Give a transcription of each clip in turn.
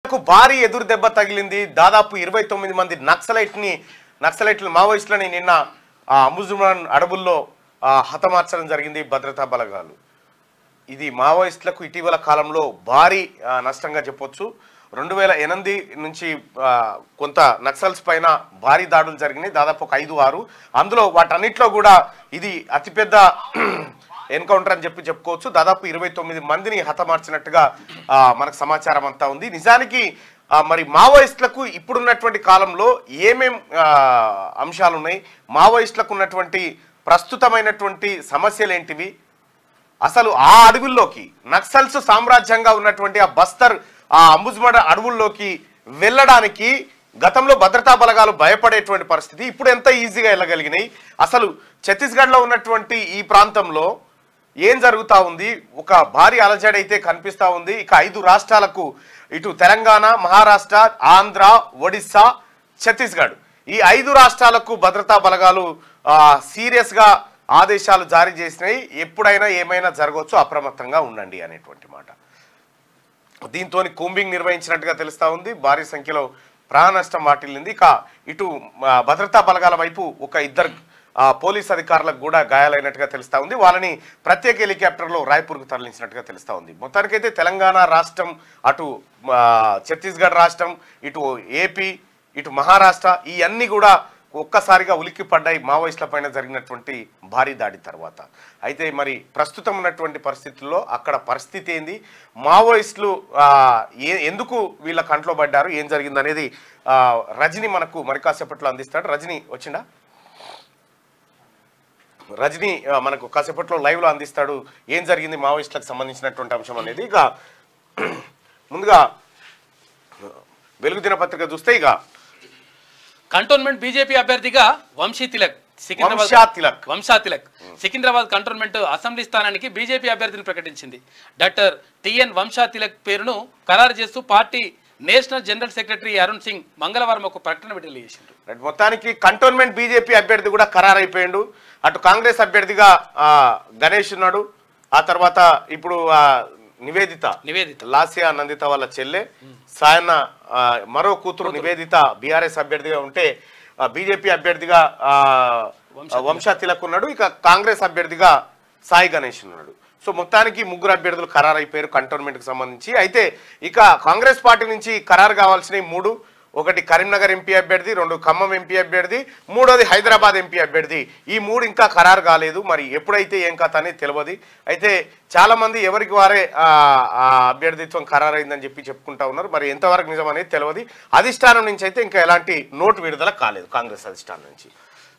కు భారీ ఎదురు దెబ్బ తగిలింది దాదాపు ఇరవై తొమ్మిది మంది నక్సలైట్ ని నక్సలైట్లు మావోయిస్టులని నిన్న ఆ అముజుమాన్ అడవుల్లో ఆ, హతమార్చడం జరిగింది భద్రతా బలగాలు ఇది మావోయిస్టులకు ఇటీవల కాలంలో భారీ ఆ, నష్టంగా చెప్పొచ్చు రెండు వేల ఎనిమిది నుంచి ఆ, కొంత నక్సల్స్ పైన భారీ దాడులు జరిగినాయి దాదాపు ఒక ఐదు ఆరు అందులో వాటన్నిటిలో కూడా ఇది అతిపెద్ద ఎన్కౌంటర్ అని చెప్పి చెప్పుకోవచ్చు దాదాపు ఇరవై తొమ్మిది మందిని హతమార్చినట్టుగా ఆ, మనకు సమాచారం అంతా ఉంది నిజానికి ఆ, మరి మావోయిస్టులకు ఇప్పుడున్నటువంటి కాలంలో ఏమేం ఆ, అంశాలు ఉన్నాయి మావోయిస్టులకు ఉన్నటువంటి ప్రస్తుతమైనటువంటి సమస్యలు ఏంటివి అసలు ఆ అడవుల్లోకి నక్సల్స్ సామ్రాజ్యంగా ఉన్నటువంటి ఆ బస్తర్ ఆ అంబుజ్మడ అడవుల్లోకి వెళ్ళడానికి గతంలో భద్రతా బలగాలు భయపడేటువంటి పరిస్థితి ఇప్పుడు ఎంత ఈజీగా వెళ్ళగలిగినాయి అసలు ఛత్తీస్గఢ్లో ఉన్నటువంటి ఈ ప్రాంతంలో ఏం జరుగుతా ఉంది ఒక భారీ అలజడి అయితే కనిపిస్తా ఉంది ఇక ఐదు రాష్ట్రాలకు ఇటు తెలంగాణ మహారాష్ట్ర ఆంధ్ర ఒడిస్సా ఛత్తీస్గఢ్ ఈ ఐదు రాష్ట్రాలకు భద్రతా బలగాలు ఆ, సీరియస్ గా ఆదేశాలు జారీ చేసినాయి ఎప్పుడైనా ఏమైనా జరగవచ్చు అప్రమత్తంగా ఉండండి అనేటువంటి మాట దీంతో కూంబింగ్ నిర్వహించినట్టుగా తెలుస్తా ఉంది భారీ సంఖ్యలో ప్రాణ నష్టం వాటిల్లింది ఇక ఇటు ఆ, భద్రతా బలగాల వైపు ఒక ఇద్దరు ఆ, పోలీస్ అధికారులకు కూడా గాయాలైనట్టుగా తెలుస్తా ఉంది వాళ్ళని ప్రత్యేక హెలికాప్టర్లో రాయ్పూర్కు తరలించినట్టుగా తెలుస్తా ఉంది మొత్తానికైతే తెలంగాణ రాష్ట్రం అటు ఆ, ఛత్తీస్గఢ్ రాష్ట్రం ఇటు ఏపీ ఇటు మహారాష్ట్ర ఈ అన్ని కూడా ఒక్కసారిగా ఉలిక్కి పడ్డాయి మావోయిస్టుల పైన జరిగినటువంటి భారీ దాడి తర్వాత అయితే మరి ప్రస్తుతం ఉన్నటువంటి పరిస్థితుల్లో అక్కడ పరిస్థితి ఏంది మావోయిస్టులు ఆ, ఏ ఎందుకు వీళ్ళ కంట్లో పడ్డారు ఏం జరిగింది అనేది ఆ, రజని మనకు మరి కాసేపట్లో అందిస్తాడు రజని వచ్చిందా రజని ఆ, మనకు కాసేపట్లో లైవ్లో అందిస్తాడు ఏం జరిగింది మావోయిస్టులకు సంబంధించినటువంటి అంశం అనేది ఇక ముందుగా వెలుగు దినపత్రిక చూస్తే ఇక కంటోన్మెంట్ బీజేపీ అభ్యర్థిగా వంశీ తిలక్ సికింద్రాబాద్ వంశా తిలక్. వంశా తిలక్ సికింద్రాబాద్ కంటోన్మెంట్ అసెంబ్లీ స్థానానికి బీజేపీ అభ్యర్థిని ప్రకటించింది డాక్టర్ టిఎన్ వంశా తిలక్ పేరును ఖరారు చేస్తూ party national general secretary Arun Singh మంగళవారం ఒక ప్రకటన విడుదల చేసిండ్రు రైట్ మొత్తానికి కంటోన్మెంట్ బీజేపీ అభ్యర్థి కూడా ఖరారైపోయిండు అటు కాంగ్రెస్ అభ్యర్థిగా ఆ, గణేష్ ఉన్నాడు ఆ తర్వాత ఇప్పుడు ఆ, నివేదిత నివేదిత లాసియా నందిత వాళ్ళ చెల్లె సాయన్న ఆ, మరో కూతురు నివేదిత బీఆర్ఎస్ అభ్యర్థిగా ఉంటే బీజేపీ అభ్యర్థిగా ఆ, వంశా తిలక్ ఉన్నాడు ఇక కాంగ్రెస్ అభ్యర్థిగా సాయి గణేష్ ఉన్నాడు సో మొత్తానికి ముగ్గురు అభ్యర్థులు ఖరారైపోయారు కంటోన్మెంట్కి సంబంధించి అయితే ఇక కాంగ్రెస్ పార్టీ నుంచి ఖరారు కావాల్సినవి మూడు ఒకటి కరీంనగర్ ఎంపీ అభ్యర్థి రెండు ఖమ్మం ఎంపీ అభ్యర్థి మూడోది హైదరాబాద్ ఎంపీ అభ్యర్థి ఈ మూడు ఇంకా ఖరారు కాలేదు మరి ఎప్పుడైతే ఏం కథ అనేది తెలియదు అయితే చాలా మంది ఎవరికి వారే ఆ, ఆ అభ్యర్థిత్వం ఖరారైందని చెప్పి చెప్పుకుంటా ఉన్నారు మరి ఎంతవరకు నిజం అనేది తెలియదు అధిష్టానం నుంచి అయితే ఇంకా ఎలాంటి నోటు విడుదల కాలేదు కాంగ్రెస్ అధిష్టానం నుంచి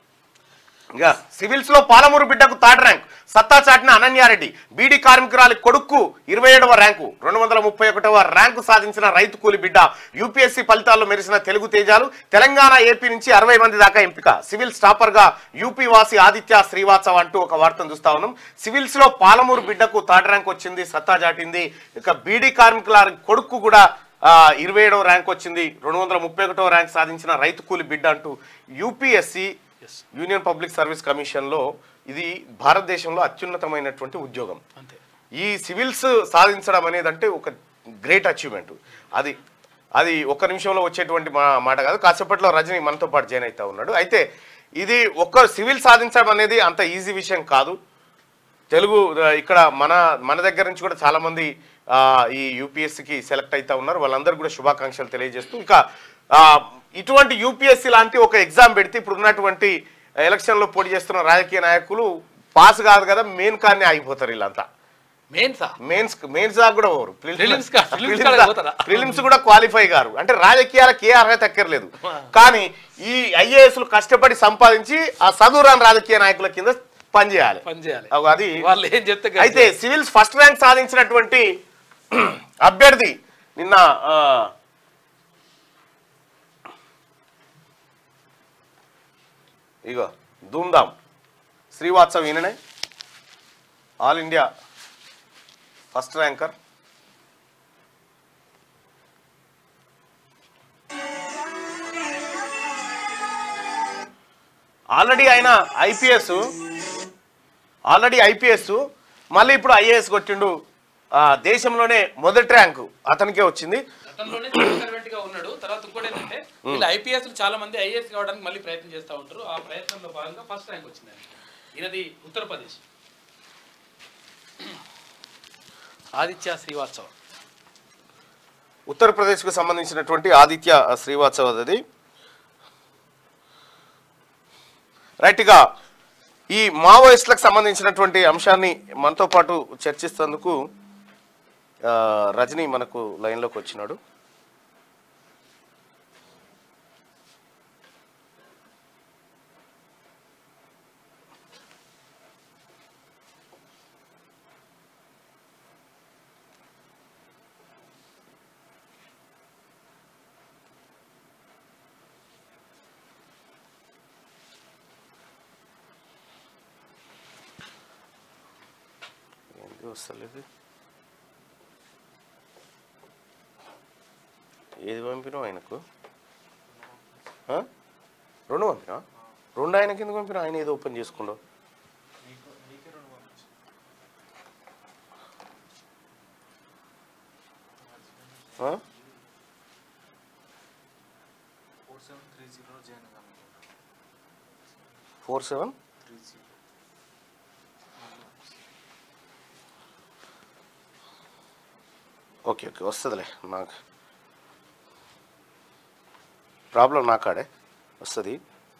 ఇక సివిల్స్ లో పాలమూరు బిడ్డకు థర్డ్ ర్యాంక్ సత్తా చాటిన అనన్యారెడ్డి బీడీ కార్మికురాలి కొడుక్కు ఇరవై ఏడవ ర్యాంకు రెండు వందల ముప్పై ఒకటవ ర్యాంకు సాధించిన రైతు కూలి బిడ్డ యూపీఎస్సీ ఫలితాల్లో మెరిసిన తెలుగు తేజాలు తెలంగాణ ఏపీ నుంచి అరవై మంది దాకా ఎంపిక సివిల్ స్టాపర్ గా యూపీ వాసి ఆదిత్య శ్రీవాత్సవ్ అంటూ ఒక వార్తను చూస్తా ఉన్నాం సివిల్స్ లో పాలమూరు బిడ్డకు థర్డ్ ర్యాంక్ వచ్చింది సత్తా చాటింది ఇక బీడీ కార్మికుల కొడుక్కు కూడా ఆ, ఇరవై ఏడవ ర్యాంక్ వచ్చింది రెండు వందల ముప్పై ఒకటవ ర్యాంక్ సాధించిన రైతు కూలి బిడ్డ అంటూ యూపీఎస్సీ యూనియన్ పబ్లిక్ సర్వీస్ కమిషన్లో ఇది భారతదేశంలో అత్యున్నతమైనటువంటి ఉద్యోగం అంతే ఈ సివిల్స్ సాధించడం అనేది అంటే ఒక గ్రేట్ అచీవ్మెంట్ అది అది ఒక్క నిమిషంలో వచ్చేటువంటి మా మాట కాదు కాసేపట్లో రజని మనతో పాటు జాయిన్ అవుతా ఉన్నాడు అయితే ఇది ఒక్క సివిల్ సాధించడం అనేది అంత ఈజీ విషయం కాదు తెలుగు ఆ, ఇక్కడ మన మన దగ్గర నుంచి కూడా చాలా మంది ఆ, ఈ యూపీఎస్సీకి సెలెక్ట్ అవుతా ఉన్నారు వాళ్ళందరూ కూడా శుభాకాంక్షలు తెలియజేస్తూ ఇంకా ఆ, ఇటువంటి యూపీఎస్సీ లాంటి ఒక ఎగ్జామ్ పెడితే ఇప్పుడు ఉన్నటువంటి ఎలక్షన్లో పోటీ చేస్తున్న రాజకీయ నాయకులు పాస్ కాదు కదా మెయిన్ కానీ ఆగిపోతారు వీళ్ళంతా మెయిన్ సా మెయిన్స్ మెయిన్స్ దాకా కూడా పోరు Prelims కా- prelims కాడికి పోతారా? ప్రిలిమ్స్ కూడా క్వాలిఫై గారు అంటే రాజకీయాలకు ఏ అర్హత ఎక్కర్లేదు కానీ ఈ ఐఏఎస్లు కష్టపడి సంపాదించి ఆ చదువురాని రాజకీయ నాయకుల కింద పనిచేయాలి పని చేయాలి అగో అది వాళ్ళు ఏం చెప్తే గది. అయితే సివిల్స్ ఫస్ట్ ర్యాంక్ సాధించినటువంటి అభ్యర్థి నిన్న ఆ, ఇగో ధూమ్ధామ్ శ్రీవాత్సవ్ ఈయననే all India first ranker already ఆయన ఐపీఎస్ ఆల్రెడీ ఐపీఎస్ మళ్ళీ ఇప్పుడు ఐఏఎస్ కొట్టిండు ఆ, దేశంలోనే మొదటి ర్యాంకు అతనికే వచ్చింది గతంలోనే సివిల్ సర్వెంట్ గా ఉన్నాడు తర్వాత ఇంకోటి ఏంటంటే వీళ్ళు ఐపీఎస్ చాలా మంది ఐఏఎస్ కావడానికి మళ్ళీ ప్రయత్నం చేస్తూ ఉంటారు ఆ ప్రయత్నంలో భాగంగా ఫస్ట్ ర్యాంక్ వచ్చింది ఆయనకి. ఈయనది ఉత్తరప్రదేశ్ ఆదిత్య శ్రీవాత్సవ ఉత్తరప్రదేశ్కు సంబంధించినటువంటి ఆదిత్య శ్రీవాత్సవ్ అది రైట్గా ఈ మావోయిస్టులకు సంబంధించినటువంటి అంశాన్ని మనతో పాటు చర్చిస్తేందుకు ఆ, రజనీ మనకు లైన్లోకి వచ్చినాడు ఏంది వస్తలేదు ఏది పంపినావు ఆయనకు ఆ? రెండు పంపినా రెండు ఆయనకి ఎందుకు పంపినా ఆయన ఏదో ఓపెన్ చేసుకుండో ఆ? Four seven three zero join అయ్యాను four seven three zero okay okay వస్తుందిలే నాకు ప్రాబ్లం నా కాడే వస్తుంది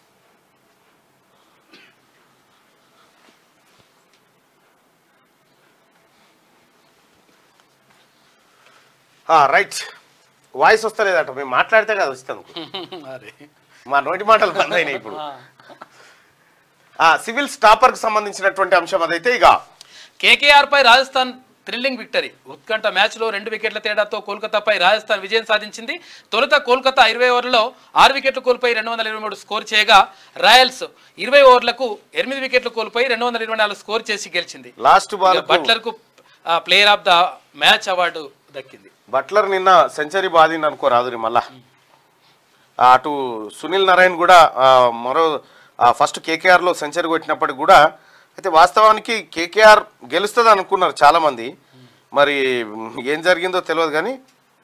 రైట్ వాయిస్ వస్తలేదట మేము మాట్లాడితే కదా వస్తాను అరే మా నోటి మాటలు బంద్ అయినాయి ఇప్పుడు ఆ. ఆ, సివిల్ స్టాపర్కి సంబంధించినటువంటి అంశం అదైతే ఇక కేకేఆర్ పై రాజస్థాన్ థ్రిల్లింగ్ విక్టరీ ఉత్కంఠ మ్యాచ్ లో రెండు వికెట్ల తేడాతో కోల్కతాపై రాజస్థాన్ విజయం సాధించింది తొలుత కోల్కతా ఇరవై ఓవర్లలో ఆరు వికెట్లు కోల్పోయి రెండు వందల ఇరవై మూడు స్కోర్ చేయగా రాయల్స్ ఇరవై ఓవర్లకు ఎనిమిది వికెట్లు కోల్పోయి రెండు వందల ఇరవై నాలుగు స్కోర్ చేసి గెలిచింది లాస్ట్ బాల్ బట్లర్ కు player of the match award దక్కింది బట్లర్ నిన్న సెంచరీ బాధింది అనుకో రాదురి మళ్ళా ఆ, అటు సునీల్ నారాయణ్ కూడా ఆ, మరో ఫస్ట్ కేకేఆర్లో సెంచరీ కొట్టినప్పటికి కూడా అయితే వాస్తవానికి కేకేఆర్ గెలుస్తుంది అనుకున్నారు చాలామంది మరి ఏం జరిగిందో తెలియదు కానీ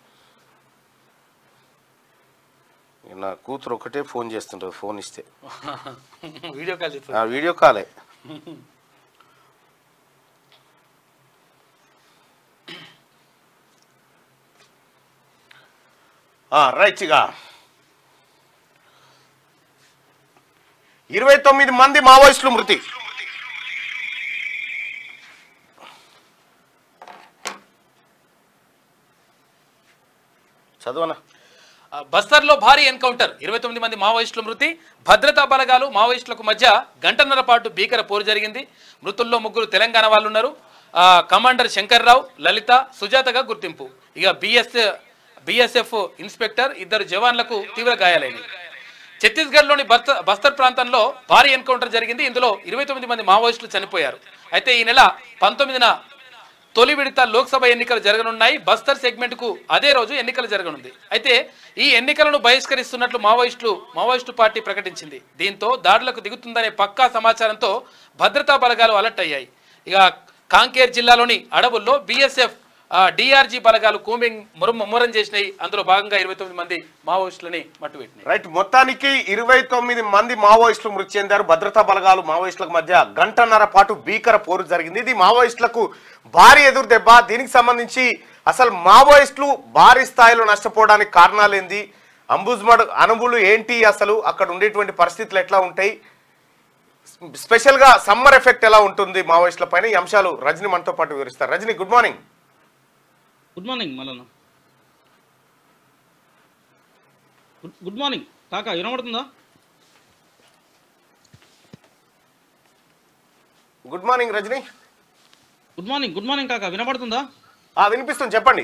నా కూతురు ఒకటే ఫోన్ చేస్తుంటుంది ఫోన్ ఇస్తే వీడియో కాల్ చేస్తారు ఆ వీడియో కాలే రైట్ ఇక ఇరవై తొమ్మిది మంది మావోయిస్టులు మృతి చదవనా ఆ, బస్తర్లో భారీ ఎన్కౌంటర్ ఇరవై తొమ్మిది మంది మావోయిస్టుల మృతి భద్రతా బలగాలు మావోయిస్టులకు మధ్య గంటన్నర పాటు భీకర పోరు జరిగింది మృతుల్లో ముగ్గురు తెలంగాణ వాళ్ళు ఉన్నారు ఆ, కమాండర్ శంకర్రావు లలిత సుజాతగా గుర్తింపు ఇక బిఎస్ బిఎస్ఎఫ్ ఇన్స్పెక్టర్ ఇద్దరు జవాన్లకు తీవ్ర గాయాలైనవి ఛత్తీస్గఢ్లోని బస్త బస్తర్ ప్రాంతంలో భారీ ఎన్కౌంటర్ జరిగింది ఇందులో ఇరవై తొమ్మిది మంది మావోయిస్టులు చనిపోయారు అయితే ఈ నెల పంతొమ్మిదిన తొలి విడత లోక్సభ ఎన్నికలు జరగనున్నాయి బస్తర్ సెగ్మెంట్ కు అదే రోజు ఎన్నికలు జరగనుంది అయితే ఈ ఎన్నికలను బహిష్కరిస్తున్నట్లు మావోయిస్టులు మావోయిస్టు పార్టీ ప్రకటించింది దీంతో దాడులకు దిగుతుందనే పక్కా సమాచారంతో భద్రతా బలగాలు అలర్ట్ అయ్యాయి ఇక కాంకేర్ జిల్లాలోని అడవుల్లో బీఎస్ఎఫ్ డిఆర్జీ బలగాలు కూంబింగ్ మురం ముమ్మరం చేసినాయి అందులో భాగంగా ఇరవై తొమ్మిది మంది మావోయిస్టులని మట్టుపెట్టినాయి రైట్ మొత్తానికి ఇరవై తొమ్మిది మంది మావోయిస్టులు మృతి చెందారు భద్రతా బలగాలు మావోయిస్టులకు మధ్య గంటన్నర పాటు భీకర పోరు జరిగింది ఇది మావోయిస్టులకు భారీ ఎదురు దెబ్బ దీనికి సంబంధించి అసలు మావోయిస్టులు భారీ స్థాయిలో నష్టపోవడానికి కారణాలేంది అంబుజ్మడ్ అనుభులు ఏంటి అసలు అక్కడ ఉండేటువంటి పరిస్థితులు ఎట్లా ఉంటాయి స్పెషల్గా సమ్మర్ ఎఫెక్ట్ ఎలా ఉంటుంది మావోయిస్టుల పైన ఈ అంశాలు రజని మనతో పాటు వివరిస్తారు Rajini good morning good morning Mallanna good good morning కాకా వినబడుతుందా good morning Rajini good morning good morning కాకా వినబడుతుందా ఆ, వినిపిస్తుంది చెప్పండి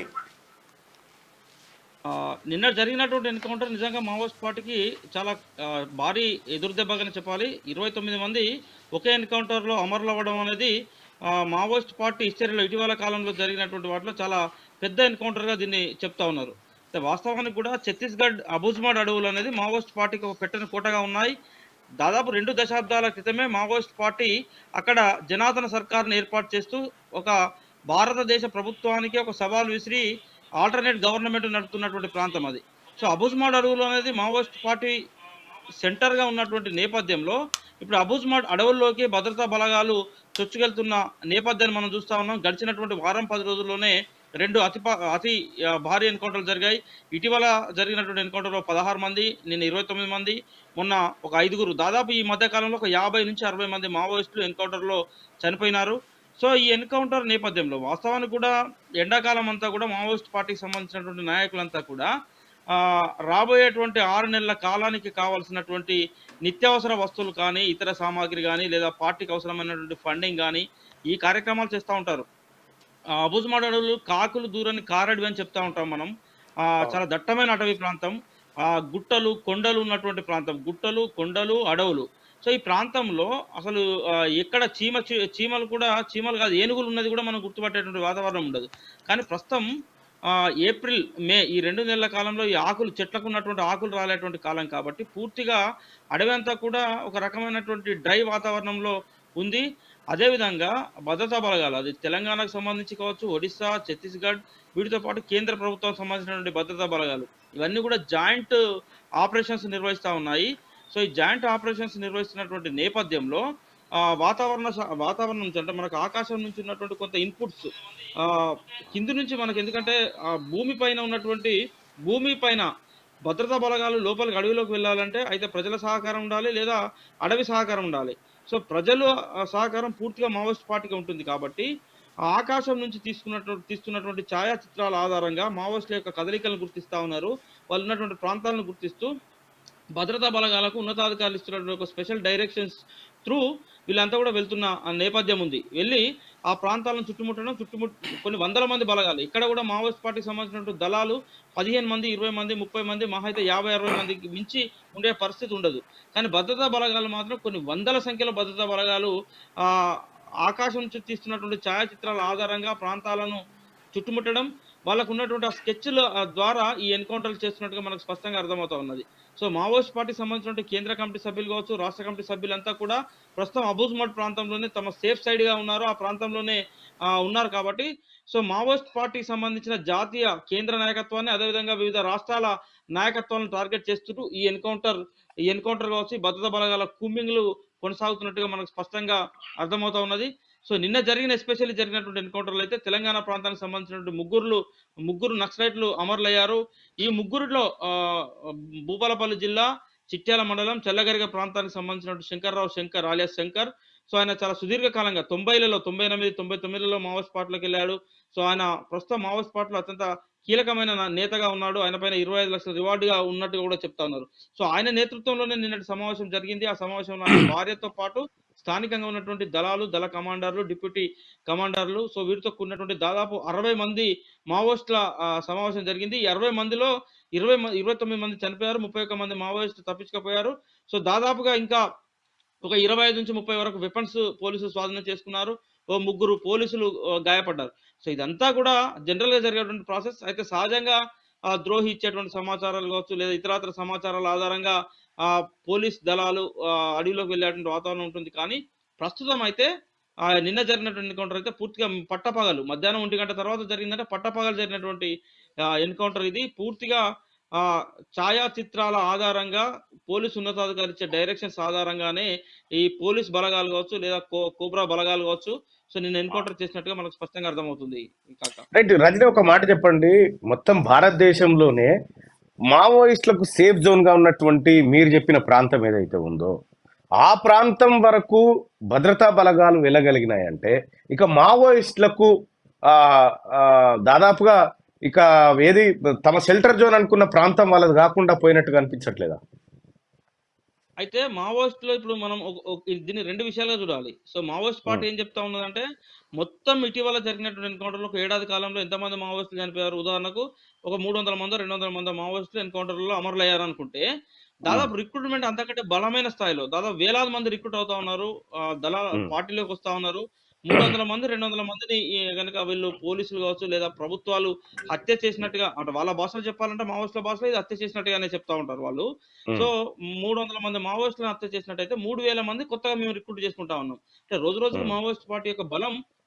ఆ, నిన్న జరిగినటువంటి ఎన్కౌంటర్ నిజంగా మావోయిస్ట్ పార్టీకి చాలా ఆ, భారీ ఎదురుదెబ్బగానే చెప్పాలి ఇరవై తొమ్మిది మంది ఒకే ఎన్కౌంటర్లో అమరులు అవ్వడం అనేది ఆ, మావోయిస్ట్ పార్టీ హిస్టరీలో ఇటీవల కాలంలో జరిగినటువంటి వాటిలో చాలా పెద్ద ఎన్కౌంటర్గా దీన్ని చెప్తా ఉన్నారు అయితే వాస్తవానికి కూడా ఛత్తీస్గఢ్ అబుజ్మాడ్ అడవులు అనేది మావోయిస్ట్ పార్టీకి ఒక పెట్టని కోటగా ఉన్నాయి దాదాపు రెండు దశాబ్దాల క్రితమే మావోయిస్ట్ పార్టీ అక్కడ జనార్దన సర్కార్ను ఏర్పాటు చేస్తూ ఒక భారతదేశ ప్రభుత్వానికి ఒక సవాల్ విసిరి ఆల్టర్నేట్ గవర్నమెంట్ నడుపుతున్నటువంటి ప్రాంతం అది సో అబుజ్మాడ్ అడవులు అనేది మావోయిస్ట్ పార్టీ సెంటర్గా ఉన్నటువంటి నేపథ్యంలో ఇప్పుడు అబుజ్మాడ్ అడవుల్లోకి భద్రతా బలగాలు చొచ్చుకెళ్తున్న నేపథ్యాన్ని మనం చూస్తా ఉన్నాం గడిచినటువంటి వారం పది రోజుల్లోనే రెండు అతి పా- అతి ఆ, భారీ ఎన్కౌంటర్లు జరిగాయి ఇటీవల జరిగినటువంటి ఎన్కౌంటర్లో పదహారు మంది నిన్న ఇరవై తొమ్మిది మంది మొన్న ఒక ఐదుగురు దాదాపు ఈ మధ్య కాలంలో ఒక యాభై నుంచి అరవై మంది మావోయిస్టులు ఎన్కౌంటర్లో చనిపోయినారు సో ఈ ఎన్కౌంటర్ నేపథ్యంలో వాస్తవానికి కూడా ఎండాకాలం అంతా కూడా మావోయిస్ట్ పార్టీకి సంబంధించినటువంటి నాయకులంతా కూడా ఆ, రాబోయేటువంటి ఆరు నెలల కాలానికి కావాల్సినటువంటి నిత్యావసర వస్తువులు కానీ ఇతర సామాగ్రి కానీ లేదా పార్టీకి అవసరమైనటువంటి ఫండింగ్ కానీ ఈ కార్యక్రమాలు చేస్తూ ఉంటారు ఆ, అబుజ్మాడ్ అడవులు కాకులు దూరని కారడవి అని చెప్తా ఉంటాం మనం ఆ, చాలా దట్టమైన అటవీ ప్రాంతం ఆ గుట్టలు కొండలు ఉన్నటువంటి ప్రాంతం గుట్టలు కొండలు అడవులు సో ఈ ప్రాంతంలో అసలు ఆ, ఎక్కడ చీమ చీ- చీమలు కూడా చీమలు కాదు ఏనుగులు ఉన్నది కూడా మనం గుర్తుపట్టేటువంటి వాతావరణం ఉండదు కానీ ప్రస్తుతం ఆ, ఏప్రిల్ మే ఈ రెండు నెలల కాలంలో ఈ ఆకులు చెట్లకు ఉన్నటువంటి ఆకులు రాలేటువంటి కాలం కాబట్టి పూర్తిగా అడవి అంతా కూడా ఒక రకమైనటువంటి డ్రై వాతావరణంలో ఉంది అదేవిధంగా భద్రతా బలగాలు అది తెలంగాణకు సంబంధించి కావచ్చు ఒడిశా ఛత్తీస్గఢ్ వీటితో పాటు కేంద్ర ప్రభుత్వం సంబంధించినటువంటి భద్రతా బలగాలు ఇవన్నీ కూడా జాయింట్ ఆపరేషన్స్ నిర్వహిస్తూ ఉన్నాయి సో ఈ జాయింట్ ఆపరేషన్స్ నిర్వహిస్తున్నటువంటి నేపథ్యంలో ఆ, వాతావరణ శా- వాతావరణం నుంచి అంటే మనకు ఆకాశం నుంచి ఉన్నటువంటి కొంత ఇన్పుట్స్ కింది నుంచి మనకి ఎందుకంటే ఆ భూమి పైన ఉన్నటువంటి భూమి పైన భద్రతా బలగాలు లోపలికి అడవిలోకి వెళ్ళాలంటే అయితే ప్రజల సహకారం ఉండాలి లేదా అడవి సహకారం ఉండాలి సో ప్రజలు ఆ, సహకారం పూర్తిగా మావోయిస్ట్ పార్టీకి ఉంటుంది కాబట్టి ఆ ఆకాశం నుంచి తీసుకున్నటువంటి తీస్తున్నటువంటి ఛాయాచిత్రాల ఆధారంగా మావోయిస్టుల యొక్క కదలికలను గుర్తిస్తా ఉన్నారు వాళ్ళు ఉన్నటువంటి ప్రాంతాలను గుర్తిస్తూ భద్రతా బలగాలకు ఉన్నతాధికారులు ఇస్తున్నటువంటి ఒక స్పెషల్ డైరెక్షన్స్ త్రూ వీళ్ళంతా కూడా వెళ్తున్న ఆ నేపథ్యం ఉంది వెళ్ళి ఆ ప్రాంతాలను చుట్టుముట్టడం చుట్టుముట్ కొన్ని వందల మంది బలగాలు ఇక్కడ కూడా మావోయిస్ట్ పార్టీకి సంబంధించినటువంటి దళాలు పదిహేను మంది ఇరవై మంది ముప్పై మంది మహా అయితే యాభై అరవై మందికి మించి ఉండే పరిస్థితి ఉండదు కానీ భద్రతా బలగాలు మాత్రం కొన్ని వందల సంఖ్యలో భద్రతా బలగాలు ఆ ఆకాశం నుంచి తీస్తున్నటువంటి ఛాయాచిత్రాల ఆధారంగా ప్రాంతాలను చుట్టుముట్టడం వాళ్ళకు ఉన్నటువంటి ఆ స్కెచ్ల ద్వారా ఈ ఎన్కౌంటర్లు చేస్తున్నట్టుగా మనకు స్పష్టంగా అర్థమవుతా ఉన్నది సో మావోయిస్ట్ పార్టీకి సంబంధించినటువంటి కేంద్ర కమిటీ సభ్యులు కావచ్చు రాష్ట్ర కమిటీ సభ్యులంతా కూడా ప్రస్తుతం అబూజ్మడ్ ప్రాంతంలోనే తమ సేఫ్ సైడ్ గా ఉన్నారు ఆ ప్రాంతంలోనే ఆ, ఉన్నారు కాబట్టి సో మావోయిస్ట్ పార్టీకి సంబంధించిన జాతీయ కేంద్ర నాయకత్వాన్ని అదేవిధంగా వివిధ రాష్ట్రాల నాయకత్వాలను టార్గెట్ చేస్తూ ఈ ఎన్కౌంటర్ ఈ ఎన్కౌంటర్ కావచ్చు ఈ భద్రతా బలగాల కూంబింగ్లు కొనసాగుతున్నట్టుగా మనకు స్పష్టంగా అర్థమవుతా ఉన్నది సో నిన్న జరిగిన ఎస్పెషల్లీ జరిగినటువంటి ఎన్కౌంటర్లు అయితే తెలంగాణ ప్రాంతానికి సంబంధించినటువంటి ముగ్గురు ముగ్గురు నక్సలైట్లు అమరులయ్యారు ఈ ముగ్గురిలో ఆ, భూపాలపల్లి జిల్లా చిట్యాల మండలం చెల్లగరిగ ప్రాంతానికి సంబంధించినటువంటి శంకర్రావు శంకర్ ఆలియాస్ శంకర్ సో ఆయన చాలా సుదీర్ఘకాలంగా తొంభైలలో తొంభై ఎనిమిది తొంభై తొమ్మిదిలో మావోయిస్ట్ పార్టీలోకి వెళ్ళాడు సో ఆయన ప్రస్తుతం మావోయిస్ట్ పార్టీలో అత్యంత కీలకమైన నా- నేతగా ఉన్నాడు ఆయన పైన ఇరవై ఐదు లక్షల రివార్డుగా ఉన్నట్టుగా కూడా చెప్తా ఉన్నారు సో ఆయన నేతృత్వంలోనే నిన్నటి సమావేశం జరిగింది ఆ సమావేశంలో ఆయన భార్యతో పాటు స్థానికంగా ఉన్నటువంటి దళాలు దళ కమాండర్లు డిప్యూటీ కమాండర్లు సో వీరితో కూడినటువంటి దాదాపు అరవై మంది మావోయిస్టుల ఆ, సమావేశం జరిగింది ఈ అరవై మందిలో ఇరవై మ- ఇరవై తొమ్మిది మంది చనిపోయారు ముప్పై ఒక్క మంది మావోయిస్టులు తప్పించకపోయారు సో దాదాపుగా ఇంకా ఒక ఇరవై ఐదు నుంచి ముప్పై వరకు వెపన్స్ పోలీసులు స్వాధీనం చేసుకున్నారు ఓ ముగ్గురు పోలీసులు ఆ, గాయపడ్డారు సో ఇదంతా కూడా జనరల్ గా జరిగేటువంటి ప్రాసెస్ అయితే సహజంగా ఆ, ద్రోహి ఇచ్చేటువంటి సమాచారాలు కావచ్చు లేదా ఇతరాతర సమాచారాల ఆధారంగా ఆ పోలీస్ దళాలు ఆ, అడవిలోకి వెళ్ళేటువంటి వాతావరణం ఉంటుంది కానీ ప్రస్తుతం అయితే ఆ, నిన్న జరిగినటువంటి ఎన్కౌంటర్ అయితే పూర్తిగా పట్టపగలు మధ్యాహ్నం ఒంటి గంట తర్వాత జరిగిందంటే పట్టపగలు జరిగినటువంటి ఎన్కౌంటర్ ఇది పూర్తిగా ఆ ఛాయాచిత్రాల ఆధారంగా పోలీస్ ఉన్నతాధికారి ఇచ్చే డైరెక్షన్స్ ఆధారంగానే ఈ పోలీస్ బలగాలు కావచ్చు లేదా కో- కోబ్రా బలగాలు కావచ్చు సో నిన్న ఎన్కౌంటర్ చేసినట్టుగా మనకు స్పష్టంగా అర్థమవుతుంది ఈ కాక రైట్ రజనీ ఒక మాట చెప్పండి మొత్తం భారతదేశంలోనే మావోయిస్టులకు సేఫ్ జోన్ గా ఉన్నటువంటి మీరు చెప్పిన ప్రాంతం ఏదైతే ఉందో ఆ ప్రాంతం వరకు భద్రతా బలగాలు వెళ్ళగలిగినాయంటే ఇక మావోయిస్టులకు ఆ, ఆ, దాదాపుగా ఇక ఏది తమ షెల్టర్ జోన్ అనుకున్న ప్రాంతం వాళ్ళది కాకుండా పోయినట్టుగా అనిపించట్లేదా అయితే మావోయిస్ట్ లో ఇప్పుడు మనం ఒక- ఒక- దీన్ని రెండు విషయాలుగా చూడాలి సో మావోయిస్ట్ పార్టీ ఏం చెప్తా ఉన్నదంటే మొత్తం ఇటీవల జరిగినటువంటి ఎన్కౌంటర్ లో ఒక ఏడాది కాలంలో ఎంతమంది మావోయిస్టులు చనిపోయారు ఉదాహరణకు ఒక మూడు వందల మంది రెండు వందల మంది మావోయిస్టులు ఎన్కౌంటర్ లో అమరులయ్యారు అనుకుంటే దాదాపు రిక్రూట్మెంట్ అంతకంటే బలమైన స్థాయిలో దాదాపు వేలాది మంది రిక్రూట్ అవుతా ఉన్నారు ఆ, దళ Hmm. పార్టీలోకి వస్తా ఉన్నారు మూడు వందల మంది రెండు వందల మందిని కనుక వీళ్ళు పోలీసులు కావచ్చు లేదా ప్రభుత్వాలు హత్య చేసినట్టుగా అంటే వాళ్ళ భాషలో చెప్పాలంటే మావోయిస్టుల భాషలో ఇది హత్య చేసినట్టుగానే చెప్తా ఉంటారు వాళ్ళు Hmm. సో మూడు వందల మంది మావోయిస్టులను హత్య చేసినట్టయితే మూడు వేల మంది కొత్తగా మేము రిక్రూట్ చేసుకుంటా ఉన్నాం అంటే రోజు రోజుకు Hmm. మావోయిస్ట్ పార్టీ యొక్క బలం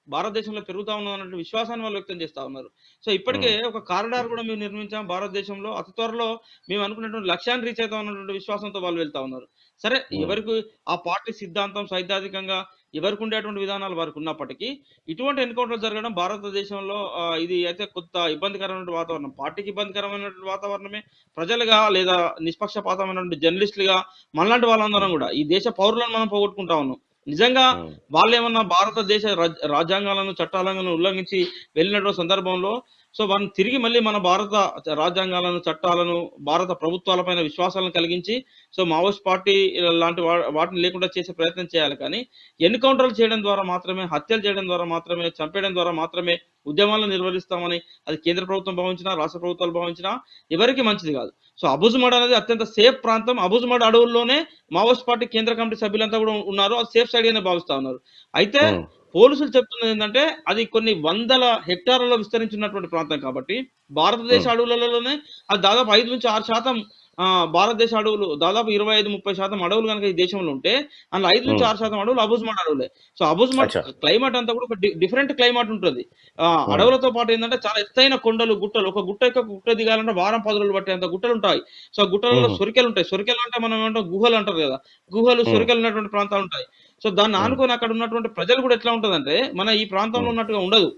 భారతదేశంలో పెరుగుతా ఉన్నది అన్నట్టు విశ్వాసాన్ని వాళ్ళు వ్యక్తం చేస్తా ఉన్నారు సో ఇప్పటికే ఒక కారిడార్ కూడా మేము నిర్మించాం భారతదేశంలో అతి త్వరలో మేము అనుకున్నటువంటి లక్ష్యాన్ని రీచ్ అవుతాం అన్నటువంటి విశ్వాసంతో వాళ్ళు వెళ్తా ఉన్నారు సరే Hmm. ఎవరికి ఆ పార్టీ సిద్ధాంతం సైద్ధాంతికంగా ఎవరికి ఉండేటువంటి విధానాలు వారికి ఉన్నప్పటికీ ఇటువంటి ఎన్కౌంటర్ జరగడం భారతదేశంలో ఆ, ఇది అయితే కొత్త ఇబ్బందికరమైన వాతావరణం పార్టీకి ఇబ్బందికరమైనటువంటి వాతావరణమే ప్రజలుగా లేదా నిష్పక్షపాతమైనటువంటి జర్నలిస్టులుగా మనలాంటి వాళ్ళందరం కూడా ఈ దేశ పౌరులను మనం పోగొట్టుకుంటా ఉన్నాం నిజంగా ఉమ్. వాళ్ళు ఏమన్నా భారతదేశ రాజ్- రాజ్యాంగాలను చట్టాలను ఉల్లంఘించి వెళ్ళినటువంటి సందర్భంలో సో వాళ్ళని తిరిగి మళ్ళీ మన భారత రాజ్యాంగాలను చట్టాలను భారత ప్రభుత్వాలపైన విశ్వాసాలను కలిగించి సో మావోయిస్ట్ పార్టీ లాంటి వా- వాటిని లేకుండా చేసే ప్రయత్నం చేయాలి కానీ ఎన్కౌంటర్లు చేయడం ద్వారా మాత్రమే హత్యలు చేయడం ద్వారా మాత్రమే చంపేయడం ద్వారా మాత్రమే ఉద్యమాలను నిర్వహిస్తామని అది కేంద్ర ప్రభుత్వం భావించినా రాష్ట్ర ప్రభుత్వాలు భావించినా ఎవరికి మంచిది కాదు సో అబుజ్మడ్ అనేది అత్యంత సేఫ్ ప్రాంతం అబుజ్మడ్ అడవుల్లోనే మావోయిస్ట్ పార్టీ కేంద్ర కమిటీ సభ్యులంతా కూడా ఉన్నారు అది సేఫ్ సైడ్ గానే భావిస్తా ఉన్నారు అయితే ఉమ్. పోలీసులు చెప్తున్నది ఏంటంటే అది కొన్ని వందల హెక్టార్లలో విస్తరించున్నటువంటి ప్రాంతం కాబట్టి భారతదేశ అడవులలోనే అది దాదాపు ఐదు నుంచి ఆరు శాతం ఆ, భారతదేశ అడవులు దాదాపు ఇరవై ఐదు ముప్పై శాతం అడవులు కనుక ఈ దేశంలో ఉంటే అందులో ఐదు నుంచి Hmm. ఆరు శాతం అడవులు అబుజ్మడ్ అడవులే సో అబుజ్మడ్ అచ్చా. క్లైమేట్ అంతా కూడా ఒక డిఫరెంట్ క్లైమేట్ ఉంటుంది ఆ, అడవులతో పాటు ఏంటంటే చాలా ఎత్తైన కొండలు గుట్టలు ఒక గుట్ట యొక్క గుట్ట దిగాలంటే వారం పది రోజులు పట్టేంత గుట్టలు ఉంటాయి సో ఆ గుట్టలలో Hmm. సొరికెలు ఉంటాయి సొరికెలు అంటే మనం ఏమంటాం గుహలు అంటారు కదా గుహలు Hmm. సొరికెలు ఉన్నటువంటి ప్రాంతాలు ఉంటాయి సో దాన్ని ఆనుకొని అక్కడ ఉన్నటువంటి ప్రజలు కూడా ఎట్లా ఉంటదంటే మన ఈ ప్రాంతంలో ఉన్నట్టుగా ఉండదు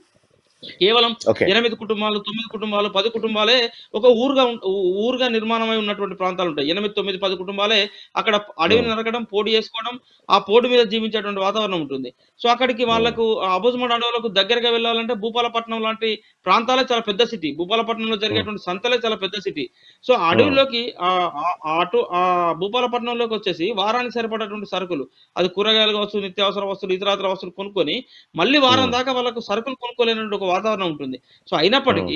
కేవలం ఓకే ఎనిమిది కుటుంబాలు తొమ్మిది కుటుంబాలు పది కుటుంబాలే ఒక ఊరుగా ఉం- ఊ- ఊరుగా నిర్మాణమై ఉన్నటువంటి ప్రాంతాలు ఉంటాయి ఎనిమిది తొమ్మిది పది కుటుంబాలే అక్కడ అడవిని నరకడం పోటీ చేసుకోవడం ఆ పోటీ మీద జీవించేటువంటి వాతావరణం ఉంటుంది సో అక్కడికి వాళ్ళకు అబోజ్మడ్ అడవులకు దగ్గరగా వెళ్ళాలంటే భూపాలపట్నం లాంటి ప్రాంతాలే చాలా పెద్ద సిటీ భూపాలపట్నంలో జరిగేటువంటి సంతలే చాలా పెద్ద సిటీ సో ఆ అడవిలోకి ఆ ఆ- ఆ అటు ఆ భూపాలపట్నంలోకి వచ్చేసి వారానికి సరిపడేటువంటి సరుకులు అది కూరగాయలు కావచ్చు నిత్యావసర వస్తువులు ఇతరాతర వస్తువులు కొనుక్కొని మళ్ళీ వారం Hmm. దాకా వాళ్ళకు సరుకులు కొనుక్కోలేనటువంటి ఒక వాతావరణం ఉంటుంది సో అయినప్పటికీ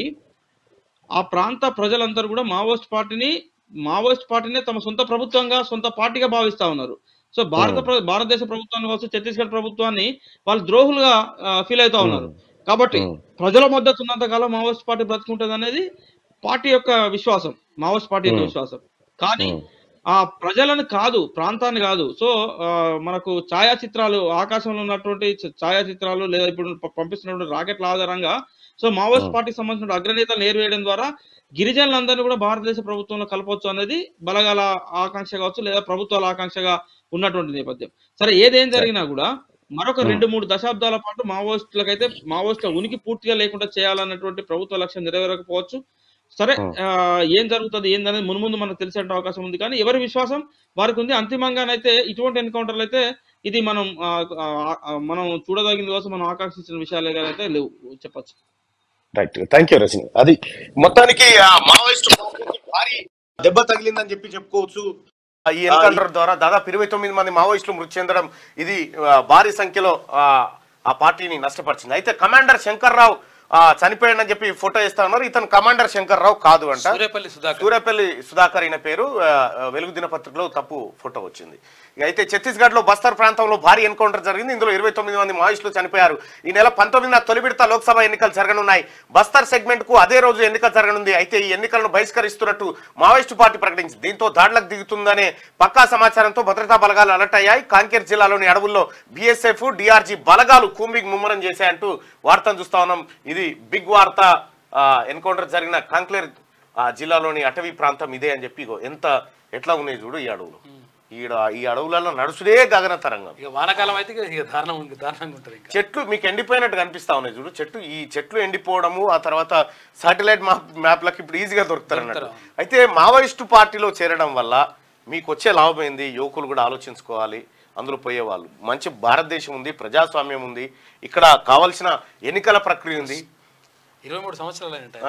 ఆ ప్రాంత ప్రజలందరూ కూడా మావోయిస్ట్ పార్టీని మావోయిస్ట్ పార్టీనే తమ సొంత ప్రభుత్వంగా సొంత పార్టీగా భావిస్తా ఉన్నారు సో భారత Hmm. ప్ర- భారతదేశ ప్రభుత్వాన్ని కావచ్చు ఛత్తీస్గఢ్ ప్రభుత్వాన్ని వాళ్ళు ద్రోహులుగా ఫీల్ అవుతా ఉన్నారు కాబట్టి Hmm. ప్రజల మద్దతు ఉన్నంత కాలం మావోయిస్ట్ పార్టీ బ్రతుకుంటుంది అనేది పార్టీ యొక్క విశ్వాసం మావోయిస్ట్ పార్టీ యొక్క Hmm. విశ్వాసం కానీ ఉమ్. ఆ ప్రజలను కాదు ప్రాంతాన్ని కాదు సో ఆ, మనకు ఛాయాచిత్రాలు ఆకాశంలో ఉన్నటువంటి ఛ- ఛాయాచిత్రాలు లేదా ఇప్పుడు ప- పంపిస్తున్నటువంటి రాకెట్ల ఆధారంగా సో మావోయిస్ట్ Hmm. పార్టీకి సంబంధించిన అగ్రనేతలు నేర్వేయడం ద్వారా గిరిజనులందరినీ కూడా భారతదేశ ప్రభుత్వంలో కలపవచ్చు అనేది బలగాల ఆకాంక్ష కావచ్చు లేదా ప్రభుత్వాల ఆకాంక్షగా ఉన్నటువంటి నేపథ్యం సరే ఏదేం జరిగినా కూడా మరొక Hmm. రెండు మూడు దశాబ్దాల పాటు మావోయిస్టులకైతే మావోయిస్టుల ఉనికి పూర్తిగా లేకుండా చేయాలన్నటువంటి ప్రభుత్వ లక్ష్యం నెరవేరకపోవచ్చు సరే Hmm. ఆ, ఏం జరుగుతుంది ఏందనేది మున్ముందు మనకు తెలిసే అవకాశం ఉంది కానీ ఎవరి విశ్వాసం వారికి ఉంది అంతిమంగానైతే ఇటువంటి ఎన్కౌంటర్లు అయితే ఇది మనం ఆ, ఆ, ఆ, మనం చూడదగింది కోసం మనం ఆకాంక్షించిన విషయాలే కానీ అయితే లేవు చెప్పచ్చు రైట్ థ్యాంక్ యూ రజని అది మొత్తానికి ఆ మావోయిస్ట్ పార్టీకి భారీ దెబ్బ తగిలిందని చెప్పి చెప్పుకోవచ్చు ఆ, ఈ ఎన్కౌంటర్ ద్వారా దాదాపు ఇరవై తొమ్మిది మంది మావోయిస్టులు మృతి చెందడం ఇది ఆ, భారీ సంఖ్యలో ఆ, ఆ పార్టీని నష్టపరిచింది అయితే కమాండర్ శంకర్రావు ఆ, చనిపోయాడని చెప్పి ఫోటో ఇస్తా ఉన్నారు ఇతను కమాండర్ శంకర్రావు కాదు అంట సూర్యపల్లి సుధాకర్ సూర్యపల్లి సుధాకర్ అయిన పేరు ఆ, ఆ, వెలుగు దినపత్రికలో తప్పు ఫోటో వచ్చింది ఇక అయితే ఛత్తీస్గఢ్ లో బస్తర్ ప్రాంతంలో భారీ ఎన్కౌంటర్ జరిగింది ఇందులో ఇరవై తొమ్మిది మంది మావోయిస్టులు చనిపోయారు ఈ నెల పంతొమ్మిదిన తొలి విడత లోక్సభ ఎన్నికలు జరగనున్నాయి బస్తర్ సెగ్మెంట్ కు అదే రోజు ఎన్నికలు జరగనుంది అయితే ఈ ఎన్నికలను బహిష్కరిస్తున్నట్టు మావోయిస్టు పార్టీ ప్రకటించింది దీంతో దాడులకు దిగుతుందనే పక్కా సమాచారంతో భద్రతా బలగాలు అలర్ట్ అయ్యాయి కాంకేర్ జిల్లాలోని అడవుల్లో బీఎస్ఎఫ్ డిఆర్జీ బలగాలు కూంబింగ్ ముమ్మరం చేశాయంటూ వార్తను చూస్తా ఉన్నాం ఇది బిగ్ వార్త ఎన్కౌంటర్ జరిగిన కాంక్లేర్ ఆ జిల్లాలోని అటవీ ప్రాంతం ఇదే అని చెప్పి ఇగో ఎంత ఎట్లా ఉన్నాయి చూడు ఈ అడవులు ఈడ ఈ అడవులలో నడుచుడే గగన తరంగం ఇక వానాకాలం అయితే ఇక- ఇక దారుణం ఉంది దారుణంగా ఉంటుంది ఇంకా చెట్లు మీకు ఎండిపోయినట్టు కనిపిస్తా ఉన్నాయి చూడు చెట్లు ఈ చెట్లు ఎండిపోవడము ఆ తర్వాత సాటిలైట్ మ్యాప్ మ్యాప్లకు ఇప్పుడు ఈజీగా దొరుకుతారు అన్నట్టు అయితే మావోయిస్టు పార్టీలో చేరడం వల్ల మీకు వచ్చే లాభం ఏంది యువకులు కూడా ఆలోచించుకోవాలి అందులో పోయేవాళ్ళు మంచి భారతదేశం ఉంది ప్రజాస్వామ్యం ఉంది ఇక్కడ కావలసిన ఎన్నికల ప్రక్రియ ఉంది ఇరవై మూడు సంవత్సరాలు ఉంటాయి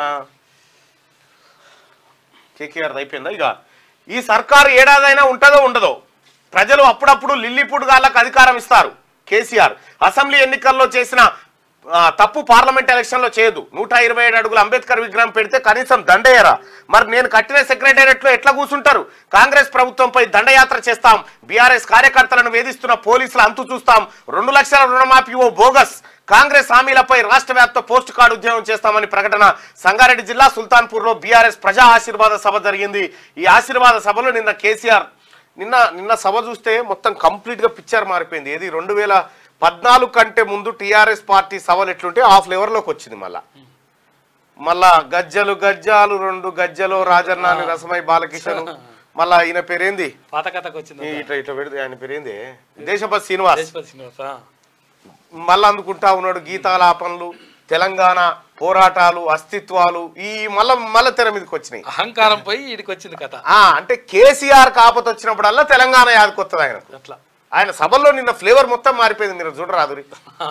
కేకేఆర్ అయిపోయిందా ఇక ఈ సర్కారు ఏడాదైనా ఉంటుందో ఉండదో ప్రజలు అప్పుడప్పుడు లిల్లీపుడ్ గాళ్ళకు అధికారం ఇస్తారు కేసీఆర్ అసెంబ్లీ ఎన్నికల్లో చేసిన ఆ, తప్పు పార్లమెంట్ ఎలక్షన్ లో చేయదు నూట ఇరవై ఏడు అడుగుల అంబేద్కర్ విగ్రహం పెడితే కనీసం దండయ్యరా మరి నేను కట్టిన సెక్రటేరియట్ లో ఎట్లా కూర్చుంటారు కాంగ్రెస్ ప్రభుత్వంపై దండయాత్ర చేస్తాం బీఆర్ఎస్ కార్యకర్తలను వేధిస్తున్న పోలీసుల అంతు చూస్తాం రెండు లక్షల రుణమాఫీ ఓ బోగస్ కాంగ్రెస్ హామీలపై రాష్ట్ర వ్యాప్త పోస్ట్ కార్డు ఉద్యమం చేస్తామని ప్రకటన సంగారెడ్డి జిల్లా సుల్తాన్పూర్ లో బీఆర్ఎస్ ప్రజా ఆశీర్వాద సభ జరిగింది ఈ ఆశీర్వాద సభలో నిన్న కేసీఆర్ నిన్న నిన్న సభ చూస్తే మొత్తం కంప్లీట్ గా పిక్చర్ మారిపోయింది ఏది రెండు వేల పద్నాలుగు కంటే ముందు టీఆర్ఎస్ పార్టీ సభలు ఎట్లుంటే ఆ ఫ్లేవర్లోకి వచ్చింది మళ్ళా మళ్ళా గజ్జలు గజ్జాలు రెండు గజ్జలు రాజన్నాని రసమై బాలకిషన్ మళ్ళా ఈయన పేరేంది పాత కథకు వచ్చింది ఈ ఇట్లా ఇట్లా పెడితే ఆయన పేరేంది దేశపతి శ్రీనివాస్ దేశపతి శ్రీనివాస మళ్ళా అందుకుంటా ఉన్నాడు గీతాలాపనలు తెలంగాణ పోరాటాలు అస్తిత్వాలు ఈ మళ్ళా మళ్ళా తెర మీదకి వచ్చినాయి అహంకారం పోయి ఈడికి వచ్చింది కథ ఆ అంటే కేసీఆర్ కాపత వచ్చినప్పుడల్లా తెలంగాణ యాదకొస్తుంది ఆయనకు అట్లా ఆయన సభల్లో నిన్న ఫ్లేవర్ మొత్తం మారిపోయింది మీరు చూడరాదురి ఆ,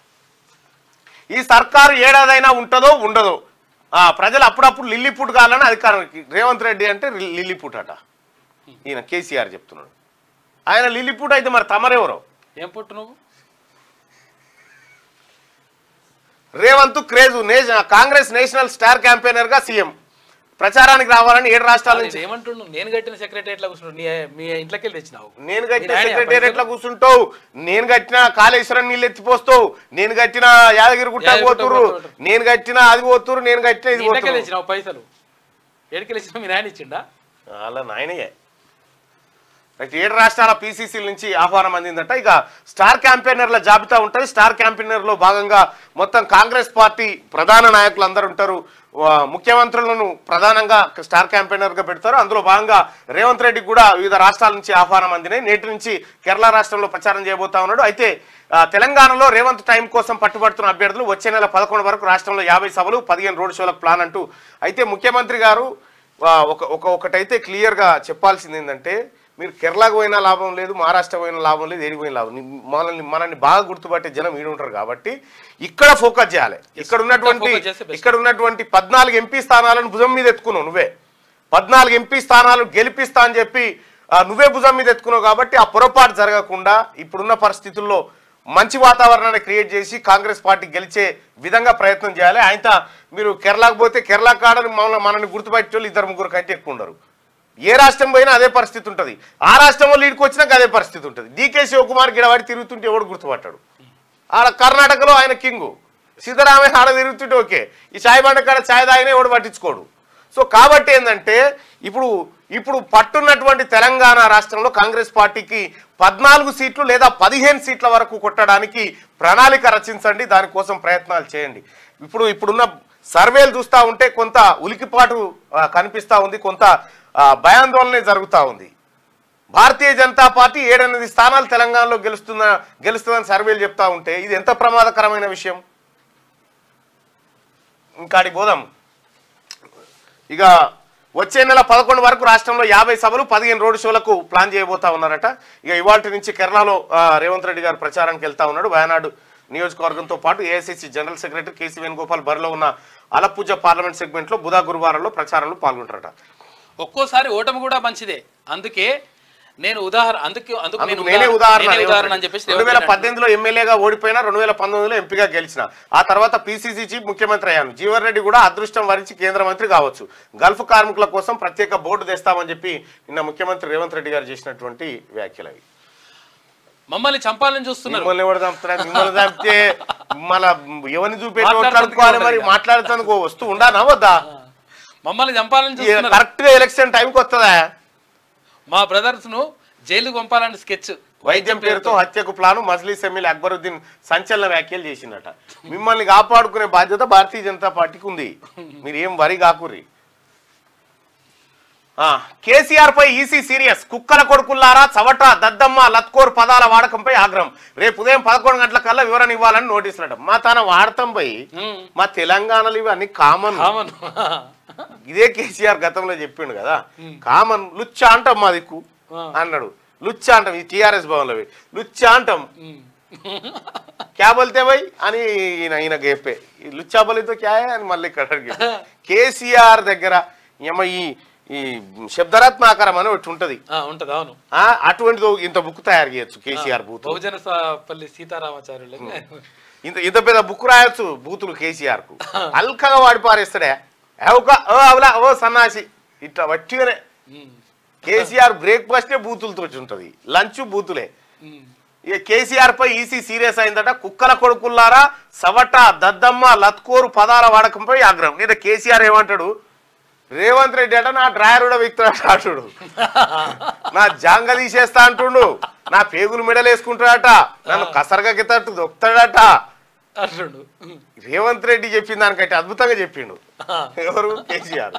ఈ సర్కారు ఏడాదైనా ఉంటుందో ఉండదో ఆ ప్రజలు అప్పుడప్పుడు లిల్లీపుట్ కావాలని అధికారానికి రేవంత్ రెడ్డి అంటే లి- లిల్లీపుట్ అట ఈయన కేసీఆర్ చెప్తున్నాడు ఆయన లిల్లీపుట్ అయితే మరి తమరెవరో ఏం పుట్టు నువ్వు రేవంత్ క్రేజు నేష- కాంగ్రెస్ నేషనల్ స్టార్ క్యాంపెయినర్ గా సీఎం ప్రచారానికి రావాలని ఏడు రాష్ట్రాల నుంచి ఏమంటుండు నేను కట్టిన సెక్రటరీ కూర్చున్నాడు నీ మీ ఇంట్లోకి వెళ్ళి తెచ్చినావు నేను కట్టిన మీ నాయన సెక్రటేరియట్ పైసలు? కూర్చుంటావు నేను కట్టిన కాళేశ్వరం నీళ్ళు ఎత్తిపోస్తావు నేను కట్టిన యాదగిరి గుట్ట యాదగిరి గుట్ట పోతురు పోతురు. నేను కట్టిన అది పోతురు నేను కట్టిన నీ ఇది ఇంట్లోకి వెళ్ళి పోతురు తెచ్చినావు పైసలు ఏడికి వెళ్ళి మీ నాయన ఇచ్చిండా అలా నాయనయే రైట్ ఏడు రాష్ట్రాల పీసీసీల నుంచి ఆహ్వానం అందిందట ఇక స్టార్ క్యాంపెయినర్ల జాబితా ఉంటుంది స్టార్ క్యాంపెయినర్లో భాగంగా మొత్తం కాంగ్రెస్ పార్టీ ప్రధాన నాయకులు అందరు ఉంటారు వా- ముఖ్యమంత్రులను ప్రధానంగా స్టార్ క్యాంపెయినర్గా పెడతారు అందులో భాగంగా రేవంత్ రెడ్డికి కూడా వివిధ రాష్ట్రాల నుంచి ఆహ్వానం అందినాయి నేటి నుంచి కేరళ రాష్ట్రంలో ప్రచారం చేయబోతా ఉన్నాడు అయితే ఆ, తెలంగాణలో రేవంత్ టైం కోసం పట్టుబడుతున్న అభ్యర్థులు వచ్చే నెల పదకొండు వరకు రాష్ట్రంలో యాభై సభలు పదిహేను రోడ్ షోలకు ప్లాన్ అంటూ అయితే ముఖ్యమంత్రి గారు ఆ, ఒక ఒక ఒకటైతే క్లియర్గా చెప్పాల్సింది ఏంటంటే మీరు కేరళకు పోయినా లాభం లేదు మహారాష్ట్ర పోయినా లాభం లేదు ఏడికి పోయిన లాభం ని- మనల్ని మనల్ని బాగా గుర్తుపట్టే జనం ఈడు ఉంటారు కాబట్టి ఇక్కడ ఫోకస్ చేయాలి ఇక్కడ ఉన్నటువంటి focus చేస్తే best. ఇక్కడ ఉన్నటువంటి పద్నాలుగు ఎంపీ స్థానాలను భుజం మీద ఎత్తుకున్నావు నువ్వే పద్నాలుగు ఎంపీ స్థానాలు గెలిపిస్తా అని చెప్పి ఆ, నువ్వే భుజం మీద ఎత్తుకున్నావు కాబట్టి ఆ పొరపాటు జరగకుండా ఇప్పుడున్న పరిస్థితుల్లో మంచి వాతావరణాన్ని క్రియేట్ చేసి కాంగ్రెస్ పార్టీ గెలిచే విధంగా ప్రయత్నం చేయాలి ఆయన మీరు కేరళకు పోతే కేరళ కాడని మనల్ని మనల్ని గుర్తుపట్టే వాళ్ళు ఇద్దరు ముగ్గురు కంటే ఎక్కువ ఉండరు ఏ రాష్ట్రం పోయినా అదే పరిస్థితి ఉంటుంది ఆ రాష్ట్రంలో లీడ్కి వచ్చినాక అదే పరిస్థితి ఉంటుంది డీకే శివకుమార్ గిడవాడి తిరుగుతుంటే ఎవడు గుర్తుపట్టాడు ఆడ కర్ణాటకలో ఆయన కింగు సిద్ధరామయ్య ఆడ తిరుగుతుంటే ఓకే ఈ చాయ్ బండ కాడ చాయ్ తాగినా ఎవడు పట్టించుకోడు సో కాబట్టి ఏంటంటే ఇప్పుడు ఇప్పుడు పట్టున్నటువంటి తెలంగాణ రాష్ట్రంలో కాంగ్రెస్ పార్టీకి పద్నాలుగు సీట్లు లేదా పదిహేను సీట్ల వరకు కొట్టడానికి ప్రణాళిక రచించండి దానికోసం ప్రయత్నాలు చేయండి ఇప్పుడు ఇప్పుడున్న సర్వేలు చూస్తూ ఉంటే కొంత ఉలికిపాటు ఆ, కనిపిస్తూ ఉంది కొంత ఆ, భయాందోళనే జరుగుతూ ఉంది భారతీయ జనతా పార్టీ ఏడెనిమిది స్థానాలు తెలంగాణలో గెలుస్తున్న గెలుస్తుందని సర్వేలు చెప్తా ఉంటే ఇది ఎంత ప్రమాదకరమైన విషయం ఇంకాడికి పోదాం ఇక వచ్చే నెల పదకొండు వరకు రాష్ట్రంలో యాభై సభలు పదిహేను రోడ్ షోలకు ప్లాన్ చేయబోతా ఉన్నారట ఇక ఇవాళ నుంచి కేరళలో ఆ, రేవంత్ రెడ్డి గారు ప్రచారానికి వెళ్తా ఉన్నాడు వయనాడు నియోజకవర్గంతో పాటు AICC general secretary KC Venugopal బరిలో ఉన్న అలపూజ పార్లమెంట్ సెగ్మెంట్లో బుధ గురువారంలో ప్రచారంలో పాల్గొంటారట ఒక్కోసారి ఓటమి కూడా మంచిదే అందుకే నేను ఉదాహరణ అందుకే అందుకు నేను అందుకు నేనే ఉదాహరణ నేనే ఉదాహరణ అని చెప్పేసి రెండు వేల పద్దెనిమిదిలో ఎమ్మెల్యేగా ఓడిపోయినా రెండు వేల పంతొమ్మిదిలో ఎంపీగా గెలిచిన ఆ తర్వాత పీసీసీ చీఫ్ ముఖ్యమంత్రి అయ్యాను జీవన్ రెడ్డి కూడా అదృష్టం వరించి కేంద్ర మంత్రి కావచ్చు గల్ఫ్ కార్మికుల కోసం ప్రత్యేక బోర్డు తెస్తామని చెప్పి నిన్న ముఖ్యమంత్రి రేవంత్ రెడ్డి గారు చేసినటువంటి వ్యాఖ్యలు అవి మమ్మల్ని చంపాలని చూస్తున్నారు మిమ్మల్ని ఎవరు చంపుతారా మిమ్మల్ని చంపితే మన ఎవరిని చూపెట్టి మాట్లాడటానికి కనుక్కోవాలి మరి ఉండదు ఇక. మాట్లాడుతానికి వస్తూ ఉండానా వద్దా మమ్మల్ని చంపాలని చూస్తున్నారు కరెక్ట్ గా ఎలక్షన్ టైంకి వస్తుందా మా బ్రదర్స్ ను జైలుకు పంపాలని స్కెచ్ వైద్యం పేరుతో హత్యకు ప్లాను మజ్లీస్ ఎమ్మెల్యే అక్బరుద్దీన్ సంచలన వ్యాఖ్యలు చేసినట మిమ్మల్ని కాపాడుకునే బాధ్యత భారతీయ జనతా పార్టీకి ఉంది మీరు ఏం వరి కాకుర్రి కేసీఆర్ పై ఈసీ సీరియస్ కుక్కల కొడుకుల్లారా చవట దద్దమ్మ లత్కోర్ పదాల వాడకంపై ఆగ్రహం రేపు ఉదయం పదకొండు గంటల కల్లా వివరణ ఇవ్వాలని నోటీసులట మా తన వాడటం పోయి మా తెలంగాణలో ఇవి అన్ని కామన్ కామన్ ఇదే కేసీఆర్ గతంలో చెప్పిండు కదా కామన్ లుచ్చా అంటాం మా దిక్కు అన్నాడు లుచ్చా అంటాం ఈ టీఆర్ఎస్ భవన్లో పోయి. లుచ్చా అంటాం క్యా బోల్తే భయ్ అని ఈయన ఈయన చెప్పే ఈ లుచ్చా బలితో క్యా హై అని మళ్ళీ ఇక్కడ అడిగాడు. కేసీఆర్ దగ్గర ఏమో ఈ ఈ శబ్దరత్నాకరం అని ఒకటి ఉంటది ఉంటది అవును ఆ, అటువంటిది ఇంత బుక్ తయారు చేయొచ్చు కేసీఆర్ బూత్ బహుజన స- పల్లి సీతారామాచార్యులు ఇంత ఇంత పెద్ద బుక్ రాయొచ్చు బూతులు కేసీఆర్ కు అల్కగా వాడి పారేస్తాడే ఏవక, ఓ అవలా ఓ సన్నాసి ఇట్లా వట్టిగానే కేసీఆర్ బ్రేక్ఫాస్టే బూతులతో ఉంటది లంచ్ బూతులే ఇక కేసీఆర్ పై ఈసీ సీరియస్ అయిందట కుక్కల కొడుకుల్లారా సవట దద్దమ్మ లత్కోరు పదాల వాడకంపై ఆగ్రహం లేదా కేసీఆర్ ఏమంటాడు రేవంత్ రెడ్డి అట నా డ్రాయర్ కూడా విక్తాడు ఆటుడు నా జాంగ తీసేస్తా అంటుండు నా పేగులు మెడలు వేసుకుంటాడట నన్ను కసరగా గిత్తట్టు దొక్కుతాడట అంటుండు రేవంత్ రెడ్డి చెప్పిన దానికంటే అద్భుతంగా చెప్పిండు ఎవరు కేసీఆర్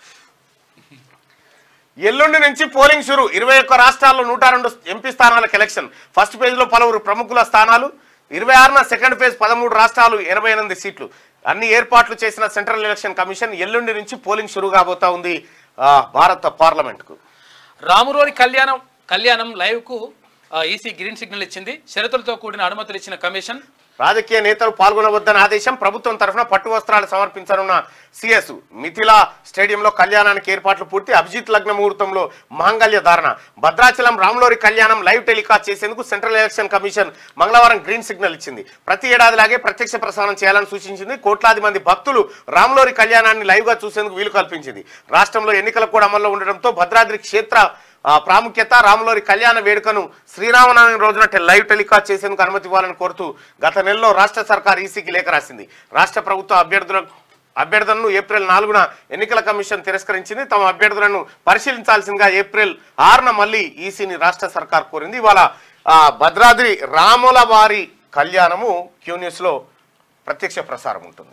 ఎల్లుండి నుంచి పోలింగ్ షురు ఇరవై ఒక్క రాష్ట్రాల్లో నూట రెండు ఎంపీ స్థానాలకు ఎలక్షన్ ఫస్ట్ పేజ్లో పలువురు ప్రముఖుల స్థానాలు ఇరవై ఆరున సెకండ్ ఫేజ్ పదమూడు రాష్ట్రాలు ఎనభై ఎనిమిది సీట్లు అన్ని ఏర్పాట్లు చేసిన సెంట్రల్ ఎలక్షన్ కమిషన్ ఎల్లుండి నుంచి పోలింగ్ షురు కాబోతా ఉంది ఆ, భారత పార్లమెంట్కు రామురోని కళ్యాణం కళ్యాణం లైవ్ కు ఈసీ గ్రీన్ సిగ్నల్ ఇచ్చింది షరతులతో కూడిన అనుమతులు ఇచ్చిన కమిషన్ రాజకీయ నేతలు పాల్గొనవద్దన్న ఆదేశం ప్రభుత్వం తరఫున పట్టు వస్త్రాలు సమర్పించనున్న సిఎస్ మిథిలా స్టేడియంలో కళ్యాణానికి ఏర్పాట్లు పూర్తి అభిజిత్ లగ్న ముహూర్తంలో మాంగళ్య ధారణ భద్రాచలం రామ్లోరి కళ్యాణం లైవ్ టెలికాస్ట్ చేసేందుకు సెంట్రల్ ఎలక్షన్ కమిషన్ మంగళవారం గ్రీన్ సిగ్నల్ ఇచ్చింది ప్రతి ఏడాదిలాగే ప్రత్యక్ష ప్రసారం చేయాలని సూచించింది కోట్లాది మంది భక్తులు రామ్లోరి కళ్యాణాన్ని లైవ్ గా చూసేందుకు వీలు కల్పించింది రాష్ట్రంలో ఎన్నికలు కూడా అమల్లో ఉండడంతో భద్రాద్రి క్షేత్ర ఆ, ప్రాముఖ్యత రాములోరి కళ్యాణ వేడుకను శ్రీరామనవమి రోజున టె- లైవ్ టెలికాస్ట్ చేసేందుకు అనుమతి ఇవ్వాలని కోరుతూ గత నెలలో రాష్ట్ర సర్కార్ ఈసీకి లేఖ రాసింది రాష్ట్ర ప్రభుత్వ అభ్యర్థులకు అభ్యర్థులను ఏప్రిల్ నాలుగున ఎన్నికల కమిషన్ తిరస్కరించింది తమ అభ్యర్థులను పరిశీలించాల్సిందిగా ఏప్రిల్ ఆరున మళ్ళీ ఈసీని రాష్ట్ర సర్కార్ కోరింది ఇవాళ ఆ, భద్రాద్రి రాముల వారి కళ్యాణము క్యూ న్యూస్లో ప్రత్యక్ష ప్రసారం ఉంటుంది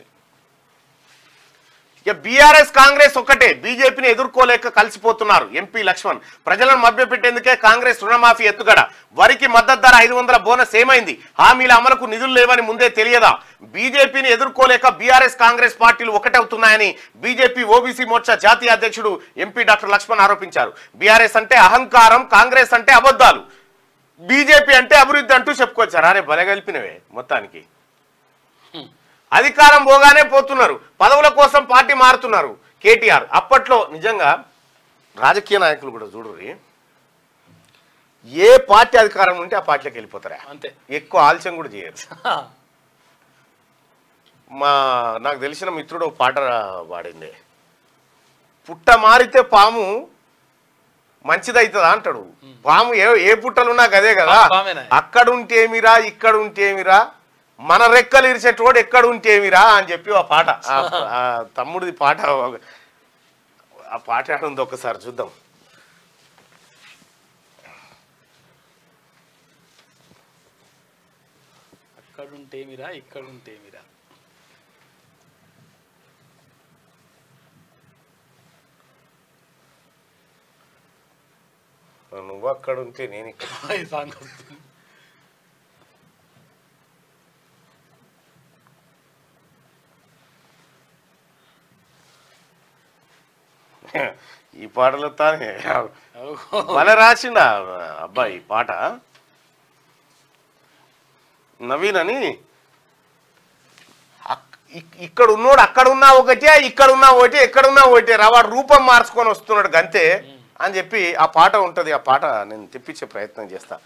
ఇక బీఆర్ఎస్ కాంగ్రెస్ ఒక్కటే బీజేపీని ఎదుర్కోలేక కలిసిపోతున్నారు ఎంపీ లక్ష్మణ్ ప్రజలను మభ్యపెట్టేందుకే కాంగ్రెస్ రుణమాఫీ ఎత్తుగడ వరికి మద్దతు ధర ఐదు వందల బోనస్ ఏమైంది హామీల అమలుకు నిధులు లేవని ముందే తెలియదా బీజేపీని ఎదుర్కోలేక బీఆర్ఎస్ కాంగ్రెస్ పార్టీలు ఒకటవుతున్నాయని బీజేపీ ఓబీసీ మోర్చా జాతీయ అధ్యక్షుడు ఎంపీ డాక్టర్ లక్ష్మణ్ ఆరోపించారు బీఆర్ఎస్ అంటే అహంకారం కాంగ్రెస్ అంటే అబద్ధాలు బీజేపీ అంటే అభివృద్ధి అంటూ చెప్పుకొచ్చారు అరే బలే కలిపినవే మొత్తానికి అధికారం పోగానే పోతున్నారు పదవుల కోసం పార్టీ మారుతున్నారు కేటీఆర్ అప్పట్లో నిజంగా రాజకీయ నాయకులు కూడా చూడరు ఏ పార్టీ అధికారం ఉంటే ఆ పార్టీలోకి వెళ్ళిపోతారా అంతే ఎక్కువ ఆలస్యం కూడా చేయరు మా నాకు తెలిసిన మిత్రుడు ఒక పాట పాడింది పుట్ట మారితే పాము మంచిదవుతుందా అంటాడు పాము ఏ ఏ పుట్టలున్నా గదే కదా పా- పామేనా? అక్కడ ఉంటేమిరా ఇక్కడ ఉంటేమిరా మన రెక్కలు ఇరిచేటోడు ఎక్కడ ఉంటేమిరా అని చెప్పి ఆ పాట ఆ- ఆ తమ్ముడిది పాట ఆ పాట ఏడుంది ఒకసారి చూద్దాం అక్కడుంటేమిరా ఇక్కడుంటేమిరా నువ్వు అక్కడ ఉంటే నేను ఇక్కడ ఈ సాంగ్ వస్తుంది ఈ పాటలో తానే ఓహో. భలే రాసిండ అబ్బాయి ఈ పాట నవీన్ అని అక్- ఇక్- ఇక్కడ ఉన్నోడు అక్కడ ఉన్నా ఒకటే ఇక్కడ ఉన్నా ఒకటే ఎక్కడ ఉన్నా ఒకటే రా వాడు రూపం మార్చుకొని వస్తున్నాడు గంతే అని చెప్పి ఆ పాట ఉంటుంది ఆ పాట నేను తెప్పించే ప్రయత్నం చేస్తా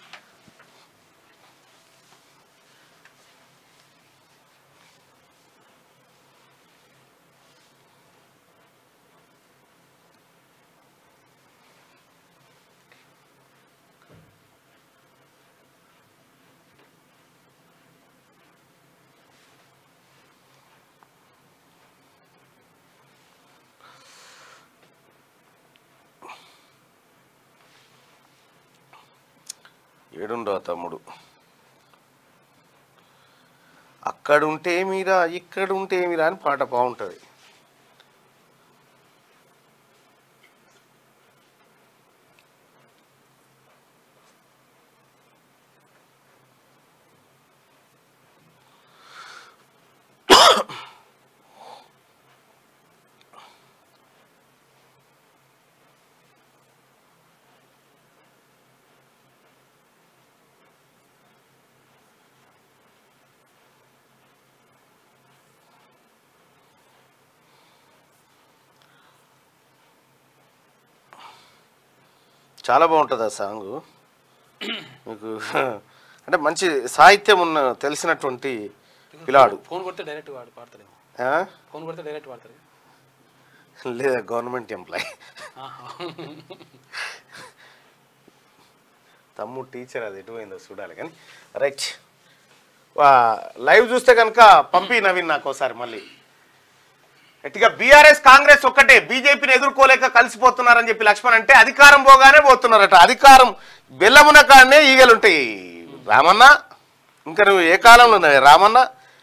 ఏడుండో తమ్ముడు అక్కడుంటే మీరా ఇక్కడుంటే మీరా అని పాట బాగుంటుంది చాలా బాగుంటుంది ఆ సాంగ్ మీకు అంటే మంచి సాహిత్యం ఉన్న తెలిసినటువంటి పిల్లాడు ఫోన్ కొడితే డైరెక్ట్ వాడు పాడతాడేమో ఆ? ఫోన్ కొడితే డైరెక్ట్ వాడతాడు లేదా గవర్నమెంట్ ఎంప్లాయ్ ఆహా. తమ్ముడు టీచర్ అది ఎటుపోయిందో చూడాలి కానీ రైట్ లైవ్ చూస్తే కనుక పంపి నవీన్ నాకు ఒకసారి మళ్ళీ గట్టిగా బీఆర్ఎస్ కాంగ్రెస్ ఒక్కటే బీజేపీని ఎదుర్కోలేక కలిసిపోతున్నారని చెప్పి లక్ష్మణ్ అంటే అధికారం పోగానే పోతున్నారట అధికారం బెల్లమున కాడనే ఈగలుంటాయి రామన్న ఇంకా నువ్వు ఏ కాలంలో ఉన్నావు రామన్న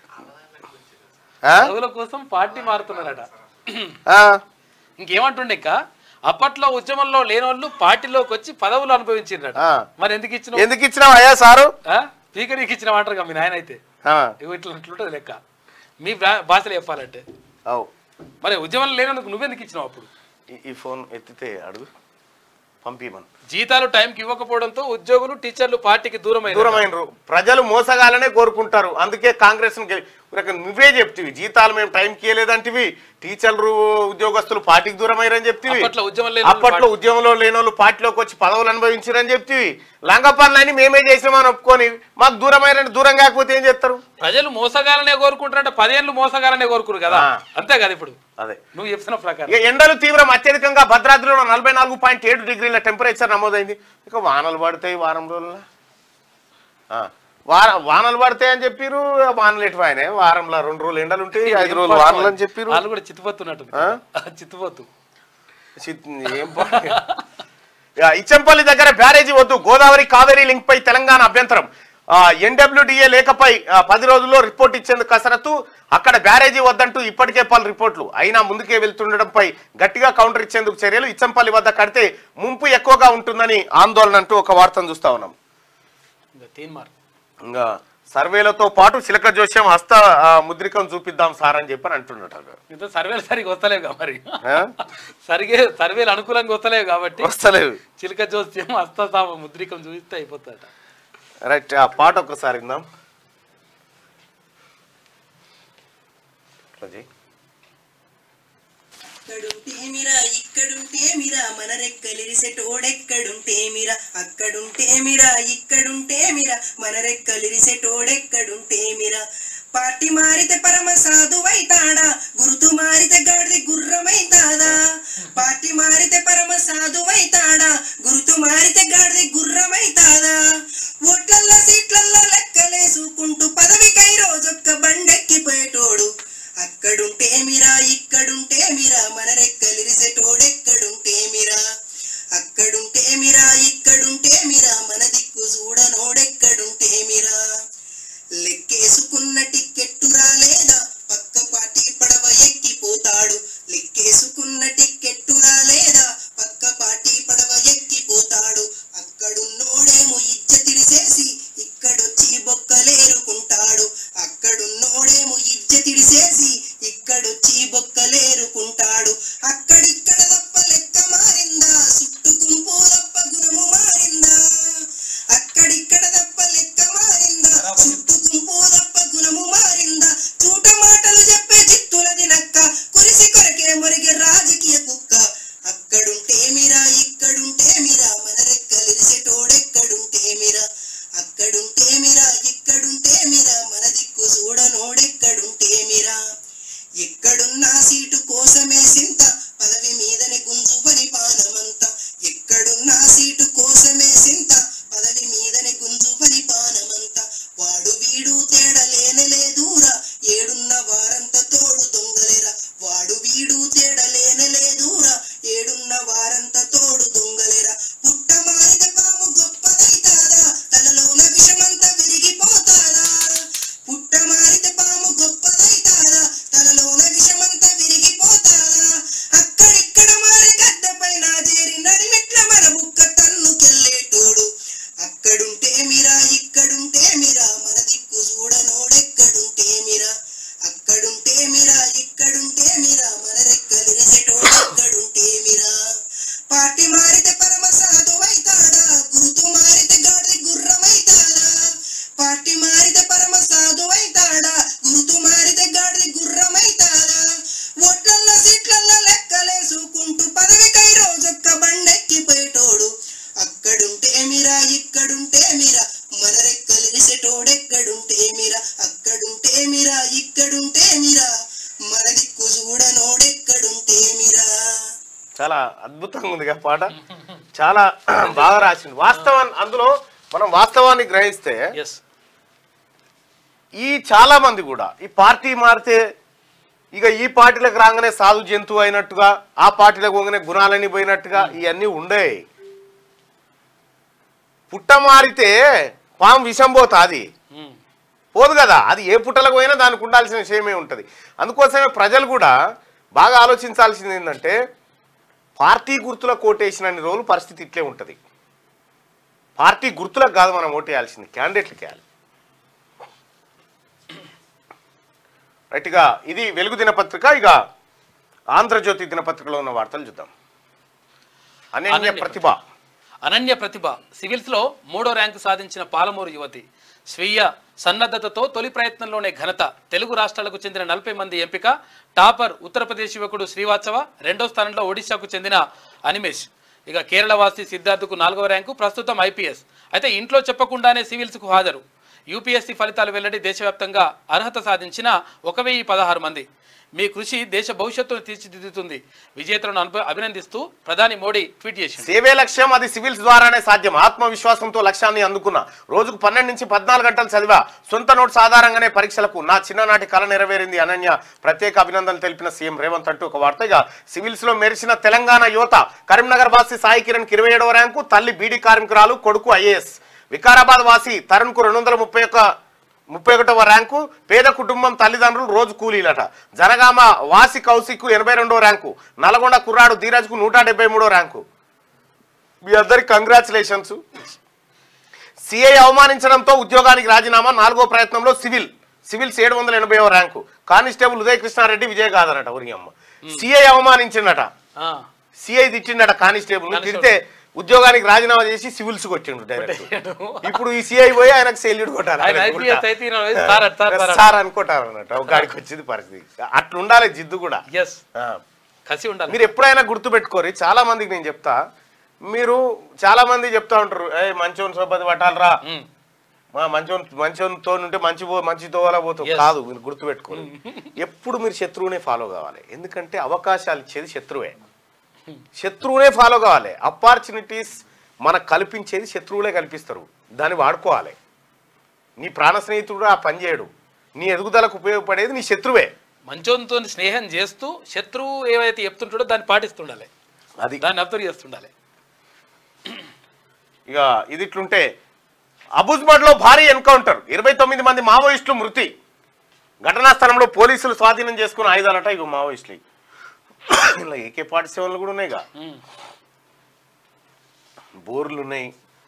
ఆ? పదవుల కోసం పార్టీ మారుతున్నారట ఆ? ఇంకేమంటుండే ఇంకా అప్పట్లో ఉద్యమంలో లేని వాళ్ళు పార్టీలోకి వచ్చి పదవులు అనుభవించిండ్రట ఆ. మరి ఎందుకు ఇచ్చిన ఎందుకు ఇచ్చినావు అయ్యా సారు స్పీకర్కి ఇచ్చిన అంటారు కదా మీ నాయన అయితే ఆ, ఇగో ఇట్లా ఇట్లుంటది లెక్క మీ భా- భాషలో చెప్పాలంటే అవు మరి ఉద్యమంలో లేనందుకు నువ్వెందుకు ఇచ్చినావు అప్పుడు ఈ- ఈ ఫోన్ ఎత్తితే అడుగు పంపిమను జీతాలు టైంకి ఇవ్వకపోవడంతో ఉద్యోగులు టీచర్లు పార్టీకి దూరమైన దూరమైనరు ప్రజలు మోసగాలనే కోరుకుంటారు అందుకే కాంగ్రెస్ నువ్వే చెప్తివి జీతాలు మేము టైంకి ఇవ్వలేదంటివి టీచర్లు ఉద్యోగస్తులు పార్టీకి దూరమైరని చెప్తివి అప్పట్లో ఉద్యమం లేని వాళ్ళు అప్పట్లో ఉద్యమంలో లేని వాళ్ళు పార్టీలోకి వచ్చి పదవులు అనుభవించారని చెప్తివి లంగ పనులని మేమే చేసినామని ఒప్పుకొని మాకు దూరమైరని దూరం కాకపోతే ఏం చేస్తారు ప్రజలు మోసగాలనే కోరుకుంటారంటే పదేళ్ళు మోసగాలనే కోరుకురు కదా ఆ. అంతే కదా ఇప్పుడు అదే నువ్వు చెప్తున్న ప్రకారం ఇక ఎండలు తీవ్రం అత్యధికంగా భద్రాద్రిలో నలభై నాలుగు పాయింట్ ఏడు డిగ్రీల టెంపరేచర్ నమోదైంది ఇక వానలు పడతాయి వారం రోజుల వార వానలు పడతాయి అని చెప్పిరు వానలు ఎటు ఆయన వారంలో రెండు రోజులు ఎండలు ఉంటాయి ఐదు రోజులు వానలు అని చెప్పిరు వాళ్ళు కూడా చిత్తుపోతున్నట్టు ఆ? చిత్తుపోతు చిత్- ఏం పా- ఇక ఇచ్చంపల్లి దగ్గర బ్యారేజీ వద్దు గోదావరి కావేరీ లింక్ పై తెలంగాణ అభ్యంతరం ఎన్డబ్ల్యూడిఏ లేఖపై ఆ, పది రోజుల్లో రిపోర్ట్ ఇచ్చేందుకు కసరత్తు అక్కడ బ్యారేజీ వద్దంటూ ఇప్పటికే పలు రిపోర్ట్లు అయినా ముందుకే వెళ్తుండడంపై గట్టిగా కౌంటర్ ఇచ్చేందుకు చర్యలు ఇచ్చంపల్లి వద్ద కడితే ముంపు ఎక్కువగా ఉంటుందని ఆందోళన అంటూ ఒక వార్తను చూస్తా ఉన్నాం ఇంకా తీన్మార్ ఇంకా సర్వేలతో పాటు చిలక జోస్యం హస్త ఆ, ముద్రికం చూపిద్దాం సార్ అని చెప్పని అంటున్నట్టు ఇంత సర్వేలు సరిగ్గా వస్తలేవు కదా మరి ఆ? సరిగే సర్వేలు అనుకూలంగా వస్తలేవు కాబట్టి వస్తలేవు చిలక జోస్యం హస్తతాప ముద్రికం చూపిస్తే అయిపోతుందట రైట్ ఆ పాట ఒక్కసారి విందాం ఇట్లా చెయ్. అక్కడుంటేమిరా ఇక్కడుంటేమిరా మన రెక్కలిరిసెటోడెక్కడుంటేమిరా అక్కడుంటేమిరా ఇక్కడుంటేమిరా మన రెక్కలిరిసెటోడెక్కడుంటేమిరా పార్టీ మారితే పరమ సాధువైతాడా గురుతు మారితే గాడిది గుర్రమైతాదా పార్టీ మారితే పరమ సాధువైతాడా గురుతు మారితే గాడిది గుర్రమైతాదా ఓట్లల్ల సీట్లల్ల లెక్కలేసుకుంటూ పదవికై రోజొక్క బండెక్కిపోయేటోడు అక్కడుంటే మీరా ఇక్కడుంటే మీరా మన రెక్కలిరిసెటోడెక్కడుంటే మీరా అక్కడుంటే మీరా ఇక్కడుంటే మీరా మన దిక్కు చూడనోడెక్కడుంటే మీరా లెక్కేసుకున్న టిక్కెట్టు రాలేదా పక్క పాటి పడవ ఎక్కిపోతాడు లెక్కేసుకున్న టిక్కెట్టు రాలేదా పక్క పాటి పడవ ఎక్కిపోతాడు అక్కడున్నోడేమో ఇజ్జతిడిసేసి ఇక్కడొచ్చి బొక్కలేరుకుంటాడు అక్కడున్నోడేమో ఇజ్జతిడిసేసి ఇక్కడొచ్చి బొక్కలేరుకుంటాడు అక్కడిక్కడ తప్ప లెక్క మారిందా చుట్టు గుంపు తప్ప గుణము మారిందా అక్కడిక్కడ తప్ప లెక్క మారిందా చుట్టు గుంపు తప్ప గుణము మారిందా చూట మాటలు చెప్పే చిత్తులది నక్క కురిసి కొరకే మొరిగే రాజకీయ కుక్క అక్కడుంటే మీరా ఇక్కడుంటే మీరా మన రెక్కలిరిసెటోడెక్కడుంటే మీరా అక్కడుంటే మీరా ఇక్కడుంటే మీరా మన దిక్కు చూడనోడెక్కడుంటే మీరా ఎక్కడున్నా సీటు కోసమే సింత పదవి మీదని గుంజువని పానమంత ఎక్కడున్నా సీటు కోసమే సింత పదవి మీదని గుంజువని పానమంత వాడు వీడు తేడలేనే లేదూరా ఏడున్న వారంత తోడు దొంగలేరా వాడు వీడు తేడలేనే లేదూరా ఏడున్న వారంత తోడు దొంగలేరా పుట్ట మారిన పాము గొప్పదైతాదా తనలోన విషమంతా విరిగిపోతాదా పుట్ట మారితే పాము గొప్పదైతాదా తనలోన విషమంతా విరిగిపోతాదా అక్కడిక్కడ మారి గడ్డ పైన చేరి నడిమిట్ల మన బుక్క తన్నుకెళ్ళేటోడు అక్కడుంటే మీరా ఇక్కడుంటే మీరా మన దిక్కు చూడనోడెక్కడుంటే మీరా అక్కడుంటే మీరా ఇక్కడుంటే మీరా మన రెక్కలిరిసెటోడు ఎక్కడుంటే మీరా పార్టీ మారితే పరమ సాధువైతాడా గురుతు మారితే గాడి గుర్రమైతాడా పార్టీ మారితే పరమ సాధువైతాడా గురుతు మారితే గాడి గుర్రమైతాడా ఓట్లల్ల సీట్లల్ల లెక్కలేసుకుంటూ పదవికై రోజొక్క బండెక్కిపోయేటోడు అక్కడుంటే మీరా ఇక్కడుంటే మీరా మన రెక్కలిరిసెటోడెక్కడుంటే మీరా అక్కడుంటే మీరా ఇక్కడుంటే మీరా మన దిక్కు చూడనోడెక్కడుంటే మీరా చాలా అద్భుతంగా ఉంది కదా పాట చాలా బాగా రాసింది వాస్తవాన్ని అందులో మనం వాస్తవాన్ని గ్రహిస్తే ఎస్ ఈ చాలా మంది కూడా ఈ పార్టీ మారితే ఇక ఈ పార్టీలకు రాగానే సాధు జంతువు అయినట్టుగా ఆ పార్టీలకు పోగానే గుణాలని పోయినట్టుగా ఇవన్నీ ఉండే పుట్ట మారితే పాము విషం పోతాది ఉమ్. పోదు కదా అది ఏ పుట్టలకు పోయినా దానికి ఉండాల్సిన విషయమే ఉంటుంది అందుకోసమే ప్రజలు కూడా బాగా ఆలోచించాల్సింది ఏంటంటే పార్టీ గుర్తుల కోటేసినన్ని రోజులు పరిస్థితి ఇట్లే ఉంటుంది పార్టీ గుర్తులకు కాదు మనం ఓటేయాల్సింది క్యాండిడేట్లకి వేయాలి రైట్గా ఇది వెలుగు దినపత్రిక ఇక ఆంధ్రజ్యోతి దినపత్రికలో ఉన్న వార్తలు చూద్దాం అనన్య అనన్య ప్రతిభ అనన్య ప్రతిభ సివిల్స్లో మూడో ర్యాంకు సాధించిన పాలమూరు యువతి స్వీయ సన్నద్ధతతో తొలి ప్రయత్నంలోనే ఘనత తెలుగు రాష్ట్రాలకు చెందిన నలభై మంది ఎంపిక టాపర్ ఉత్తరప్రదేశ్ యువకుడు శ్రీవాత్సవ రెండో స్థానంలో ఒడిశాకు చెందిన అనిమేష్ ఇక కేరళ వాసి సిద్ధార్థకు నాలుగవ ర్యాంకు ప్రస్తుతం ఐపీఎస్ అయితే ఇంట్లో చెప్పకుండానే సివిల్స్కు హాజరు యూపీఎస్సీ ఫలితాలు వెల్లడి దేశవ్యాప్తంగా అర్హత సాధించిన ఒక వెయ్యి పదహారు మంది మీ కృషి దేశ భవిష్యత్తును తీర్చిదిద్దుతుంది విజేతలను అను- అభినందిస్తూ ప్రధాని మోడీ ట్వీట్ చేసింది సేవే లక్ష్యం అది సివిల్స్ ద్వారానే సాధ్యం ఆత్మవిశ్వాసంతో లక్ష్యాన్ని అందుకున్నా రోజుకు పన్నెండు నుంచి పద్నాలుగు గంటలు చదివా సొంత నోట్స్ ఆధారంగానే పరీక్షలకు నా చిన్ననాటి కళ నెరవేరింది అనన్య ప్రత్యేక అభినందనలు తెలిపిన సీఎం రేవంత్ అంటూ ఒక వార్త ఇక సివిల్స్ లో మెరిసిన తెలంగాణ యువత కరీంనగర్ వాసి సాయి కిరణ్ కి ఇరవై ఏడవ ర్యాంకు తల్లి బీడీ కార్మికురాలు కొడుకు ఐఏఎస్ వికారాబాద్ వాసి తరుణ్ కు రెండు వందల ముప్పై ఒక్క ముప్పై ఒకటవ ర్యాంకు పేద కుటుంబం తల్లిదండ్రులు రోజు కూలీలట జనగామ వాసి కౌశిక్ ఎనభై రెండో ర్యాంకు నల్గొండ కుర్రాడు ధీరజ్కు నూట డెబ్బై మూడో ర్యాంకు మీ అందరికి కంగ్రాచులేషన్స్ సిఐ అవమానించడంతో ఉద్యోగానికి రాజీనామా నాలుగో ప్రయత్నంలో సివిల్ సివిల్స్ ఏడు వందల ఎనభైవ ర్యాంకు కానిస్టేబుల్ ఉదయ కృష్ణారెడ్డి విజయ కాదనట ఉరి అమ్మ సిఐ అవమానించిండట ఆ, సిఐ తిట్టిండట కానిస్టేబుల్ కానిస్టేబుల్. తిడితే ఉద్యోగానికి రాజీనామా చేసి సివిల్స్ వచ్చిండు డైరెక్ట్ ఇప్పుడు ఈ సిఐ పోయి ఆయనకు సెల్యూట్ కొట్టాలి ఆయన ఐపీఎస్ అయితే ఈయన పోయి సార్ అట్ సార్ సార్ సార్ అనుకుంటారు అన్నట్టు ఒక గాడికి వచ్చింది పరిస్థితి అట్లా ఉండాలి జిద్దు కూడా ఎస్ ఆ. కసి ఉండాలి మీరు ఎప్పుడైనా గుర్తుపెట్టుకోరి చాలా మందికి నేను చెప్తా మీరు చాలా మంది చెప్తా ఉంటారు ఏ మంచోని సోపతి పట్టాలరా ఉమ్, మా మంచోని మంచోనితో ఉంటే మంచి పో మంచి తోవలా పోతాం Yes. కాదు మీరు గుర్తుపెట్టుకోండి ఎప్పుడు మీరు శత్రువునే ఫాలో కావాలి ఎందుకంటే అవకాశాలు ఇచ్చేది శత్రువే శత్రువునే ఫాలో కావాలి ఆపర్చునిటీస్ మనకు కల్పించేది శత్రువులే కల్పిస్తారు దాన్ని వాడుకోవాలి నీ ప్రాణ స్నేహితుడు ఆ పని చేయడు నీ ఎదుగుదలకు ఉపయోగపడేది నీ శత్రువే మంచోనితో స్నేహం చేస్తూ శత్రువు ఏవైతే చెప్తుంటాడో దాన్ని పాటిస్తుండాలి అది దాన్ని అబ్జర్వ్ చేస్తుండాలి ఇక ఇది ఇట్లుంటే అబుజ్మడ్ లో భారీ ఎన్కౌంటర్ ఇరవై తొమ్మిది మంది మావోయిస్టులు మృతి ఘటనా స్థలంలో పోలీసులు స్వాధీనం చేసుకున్న ఆయుధాలట ఇవి మావోయిస్టులు ఇలా ఏకే పార్టీ సెవెన్లు కూడా ఉన్నాయిగా ఉమ్, బోర్లు ఉన్నాయి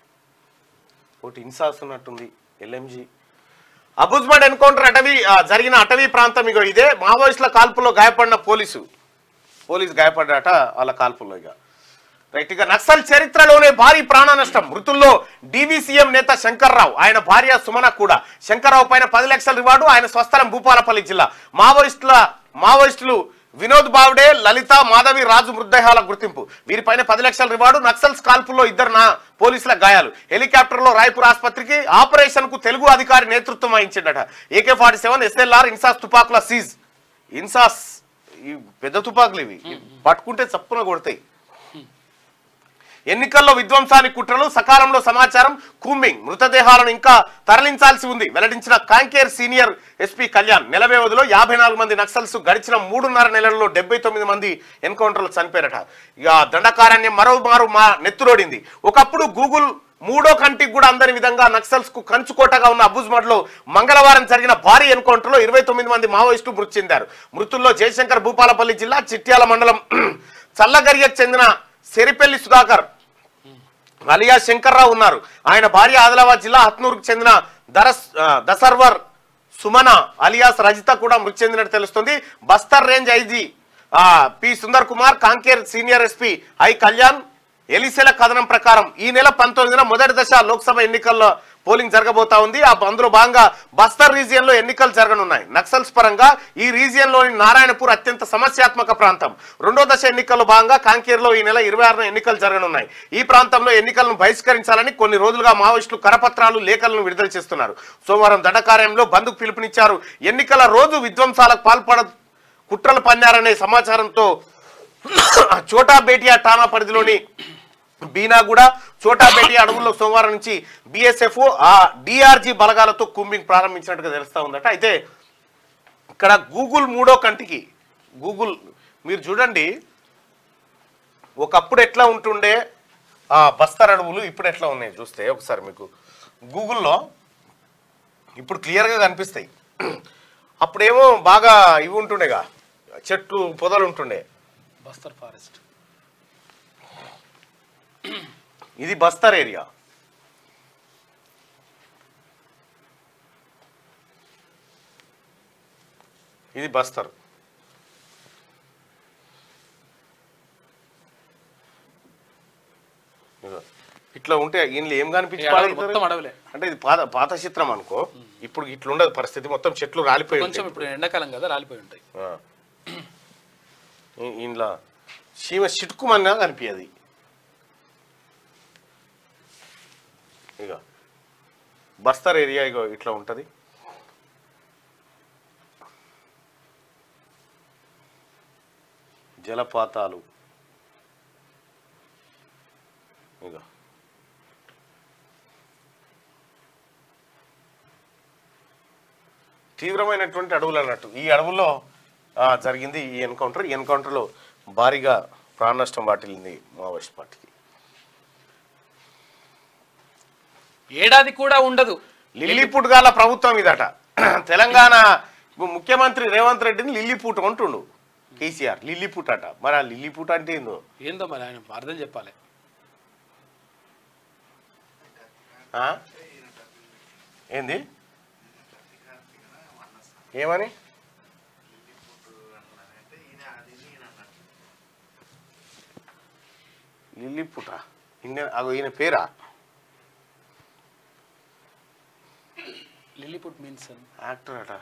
ఒకటి ఇన్సాస్ ఉన్నట్టుంది ఎల్ఎంజి అబుజ్మడ్ ఎన్కౌంటర్ అటవీ ఆ, జరిగిన అటవీ ప్రాంతం ఇగో ఇదే మావోయిస్టుల కాల్పుల్లో గాయపడిన పోలీసు పోలీసు గాయపడ్డాట వాళ్ళ కాల్పుల్లో ఇక రైట్ ఇక నక్సల్ చరిత్రలోనే భారీ ప్రాణ నష్టం మృతుల్లో డివిసిఎం నేత శంకర్రావు ఆయన భార్య సుమన కూడా శంకర్రావు పైన పది లక్షల రివార్డు ఆయన స్వస్థలం భూపాలపల్లి జిల్లా మావోయిస్టుల మావోయిస్టులు వినోద్ బావ్డే లలిత మాధవి రాజు మృతదేహాల గుర్తింపు వీరిపైన పది లక్షల రివార్డు నక్సల్స్ కాల్పుల్లో ఇద్దరు నా పోలీసుల గాయాలు హెలికాప్టర్లో రాయ్పూర్ ఆసుపత్రికి ఆపరేషన్ కు తెలుగు అధికారి నేతృత్వం వహించిండట AK forty seven SLR INSAS తుపాకుల సీజ్ ఇన్సాస్ ఈ పెద్ద తుపాకులు ఇవి ఇవి పట్టుకుంటే చప్పున కొడతాయి ఎన్నికల్లో విధ్వంసానికి కుట్రలు సకాలంలో సమాచారం కూంబింగ్ మృతదేహాలను ఇంకా తరలించాల్సి ఉంది వెల్లడించిన కాంకేర్ సీనియర్ ఎస్పీ కళ్యాణ్ నెల వ్యవధిలో యాభై నాలుగు మంది నక్సల్స్ గడిచిన మూడున్నర నెలల్లో డెబ్బై తొమ్మిది మంది ఎన్కౌంటర్లు చనిపోయారట ఇక దండకారణ్యం మరోమారు మా నెత్తురోడింది ఒకప్పుడు గూగుల్ మూడో కంటికి కూడా అందని విధంగా నక్సల్స్ కు కంచుకోటగా ఉన్న అబుజ్మడ్ లో మంగళవారం జరిగిన భారీ ఎన్కౌంటర్ లో ఇరవై తొమ్మిది మంది మావోయిస్టులు మృతి చెందారు మృతుల్లో జయశంకర్ భూపాలపల్లి జిల్లా చిట్యాల మండలం చల్లగరియకు చెందిన సెరిపెల్లి సుధాకర్ అలియా శంకర్రావు ఉన్నారు ఆయన భార్య ఆదిలాబాద్ జిల్లా హత్నూరుకు చెందిన దరస్ ఆ, దసర్వర్ సుమన అలియాస్ రజిత కూడా మృతి చెందినట్టు తెలుస్తుంది బస్తర్ రేంజ్ ఐజీ ఆ, P Sundar Kumar Kanker senior SP I Kalyan Elesela కథనం ప్రకారం ఈ నెల పంతొమ్మిదిన మొదటి దశ లోక్సభ ఎన్నికల్లో పోలింగ్ జరగబోతా ఉంది ఆ అందులో భాగంగా బస్తర్ రీజియన్ లో ఎన్నికలు జరగనున్నాయి నక్సల్స్ పరంగా ఈ రీజియన్ లోని నారాయణపూర్ అత్యంత సమస్యాత్మక ప్రాంతం రెండో దశ ఎన్నికల్లో భాగంగా కాంకేర్లో ఈ నెల ఇరవై ఆరున ఎన్నికలు జరగనున్నాయి ఈ ప్రాంతంలో ఎన్నికలను బహిష్కరించాలని కొన్ని రోజులుగా మావోయిస్టులు కరపత్రాలు లేఖలను విడుదల చేస్తున్నారు సోమవారం దండకార్యంలో బంద్కు పిలుపునిచ్చారు ఎన్నికల రోజు విధ్వంసాలకు పాల్పడ కుట్రలు పన్నారనే సమాచారంతో చోటా బేటియా ఠాణా పరిధిలోని బీనాగూడ చోటా బేటియా అడవుల్లో సోమవారం నుంచి బిఎస్ఎఫ్ ఆ డిఆర్జీ బలగాలతో కుంబింగ్ ప్రారంభించినట్టుగా తెలుస్తా ఉందట అయితే ఇక్కడ గూగుల్ మూడో కంటికి గూగుల్ మీరు చూడండి ఒకప్పుడు ఎట్లా ఉంటుండే ఆ బస్తర్ అడవులు ఇప్పుడు ఎట్లా ఉన్నాయి చూస్తే ఒకసారి మీకు గూగుల్లో ఇప్పుడు క్లియర్గా కనిపిస్తాయి అప్పుడేమో బాగా ఇవి ఉంటుండేగా చెట్లు పొదలు ఉంటుండే బస్తర్ ఫారెస్ట్ ఇది బస్తర్ ఏరియా ఇది బస్తర్ ఇదిగో. ఇట్లా ఉంటే ఈయనలు ఏం ఈ అడవులు కనిపించాలి మొత్తం అడవులే అంటే ఇది పాత పాత చిత్రం అనుకో ఇప్పుడు ఇట్లా ఉండదు పరిస్థితి మొత్తం చెట్లు రాలిపోయి కొంచెం ఉంటాయి ఇప్పుడు ఎండాకాలం కదా రాలిపోయి ఉంటాయి ఆ. ఈ- ఇంట్లో చీమ చిటుకుమన్నా కనిపించదు ఇక బస్తర్ ఏరియా ఇగో ఇట్లా ఉంటుంది జలపాతాలు ఇక తీవ్రమైనటువంటి అడవులు అన్నట్టు ఈ అడవుల్లో ఆ, జరిగింది ఈ ఎన్కౌంటర్ ఈ ఎన్కౌంటర్లో భారీగా ప్రాణ నష్టం వాటిల్లింది మావోయిస్ట్ పార్టీకి ఏడాది కూడా ఉండదు లిల్లీపుట్ గాల ప్రభుత్వం ఇదట తెలంగాణ ఇప్పుడు ముఖ్యమంత్రి రేవంత్ రెడ్డిని లిల్లీపుట్ అంటుండు కేసీఆర్ లిల్లీపుట్ అట మరి ఆ లిల్లీపుట్ అంటే ఏందో ఏందో మరి ఆయన అర్థం చెప్పాలి ఆ? ఏంది ఏమని లిల్లీపుట ఇన్న అగో ఈయన పేరా లిల్లీపుట్ మీన్స్ యాక్టర్ అట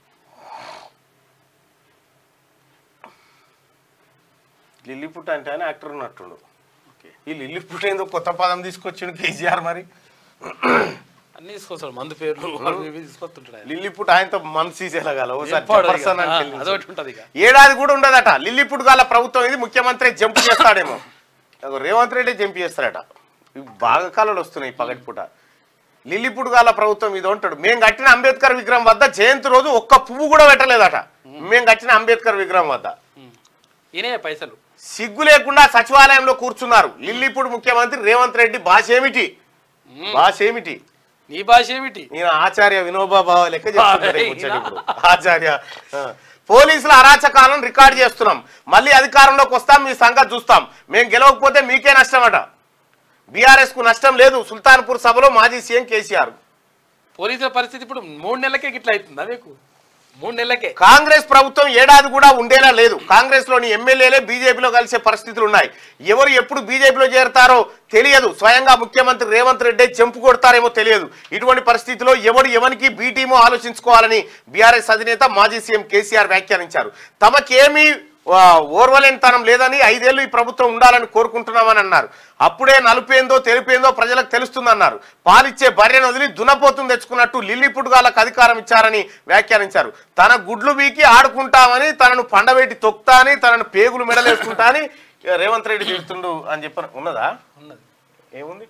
లిల్లీపుట్ అంటే ఆయన యాక్టర్ ఉన్నట్టుండు ఈ లిల్లీపుట్ ఏందో కొత్త పదం తీసుకొచ్చిండు కేసీఆర్ మరి అన్ని తీసుకొస్తాడు మందు పేర్లు అవి ఇవి తీసుకొస్తుంటాడు ఆయన. లిల్లీపుట్ ఆయనతో మనసు ఎలాగాల ఓసారి చెప్పాడు ఇక. జబర్సన్ అని ఆ, తెలియదు. అదొకటి ఉంటది ఇక ఏడాది కూడా ఉండదట లిల్లీపుట్ గాల ప్రభుత్వం ఇది ముఖ్యమంత్రి జంప్ చేస్తాడేమో అగో రేవంత్ రెడ్డి జంప్ చేస్తాడట ఇవి బాగా కాలాలు వస్తున్నాయి పగటిపూట లిల్లీపుట్ గాల ప్రభుత్వం ఇది ఉంటాడు మేము కట్టిన అంబేద్కర్ విగ్రహం వద్ద జయంతి రోజు ఒక్క పువ్వు కూడా పెట్టలేదట మేము కట్టిన అంబేద్కర్ విగ్రహం వద్ద ఉమ్. ఈయనే పైసలు సిగ్గు లేకుండా సచివాలయంలో కూర్చున్నారు లిల్లీపుట్ ముఖ్యమంత్రి రేవంత్ రెడ్డి భాష ఏమిటి ఉమ్. భాష ఏమిటి నీ భాష ఏమిటి ఈయన ఆచార్య వినోబా భావ లెక్క చెప్తున్నాడు ఈ ఈయన? ముచ్చట ఇప్పుడు. ఆచార్య ఆ. పోలీసుల అరాచకాలను రికార్డు చేస్తున్నాం మళ్ళీ అధికారంలోకి వస్తాం మీ సంగతి చూస్తాం మేము గెలవకపోతే మీకే నష్టమట బీఆర్ఎస్ కు నష్టం లేదు సుల్తాన్పూర్ సభలో మాజీ సీఎం కేసీఆర్ పోలీసుల పరిస్థితి ఇప్పుడు మూడు నెలలకే గిట్లా అవుతుందా మీకు మూడు నెలలకే కాంగ్రెస్ ప్రభుత్వం ఏడాది కూడా ఉండేలా లేదు కాంగ్రెస్ లోని ఎమ్మెల్యేలే బీజేపీలో కలిసే పరిస్థితులు ఉన్నాయి ఎవరు ఎప్పుడు బీజేపీలో చేరతారో తెలియదు స్వయంగా ముఖ్యమంత్రి రేవంత్ రెడ్డి చెంపు కొడతారేమో తెలియదు ఇటువంటి పరిస్థితిలో ఎవరు ఎవరికి బీటీమో ఆలోచించుకోవాలని బీఆర్ఎస్ అధినేత మాజీ సీఎం కేసీఆర్ వ్యాఖ్యానించారు తమకేమీ ఆ, ఓర్వలేనితనం లేదని ఐదేళ్లు ఈ ప్రభుత్వం ఉండాలని కోరుకుంటున్నామని అన్నారు అప్పుడే నలుపేందో తెలిపేందో ప్రజలకు తెలుస్తుందన్నారు పాలిచ్చే బర్రెను వదిలి దునపోతుని తెచ్చుకున్నట్టు లిల్లీపుట్గాలకు అధికారం ఇచ్చారని వ్యాఖ్యానించారు తన గుడ్లు బీకి ఆడుకుంటామని తనను పండబెట్టి తొక్తా అని తనను పేగులు మెడలేసుకుంటా అని ఇక రేవంత్ రెడ్డి తిడుతుండు అని చెప్పని ఉన్నదా ఉన్నది ఏముంది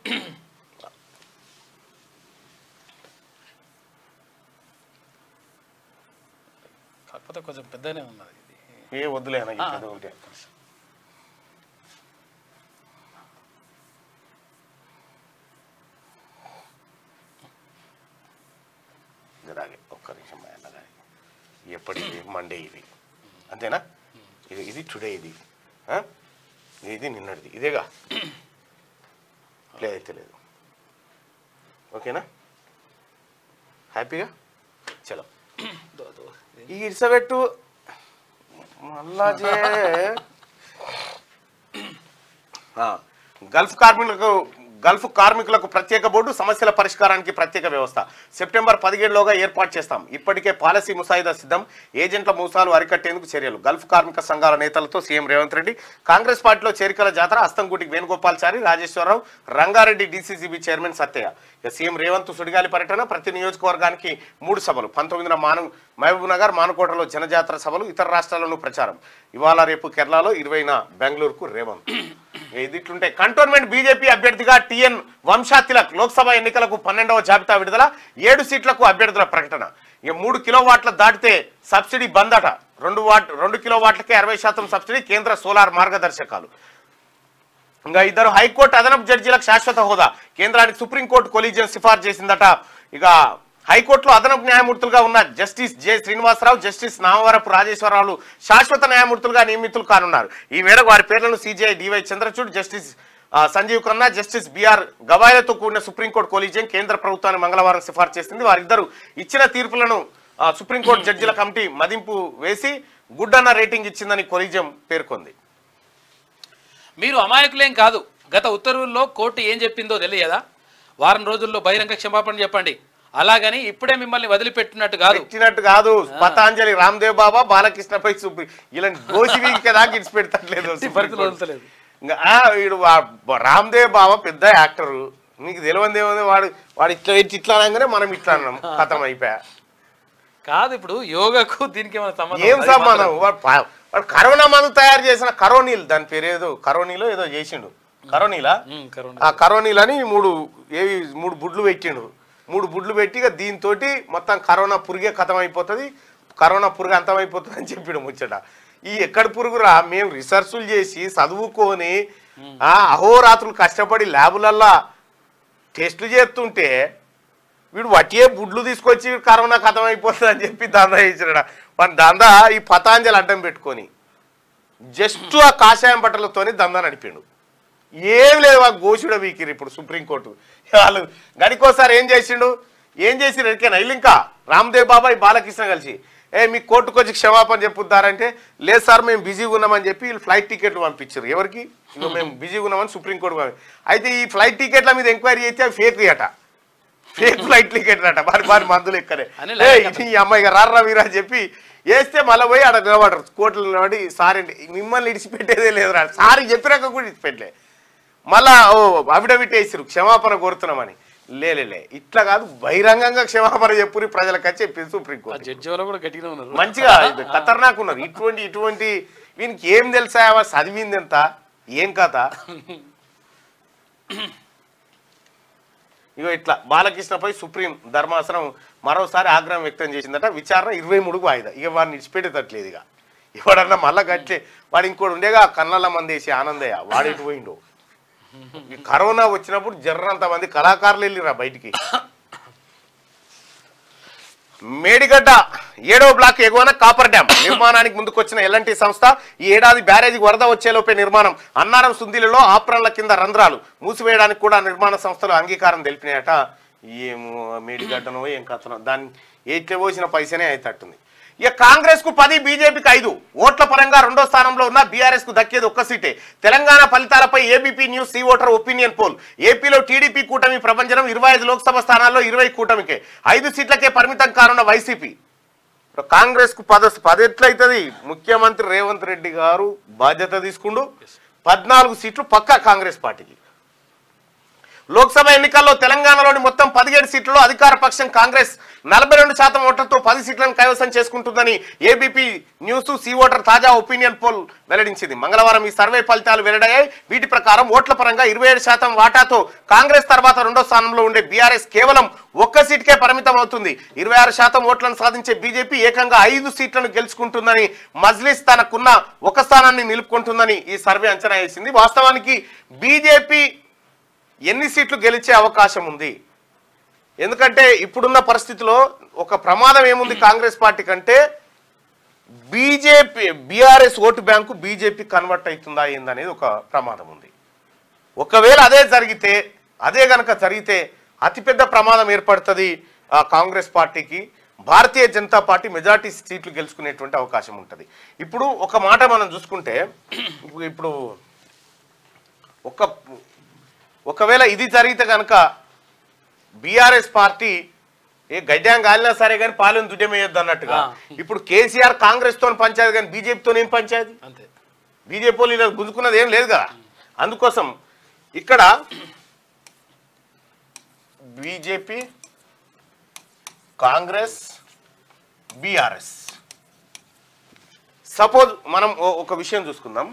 కాకపోతే కొంచెం పెద్దనే ఉన్నది ఇది ఏ వద్దులే అన్న ఆ. ఏదో ఒకటి. జరాగే ఒక్క నిమిషం మా అన్నగారి ఎప్పటిది మండే ఇది అంతేనా ఇది ఇది టుడే ఇది ఆ? ఇది నిన్నటిది ఇదేగా లేదైతే లేదు ఓకేనా హ్యాపీగా చలో దో, దో. ఈ ఇడిసబెట్టు మళ్ళా చే ఆ, గల్ఫ్ కార్మికులకు గల్ఫ్ కార్మికులకు ప్రత్యేక బోర్డు సమస్యల పరిష్కారానికి ప్రత్యేక వ్యవస్థ సెప్టెంబర్ పదిహేడులోగా ఏర్పాటు చేస్తాం ఇప్పటికే పాలసీ ముసాయిదా సిద్ధం ఏజెంట్ల మూసాలు అరికట్టేందుకు చర్యలు గల్ఫ్ కార్మిక సంఘాల నేతలతో సీఎం రేవంత్ రెడ్డి కాంగ్రెస్ పార్టీలో చేరికల జాతర అస్తంగూటికి వేణుగోపాల్చారి రాజేశ్వరరావు రంగారెడ్డి డీసీసీబీ చైర్మన్ సత్తయ్య ఇక సీఎం రేవంత్ సుడిగాలి పర్యటన ప్రతి నియోజకవర్గానికి మూడు సభలు పంతొమ్మిదిన మాను మహబూబ్ నగర్ మానుకోటలో జనజాతర సభలు ఇతర రాష్ట్రాల్లోనూ ప్రచారం ఇవాళ రేపు కేరళలో ఇరవైన బెంగళూరుకు రేవంత్ ఇది ఇట్లుంటే కంటోన్మెంట్ బీజేపీ అభ్యర్థిగా టిఎన్ వంశా తిలక్ లోక్సభ ఎన్నికలకు పన్నెండవ జాబితా విడుదల ఏడు సీట్లకు అభ్యర్థుల ప్రకటన ఇక మూడు కిలోవాట్ల దాటితే సబ్సిడీ బంద్ అట రెండు వాట్ రెండు కిలో వాట్లకే అరవై శాతం సబ్సిడీ కేంద్ర సోలార్ మార్గదర్శకాలు ఇంకా ఇద్దరు హైకోర్టు అదనపు జడ్జీలకు శాశ్వత హోదా కేంద్రానికి సుప్రీంకోర్టు కొలీజియం సిఫార్సు చేసిందట ఇక హైకోర్టులో అదనపు న్యాయమూర్తులుగా ఉన్న justice J Srinivasa Rao justice Namavarapu రాజేశ్వరరావులు శాశ్వత న్యాయమూర్తులుగా నియమితులు కానున్నారు ఈ మేరకు వారి పేర్లను సిజిఐ డివై చంద్రచూడ్ జస్టిస్ ఆ, సంజీవ్ ఖన్నా జస్టిస్ బిఆర్ గవాయిలతో కూడిన సుప్రీంకోర్టు కొలీజియం కేంద్ర ప్రభుత్వాన్ని మంగళవారం సిఫార్సు చేసింది వారిద్దరు ఇచ్చిన తీర్పులను ఆ, సుప్రీంకోర్టు జడ్జిల కమిటీ మదింపు వేసి గుడ్ అన్న రేటింగ్ ఇచ్చిందని కొలీజియం పేర్కొంది మీరు అమాయకులేం కాదు గత ఉత్తర్వుల్లో కోర్టు ఏం చెప్పిందో తెలియదా వారం రోజుల్లో బహిరంగ క్షమాపణ చెప్పండి అలాగని ఇప్పుడే మిమ్మల్ని వదిలిపెట్టినట్టు కాదు పెట్టినట్టు కాదు పతాంజలి రామ్దేవ్ బాబా బాలకృష్ణపై సుప్రీ ఇలాంటి గోసి వీకి దాకా ఇడిచి పెడతట్లేదు ఎట్టి పరిస్థితుల్లో వదలలేదు. ఇంకా ఆ, వీడు వా- రామ్దేవ్ బాబా పెద్ద యాక్టరు నీకు తెలియంది ఏముంది వాడు వాడు ఇట్లా పెట్టి ఇట్లా అనగానే మనం ఇట్లా అన్నాం కథం అయిపోయా కాదు ఇప్పుడు యోగకు దీనికి ఏమైనా సంబంధం ఏం ఉందా? ఇది సంబంధం మాత్రం- వాడు పా- వాడు కరోనా మందు తయారు చేసిన కరోనీల్ దాని పేరు ఏదో కరోనీలో ఏదో చేసిండు కరోనీలా ఉమ్, కరోనా ఆ కరోనీలు అని మూడు ఏవి మూడు బుడ్లు పెట్టిండు మూడు బుడ్లు పెట్టి ఇక దీంతో మొత్తం కరోనా పురుగే ఖతం అయిపోతుంది కరోనా పురుగు అంతమైపోతుంది అని చెప్పాడు ముచ్చట ఈ ఎక్కడ పురుగురా మేము రీసెర్చ్లు చేసి చదువుకొని ఆ అహోరాత్రులు కష్టపడి ల్యాబులల్లా టెస్టులు చేస్తుంటే వీడు వట్టియే బుడ్లు తీసుకొచ్చి కరోనా ఖతం అయిపోతుంది అని చెప్పి దందా చేసినాడు వాడి దందా ఈ పతాంజలి అడ్డం పెట్టుకొని జస్ట్ ఆ కాషాయం బట్టలతోని దందా నడిపిండు ఏం లేదు వాళ్ళు గోషుడ వీకిరు ఇప్పుడు సుప్రీంకోర్టు వాళ్ళు గడికోసారి ఏం చేసిండు ఏం చేసి ఎడికైనా ఇంకా రామ్దేవ్ బాబాయ్ బాలకృష్ణ కలిసి ఏ మీ కోర్టుకు వచ్చి క్షమాపణ చెప్పుద్దారంటే లేదు సార్ మేము బిజీగా ఉన్నామని చెప్పి వీళ్ళు ఫ్లైట్ టికెట్లు పంపించారు ఎవరికి ఇగో మేము బిజీగా ఉన్నామని సుప్రీంకోర్టు పంపి అయితే ఈ ఫ్లైట్ టికెట్ల మీద ఎంక్వైరీ చేస్తే అవి ఫేక్ అట ఫేక్ ఫ్లైట్ టికెట్ అట మరి మరి మందులు ఎక్కడే అని ఏ, ఇది ఈ అమ్మాయి రారా వీరా అని చెప్పి వేస్తే మళ్ళీ పోయి ఆడ నిలబడరు కోర్టులు నిలబడి సార్ అండి మిమ్మల్ని ఇడిచిపెట్టేదే లేదు రా సార్ చెప్పినాక కూడా ఇడిచిపెట్టలే మళ్ళా ఓ అఫిడవిట్ వేసిరు క్షమాపణ కోరుతున్నామని లేలే ఇట్లా కాదు బహిరంగంగా క్షమాపణ చెప్పుని ప్రజలకు వచ్చి చెప్పింది ఆ సుప్రీంకోర్టు జడ్జి వాళ్ళు కూడా గట్టిగా ఉన్నారు మంచిగా ఇది ఖతర్నాక్ ఉన్నారు ఇటువంటి ఇటువంటి వీనికి ఏం తెలుసా వా చదివింది ఎంత ఏం కథ ఇగో ఇట్లా బాలకృష్ణపై సుప్రీం ధర్మాసనం మరోసారి ఆగ్రహం వ్యక్తం చేసిందట విచారణ ఇరవై మూడుకు వాయిదా ఇక వాడిని ఇడిచిపెట్టేటట్లేదు ఇక ఎవడన్నా మళ్ళా గట్లే వాడు ఇంకోటి ఉండేగా కన్నల మంది వేసి ఆనందయ్య వాడు ఎటు పోయిండు ఈ కరోనా వచ్చినప్పుడు జర్రంత మంది కళాకారులు వెళ్ళిరా బయటికి మేడిగడ్డ ఏడవ బ్లాక్ ఎగువన కాపర్ డ్యాం నిర్మాణానికి ముందుకొచ్చిన ఎల్ఎన్టీ సంస్థ ఈ ఏడాది బ్యారేజీకి వరద వచ్చేలోపే నిర్మాణం అన్నారం సుందిలలో ఆప్రాన్ల కింద రంధ్రాలు మూసివేయడానికి కూడా నిర్మాణ సంస్థలు అంగీకారం తెలిపినాయట ఏమో మేడిగడ్డనో ఏం కథనో దాన్ని ఎట్లా పోసిన పైసనే అయితట్టుంది ఇక కాంగ్రెస్ కు పది బీజేపీకి ఐదు ఓట్ల పరంగా రెండో స్థానంలో ఉన్న బీఆర్ఎస్ కు దక్కేది ఒక్క సీటే తెలంగాణ ఫలితాలపై ABP news C voter opinion poll ఏపీలో టీడీపీ కూటమి ప్రపంచం ఇరవై ఐదు లోక్సభ స్థానాల్లో ఇరవై కూటమికే ఐదు సీట్లకే పరిమితం కానున్న వైసీపీ ఇప్పుడు కాంగ్రెస్ కు పద పది ఎట్లయితుంది ముఖ్యమంత్రి రేవంత్ రెడ్డి గారు బాధ్యత తీసుకుండు పద్నాలుగు సీట్లు పక్కా కాంగ్రెస్ పార్టీకి లోక్సభ ఎన్నికల్లో తెలంగాణలోని మొత్తం పదిహేడు సీట్లలో అధికార పక్షం కాంగ్రెస్ నలభై రెండు శాతం ఓట్లతో పది సీట్లను కైవసం చేసుకుంటుందని ఏబీపీ న్యూస్ సీ ఓటర్ తాజా ఒపీనియన్ పోల్ వెల్లడించింది మంగళవారం ఈ సర్వే ఫలితాలు వెల్లడయ్యాయి వీటి ప్రకారం ఓట్ల పరంగా ఇరవై ఏడు శాతం వాటాతో కాంగ్రెస్ తర్వాత రెండో స్థానంలో ఉండే బీఆర్ఎస్ కేవలం ఒక్క సీట్కే పరిమితం అవుతుంది ఇరవై ఆరు శాతం ఓట్లను సాధించే బీజేపీ ఏకంగా ఐదు సీట్లను గెలుచుకుంటుందని మజ్లిస్ తనకున్న ఒక స్థానాన్ని నిలుపుకుంటుందని ఈ సర్వే అంచనా వేసింది వాస్తవానికి బీజేపీ ఎన్ని సీట్లు గెలిచే అవకాశం ఉంది ఎందుకంటే ఇప్పుడున్న పరిస్థితిలో ఒక ప్రమాదం ఏముంది కాంగ్రెస్ పార్టీ కంటే BJP BRS vote bank BJP convert అవుతుందా ఏందనేది ఒక ప్రమాదం ఉంది ఒకవేళ అదే జరిగితే అదే గనక జరిగితే అతిపెద్ద ప్రమాదం ఏర్పడుతుంది ఆ కాంగ్రెస్ పార్టీకి భారతీయ జనతా పార్టీ మెజార్టీ సీట్లు గెలుచుకునేటువంటి అవకాశం ఉంటుంది ఇప్పుడు ఒక మాట మనం చూసుకుంటే ఇప్పుడు- ఇప్పుడు ఒక ఒకవేళ ఇది జరిగితే కనుక బీఆర్ఎస్ పార్టీ ఏ గడ్డాం కాలినా సరే కానీ పాలన దుడ్డమేయొద్దు అన్నట్టుగా ఆ. ఇప్పుడు కేసీఆర్ కాంగ్రెస్ తో పంచాయతీ కానీ బీజేపీతో ఏం పంచాయతీ అంతే బీజేపీ వాళ్ళు ఇలా గుంజుకున్నది ఏం లేదు కదా అందుకోసం ఇక్కడ బీజేపీ కాంగ్రెస్ బీఆర్ఎస్ సపోజ్ మనం ఓ- ఒక విషయం చూసుకుందాం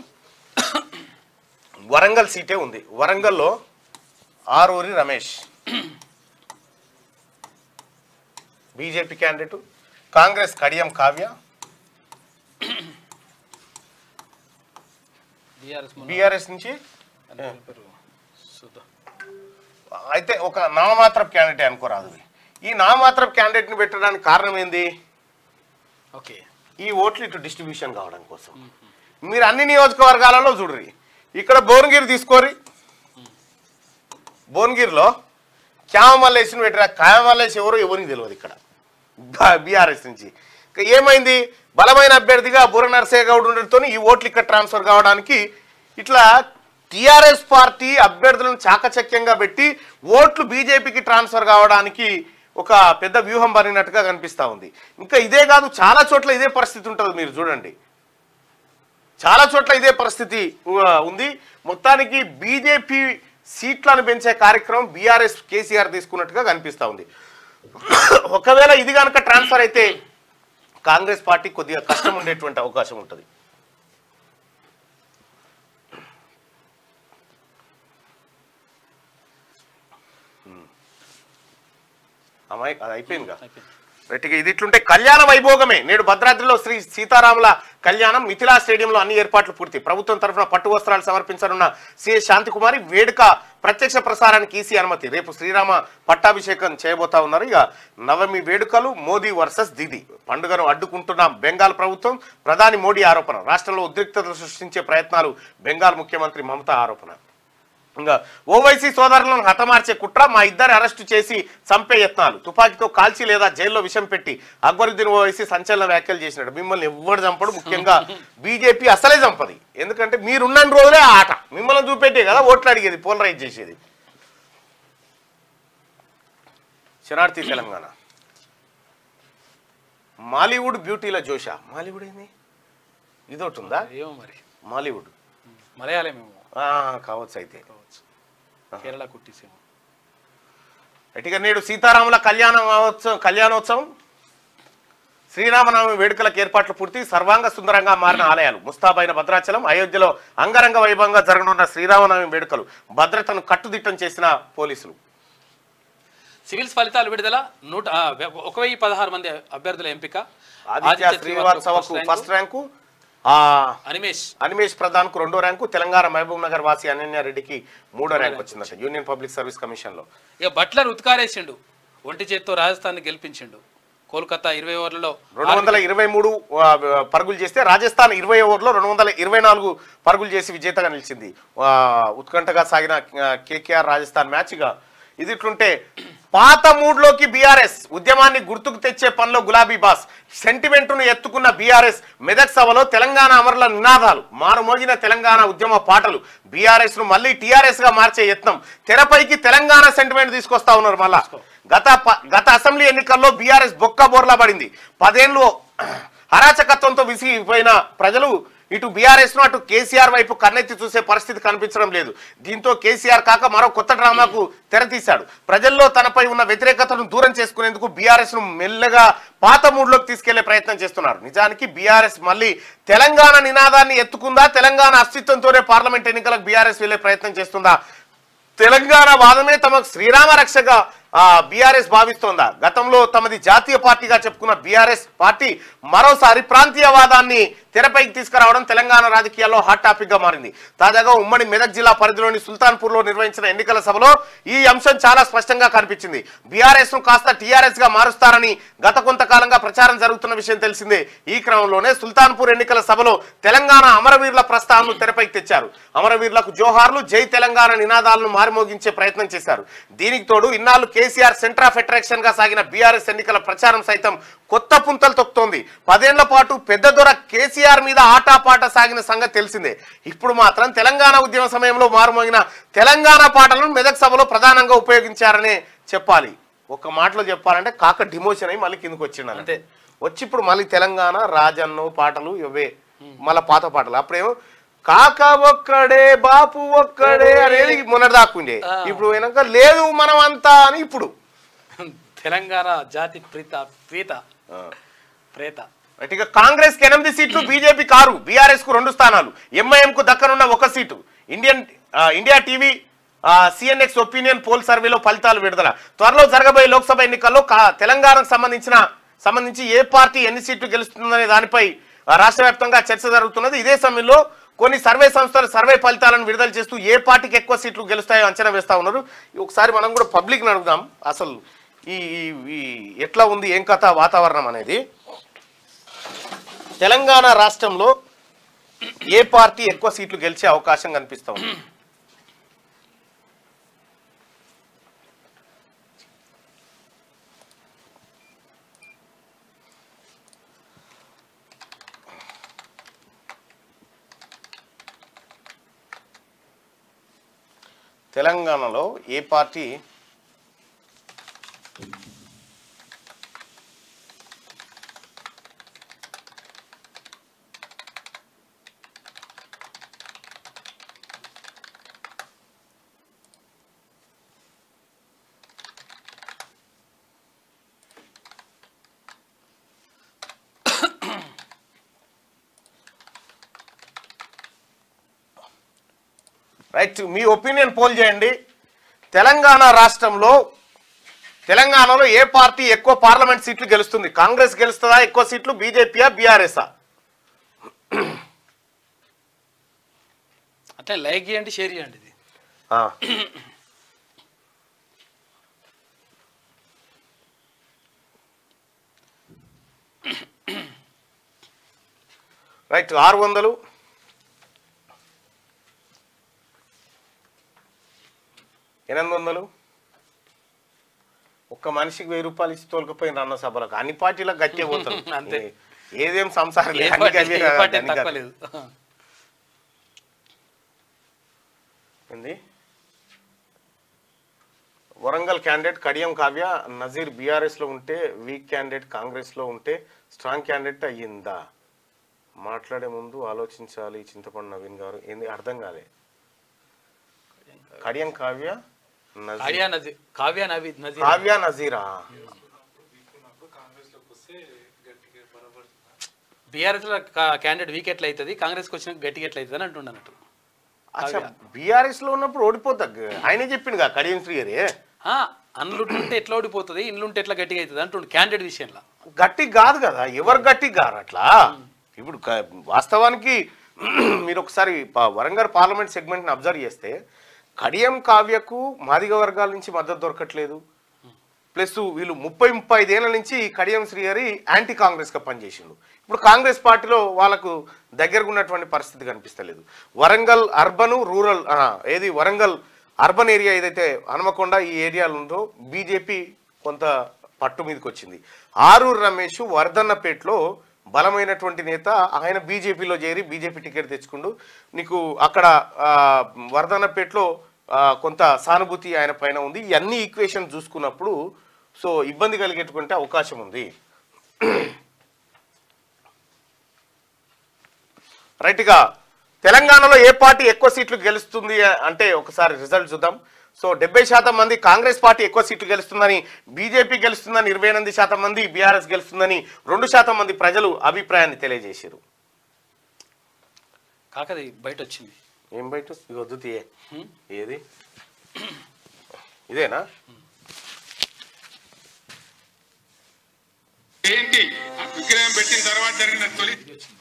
వరంగల్ సీటే ఉంది వరంగల్లో Aroori Ramesh BJP candidate Congress Kadiyam Kavya BRS BRS నుంచి పేరు చూద్దాం అయితే ఒక నామమాత్ర క్యాండిడేట్ అనుకోరాదు ఈ నామమాత్ర క్యాండిడేట్ని పెట్టడానికి కారణం ఏంది ఓకే ఈ ఓట్లు ఇటు డిస్ట్రిబ్యూషన్ కావడం కోసం మీరు అన్ని నియోజకవర్గాలలో చూడరి ఇక్కడ భువనగిరి తీసుకోరి భువనగిరిలో క్యామల్లేసిని పెట్టిన క్యామల్లేసి ఎవరో ఎవరికి తెలియదు ఇక్కడ బీఆర్ఎస్ నుంచి ఇక ఏమైంది బలమైన అభ్యర్థిగా బుర్ర నరసయ్య గౌడ్ ఉండడంతో ఈ ఓట్లు ఇక్కడ ట్రాన్స్ఫర్ కావడానికి ఇట్లా టిఆర్ఎస్ పార్టీ అభ్యర్థులను చాకచక్యంగా పెట్టి ఓట్లు బీజేపీకి ట్రాన్స్ఫర్ కావడానికి ఒక పెద్ద వ్యూహం పడినట్టుగా కనిపిస్తా ఉంది ఇంకా ఇదే కాదు చాలా చోట్ల ఇదే పరిస్థితి ఉంటుంది మీరు చూడండి చాలా చోట్ల ఇదే పరిస్థితి ఉ- ఉంది మొత్తానికి బీజేపీ సీట్లను పెంచే కార్యక్రమం బీఆర్ఎస్ కేసీఆర్ తీసుకున్నట్టుగా కనిపిస్తా ఉంది ఒకవేళ ఇది కనుక ట్రాన్స్ఫర్ అయితే కాంగ్రెస్ పార్టీ కొద్దిగా కష్టం ఉండేటువంటి అవకాశం ఉంటుంది అమ్మాయి అది అయిపోయిందిగా అయిపోయింది రైట్ ఇక ఇది ఇట్లుంటే కళ్యాణ వైభోగమే నేడు భద్రాద్రిలో శ్రీ సీతారాముల కళ్యాణం మిథిలా స్టేడియంలో అన్ని ఏర్పాట్లు పూర్తి ప్రభుత్వం తరఫున పట్టు వస్త్రాలు సమర్పించనున్న సిఎస్ శాంతికుమారి వేడుక ప్రత్యక్ష ప్రసారానికి ఈసీ అనుమతి రేపు శ్రీరామ పట్టాభిషేకం చేయబోతా ఉన్నారు ఇక నవమి వేడుకలు మోదీ వర్సెస్ దీది పండుగను అడ్డుకుంటున్న బెంగాల్ ప్రభుత్వం ప్రధాని మోడీ ఆరోపణ రాష్ట్రంలో ఉద్రిక్తత సృష్టించే ప్రయత్నాలు బెంగాల్ ముఖ్యమంత్రి మమతా ఆరోపణ ఇంకా ఓవైసీ సోదరులను హతమార్చే కుట్ర మా ఇద్దరు అరెస్టు చేసి చంపే యత్నాలు తుపాకీతో కాల్చి లేదా జైల్లో విషం పెట్టి అక్బరుద్దీన్ ఓవైసీ సంచలన వ్యాఖ్యలు చేసినాడు మిమ్మల్ని ఎవ్వడు చంపడు ముఖ్యంగా బీజేపీ అసలే చంపది ఎందుకంటే మీరున్న రోజులే ఆ ఆట మిమ్మల్ని చూపెట్టే కదా ఓట్లు అడిగేది పోలరైజ్ చేసేది శనార్థి తెలంగాణ మాలీవుడ్ బ్యూటీల జోషా మాలీవుడ్ ఏంది ఇదొకటి ఉందా ఏమో మరి మాలీవుడ్ మలయాళం ఏమో ఆ, కావచ్చు అయితే కావచ్చు కేరళ కుట్టిసేమో ఇటుక నేడు సీతారాముల కళ్యాణ మహోత్సవం కళ్యాణోత్సవం శ్రీరామనవమి వేడుకలకు ఏర్పాట్లు పూర్తి సర్వాంగ సుందరంగా మారిన ఆలయాలు ముస్తాబైన భద్రాచలం అయోధ్యలో అంగరంగ వైభవంగా జరగనున్న శ్రీరామనవమి వేడుకలు భద్రతను కట్టుదిట్టం చేసిన పోలీసులు సివిల్స్ ఫలితాలు విడుదల నూట ఆ, ఒక వెయ్యి పదహారు మంది అభ్యర్థుల ఎంపిక ఆదిత్య శ్రీవాత్సవకు ఫస్ట్ ర్యాంకు ఆ అనిమేష్ అనిమేష్ ప్రధాన్ కు రెండో ర్యాంకు తెలంగాణ మహబూబ్ నగర్ వాసి అనన్య రెడ్డికి మూడో ర్యాంక్ వచ్చిందట యూనియన్ పబ్లిక్ సర్వీస్ కమిషన్ లో ఇక బట్లర్ ఉత్కారేసిండు ఒంటి చేత్తో రాజస్థాన్ గెలిపించిండు కోల్కతా ఇరవై ఓవర్లలో రెండు వందల ఇరవై మూడు ఆ, పరుగులు చేస్తే రాజస్థాన్ ఇరవై ఓవర్లో రెండు వందల ఇరవై నాలుగు పరుగులు చేసి విజేతగా నిలిచింది ఆ, ఉత్కంఠగా సాగిన ఆ, కేకేఆర్ రాజస్థాన్ మ్యాచ్ గా ఇది ఇట్లుంటే పాత మూడ్లోకి బీఆర్ఎస్ ఉద్యమాన్ని గుర్తుకు తెచ్చే పనిలో గులాబీ బాస్ సెంటిమెంటును ఎత్తుకున్న బీఆర్ఎస్ మెదక్ సభలో తెలంగాణ అమరుల నినాదాలు మారుమోగిన తెలంగాణ ఉద్యమ పాటలు బీఆర్ఎస్ ను మళ్ళీ టీఆర్ఎస్ గా మార్చే యత్నం తెరపైకి తెలంగాణ సెంటిమెంట్ తీసుకొస్తా ఉన్నారు మళ్ళా గత ప- గత అసెంబ్లీ ఎన్నికల్లో బీఆర్ఎస్ బొక్క బోర్లా పడింది పదేళ్ళు అరాచకత్వంతో విసిగిపోయిన ప్రజలు ఇటు బీఆర్ఎస్ ను అటు కేసీఆర్ వైపు కన్నెత్తి చూసే పరిస్థితి కనిపించడం లేదు దీంతో కేసీఆర్ కాక మరో కొత్త డ్రామాకు తెరతీశాడు ప్రజల్లో తనపై ఉన్న వ్యతిరేకతను దూరం చేసుకునేందుకు బీఆర్ఎస్ ను మెల్లగా పాత మూడ్లోకి తీసుకెళ్లే ప్రయత్నం చేస్తున్నారు నిజానికి బీఆర్ఎస్ మళ్ళీ తెలంగాణ నినాదాన్ని ఎత్తుకుందా తెలంగాణ అస్తిత్వంతోనే పార్లమెంట్ ఎన్నికలకు బీఆర్ఎస్ వెళ్లే ప్రయత్నం చేస్తుందా తెలంగాణ వాదమే తమకు శ్రీరామ రక్షగా ఆ బీఆర్ఎస్ భావిస్తోందా గతంలో తమది జాతీయ పార్టీగా చెప్పుకున్న బీఆర్ఎస్ పార్టీ మరోసారి ప్రాంతీయవాదాన్ని తెరపైకి తీసుకురావడం తెలంగాణ రాజకీయాల్లో హాట్ టాపిక్ గా మారింది తాజాగా ఉమ్మడి మెదక్ జిల్లా పరిధిలోని సుల్తాన్పూర్ లో నిర్వహించిన ఎన్నికల సభలో ఈ అంశం చాలా స్పష్టంగా కనిపించింది బీఆర్ఎస్ ను కాస్త టీఆర్ఎస్ గా మారుస్తారని గత కొంతకాలంగా ప్రచారం జరుగుతున్న విషయం తెలిసిందే ఈ క్రమంలోనే సుల్తాన్పూర్ ఎన్నికల సభలో తెలంగాణ అమరవీరుల ప్రస్తావనను తెరపైకి తెచ్చారు అమరవీరులకు జోహార్లు జై తెలంగాణ నినాదాలను మారుమోగించే ప్రయత్నం చేశారు దీనికి తోడు ఇన్నాళ్ళు కేసీఆర్ సెంటర్ ఆఫ్ అట్రాక్షన్ గా సాగిన బీఆర్ఎస్ ఎన్నికల ప్రచారం సైతం కొత్త పుంతలు తొక్కుతోంది పదేళ్ల పాటు పెద్ద దొర కేసీఆర్ మీద ఆటాపాట సాగిన సంగతి తెలిసిందే ఇప్పుడు మాత్రం తెలంగాణ ఉద్యమ సమయంలో మారుమోగిన తెలంగాణ పాటలను మెదక్ సభలో ప్రధానంగా ఉపయోగించారనే చెప్పాలి ఒక మాటలో చెప్పాలంటే కాక డిమోషన్ అయి మళ్ళీ కిందకు వచ్చిండు అంతే. వచ్చి ఇప్పుడు మళ్ళీ తెలంగాణ రాజన్ను పాటలు ఇవే మళ్ళీ పాత పాటలు అప్పుడేమో కాక ఒక్కడే బాపు ఒక్కడే అనేది మొన్నటి దాక్కుండే ఆ. ఇప్పుడు వెనక లేదు మనం అంతా అని ఇప్పుడు తెలంగాణ జాతి ప్రీత ప్రీత ప్రేత రైట్, ఇక కాంగ్రెస్ కి ఎనిమిది సీట్లు బీజేపీ కారు బీఆర్ఎస్ కు రెండు స్థానాలు ఎంఐఎం కు దక్కనున్న ఒక సీటు ఇండియన్ ఆ, India TV CNX opinion poll సర్వేలో ఫలితాలు విడుదల త్వరలో జరగబోయే లోక్సభ ఎన్నికల్లో కా- తెలంగాణకు సంబంధించిన సంబంధించి ఏ పార్టీ ఎన్ని సీట్లు గెలుస్తుందనే దానిపై ఆ, రాష్ట్ర వ్యాప్తంగా చర్చ జరుగుతున్నది ఇదే సమయంలో కొన్ని సర్వే సంస్థలు సర్వే ఫలితాలను విడుదల చేస్తూ ఏ పార్టీకి ఎక్కువ సీట్లు గెలుస్తాయో అంచనా వేస్తా ఉన్నారు ఒకసారి మనం కూడా పబ్లిక్ని అడుగుదాం అసలు ఈ ఈ- ఈ ఎట్లా ఉంది ఏం కథ వాతావరణం అనేది తెలంగాణ రాష్ట్రంలో ఏ పార్టీ ఎక్కువ సీట్లు గెలిచే అవకాశం కనిపిస్తా ఉంది తెలంగాణలో ఏ పార్టీ రైట్ మీ ఒపీనియన్ పోల్ చేయండి తెలంగాణ రాష్ట్రంలో తెలంగాణలో ఏ పార్టీ ఎక్కువ పార్లమెంట్ సీట్లు గెలుస్తుంది కాంగ్రెస్ గెలుస్తుందా ఎక్కువ సీట్లు బీజేపీయా బీఆర్ఎస్ఆ అట్లా లైక్ చేయండి షేర్ చేయండి ఇది రైట్ ఆరు వందలు ఎనిమిది వందలు ఒక్క మనిషికి వెయ్యి రూపాయలు ఇచ్చి తోలుకపోయిన అన్న సభలకు అన్ని పార్టీలకు గట్టే పోతారు అంతే. ఏదేం సంసారం ఏ లేదు, అన్ని పార్టీ గవ్వే ఏ కదా, పార్టీ అన్ని తక్కువ గవ్వే. లేదు ఏంది వరంగల్ క్యాండిడేట్ కడియం కావ్య నజీర్ బీఆర్ఎస్ లో ఉంటే వీక్ క్యాండిడేట్ కాంగ్రెస్ లో ఉంటే స్ట్రాంగ్ క్యాండిడేట్ అయ్యిందా మాట్లాడే ముందు ఆలోచించాలి చింతపండు నవీన్ గారు ఏంది అర్థం కాలే కడియం కావ్య నజీర్ ఆడియా నజీర్ కావ్య నవీ నజీర్ కావ్య నజీరా కాంగ్రెస్లోకి వస్తే గట్టిగా బరాబర్ బీఆర్ఎస్ లో క్యాండిడేట్ వీక్ ఎట్లా అవుతుంది కాంగ్రెస్ వచ్చిన గట్టిగా ఎట్లా అవుతుంది అని అంటున్నట్టు అచ్చా బీఆర్ఎస్ లో ఉన్నప్పుడు ఓడిపోతా ఆయనే చెప్పిండుగా కడియం శ్రీగారే ఆ, అందులుంటే ఎట్లా ఓడిపోతుంది ఇండ్లుంటే ఎట్లా గట్టిగా అవుతుంది అంటుండు క్యాండిడేట్ విషయంలో గట్టి కాదు కదా ఎవరు గట్టి గారు అట్లా ఇప్పుడు క- వాస్తవానికి మీరు ఒకసారి ప- వరంగల్ పార్లమెంట్ సెగ్మెంట్ని అబ్జర్వ్ చేస్తే కడియం కావ్యకు మాదిగ వర్గాల నుంచి మద్దతు దొరకట్లేదు ప్లస్ వీళ్ళు ముప్పై ముప్పై ఐదేళ్ల నుంచి కడియం శ్రీహరి యాంటీ కాంగ్రెస్గా పనిచేసిండు ఇప్పుడు కాంగ్రెస్ పార్టీలో వాళ్ళకు దగ్గరకు ఉన్నటువంటి పరిస్థితి కనిపిస్తలేదు వరంగల్ అర్బను రూరల్ ఆ, ఏది వరంగల్ అర్బన్ ఏరియా ఏదైతే హనుమకొండ ఈ ఏరియాలు ఉందో బీజేపీ కొంత పట్టు మీదకి వచ్చింది ఆరూరు రమేష్ వర్ధన్నపేటలో బలమైనటువంటి నేత ఆయన బీజేపీలో చేరి బీజేపీ టికెట్ తెచ్చుకుండు నీకు అక్కడ ఆ, వర్ధన్నపేటలో ఆ, కొంత సానుభూతి ఆయన పైన ఉంది ఇవన్నీ ఈక్వేషన్ చూసుకున్నప్పుడు సో ఇబ్బంది కలిగేటువంటి అవకాశం ఉంది రైట్గా తెలంగాణలో ఏ పార్టీ ఎక్కువ సీట్లు గెలుస్తుంది అంటే ఒకసారి రిజల్ట్ చూద్దాం సో డెబ్బై శాతం మంది కాంగ్రెస్ పార్టీ ఎక్కువ సీట్లు గెలుస్తుందని బీజేపీ గెలుస్తుందని ఇరవై ఎనిమిది శాతం మంది బీఆర్ఎస్ గెలుస్తుందని రెండు శాతం మంది ప్రజలు అభిప్రాయాన్ని తెలియజేశారు కాకది బయట వచ్చింది ఏం బయట ఇగో వద్దు ఏది ఇదేనా ఏంటి ఆ విగ్రహం పెట్టిన తర్వాత జరిగిన తొలి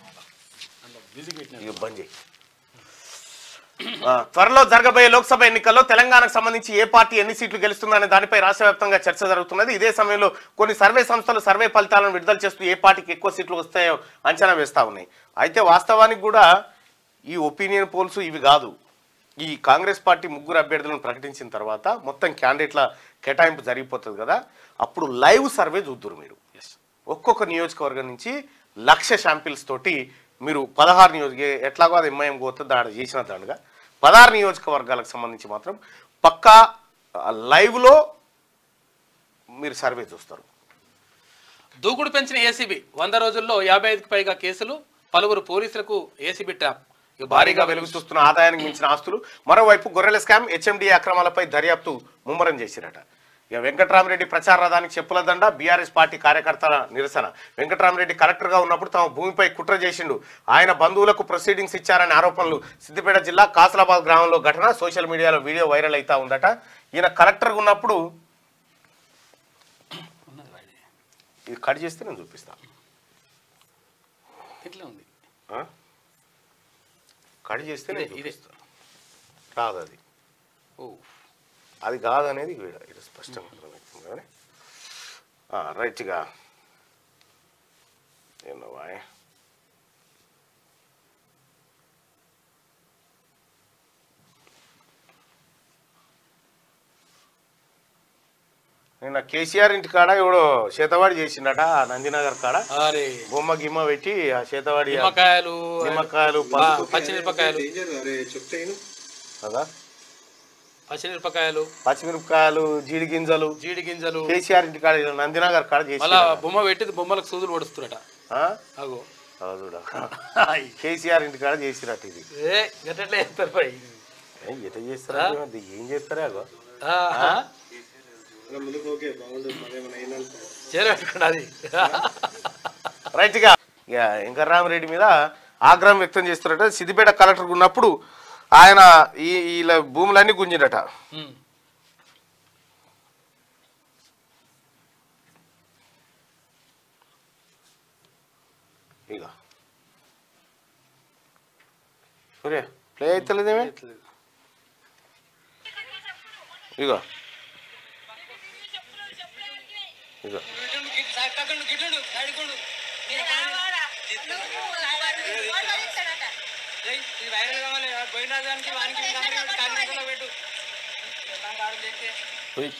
ఇగో బంద్ చేయి ఆ, త్వరలో జరగబోయే లోక్సభ ఎన్నికల్లో తెలంగాణకు సంబంధించి ఏ పార్టీ ఎన్ని సీట్లు గెలుస్తుందనే దానిపై రాష్ట్ర వ్యాప్తంగా చర్చ జరుగుతున్నది ఇదే సమయంలో కొన్ని సర్వే సంస్థలు సర్వే ఫలితాలను విడుదల చేస్తూ ఏ పార్టీకి ఎక్కువ సీట్లు వస్తాయో అంచనా వేస్తా ఉన్నాయి అయితే వాస్తవానికి కూడా ఈ ఒపీనియన్ పోల్స్ ఇవి కాదు ఈ కాంగ్రెస్ పార్టీ ముగ్గురు అభ్యర్థులను ప్రకటించిన తర్వాత మొత్తం క్యాండిడేట్ల కేటాయింపు జరిగిపోతుంది కదా అప్పుడు లైవ్ సర్వే చూద్దురు మీరు ఒక్కొక్క నియోజకవర్గం నుంచి లక్ష శాంపిల్స్ తోటి మీరు పదహారు నియోజక ఎట్లాగో అది ఎంఐఎం పోతుంది దాడి చేసిన దాడుగా పదహారు నియోజకవర్గాలకు సంబంధించి మాత్రం పక్కా ఆ, లైవ్లో మీరు సర్వే చూస్తారు దూకుడు పెంచిన ఏసీబీ వంద రోజుల్లో యాభై ఐదుకు పైగా కేసులు పలువురు పోలీసులకు ఏసీబీ ట్రాప్ ఇక భారీగా వెలుగు చూస్తున్న ఆదాయానికి మించిన ఆస్తులు మరోవైపు గొర్రెల స్కామ్ హెచ్ఎండి అక్రమాలపై దర్యాప్తు ముమ్మరం చేసిరట ఇక వెంకట్రామరెడ్డి ప్రచార రథానికి చెప్పుల దండ బీఆర్ఎస్ పార్టీ కార్యకర్తల నిరసన వెంకట్రామరెడ్డి కలెక్టర్గా ఉన్నప్పుడు తమ భూమిపై కుట్ర చేసిండు ఆయన బంధువులకు ప్రొసీడింగ్స్ ఇచ్చారనే ఆరోపణలు సిద్దిపేట జిల్లా కాసలాబాద్ గ్రామంలో ఘటన సోషల్ మీడియాలో వీడియో వైరల్ అవుతా ఉందట ఈయన కలెక్టర్గా ఉన్నప్పుడు ఇది కట్ చేస్తే నేను చూపిస్తాను ఇట్లా ఉంది ఆ? కట్ చేస్తే నేను ఇదే, ఇదే. చూపిస్తా. రాదు అది ఓ అది కాదనేది వీడ ఇది స్పష్టంగా అర్థమవుతుంది కానీ రైట్గా ఎన్నోవా నిన్న కేసీఆర్ ఇంటి కాడ ఎవడో చేతవాడి చేసిండట ఆ నందినగర్ కాడ అరే బొమ్మ గిమ్మ పెట్టి ఆ చేతవాడి ఆ నిమ్మకాయలు నిమ్మకాయలు ప- పసుపు పచ్చిమిరపకాయలు కదా పచ్చిమిరపకాయలు పచ్చిమిరపకాయలు జీడి గింజలు జీడి గింజలు కేసీఆర్ ఇంటి కాడ ఈడ నందినగర్ కాడ చేసి మళ్ళా బొమ్మ పెట్టి బొమ్మలకు సూదులు పడుస్తున్నట అగో చూడ కేసీఆర్ ఇంటి కాడ చేసిరట్టు ఇది ఏ గట్టట్లే చేస్తారు పోయి ఏ, ఎట చేస్తారా అది ఏం చేస్తారా అగో చేరట్టుకున్నది రైట్గా ఇక వెంకర్రామరెడ్డి మీద ఆగ్రహం వ్యక్తం చేస్తున్నట్ట సిద్దిపేట కలెక్టర్ ఉన్నప్పుడు ఆయన ఈ వీళ్ళ భూములన్నీ గుంజిరట ఇక సూర్య ప్లే అవుతలేదేమే ఇగో ఇగో ఉయ్.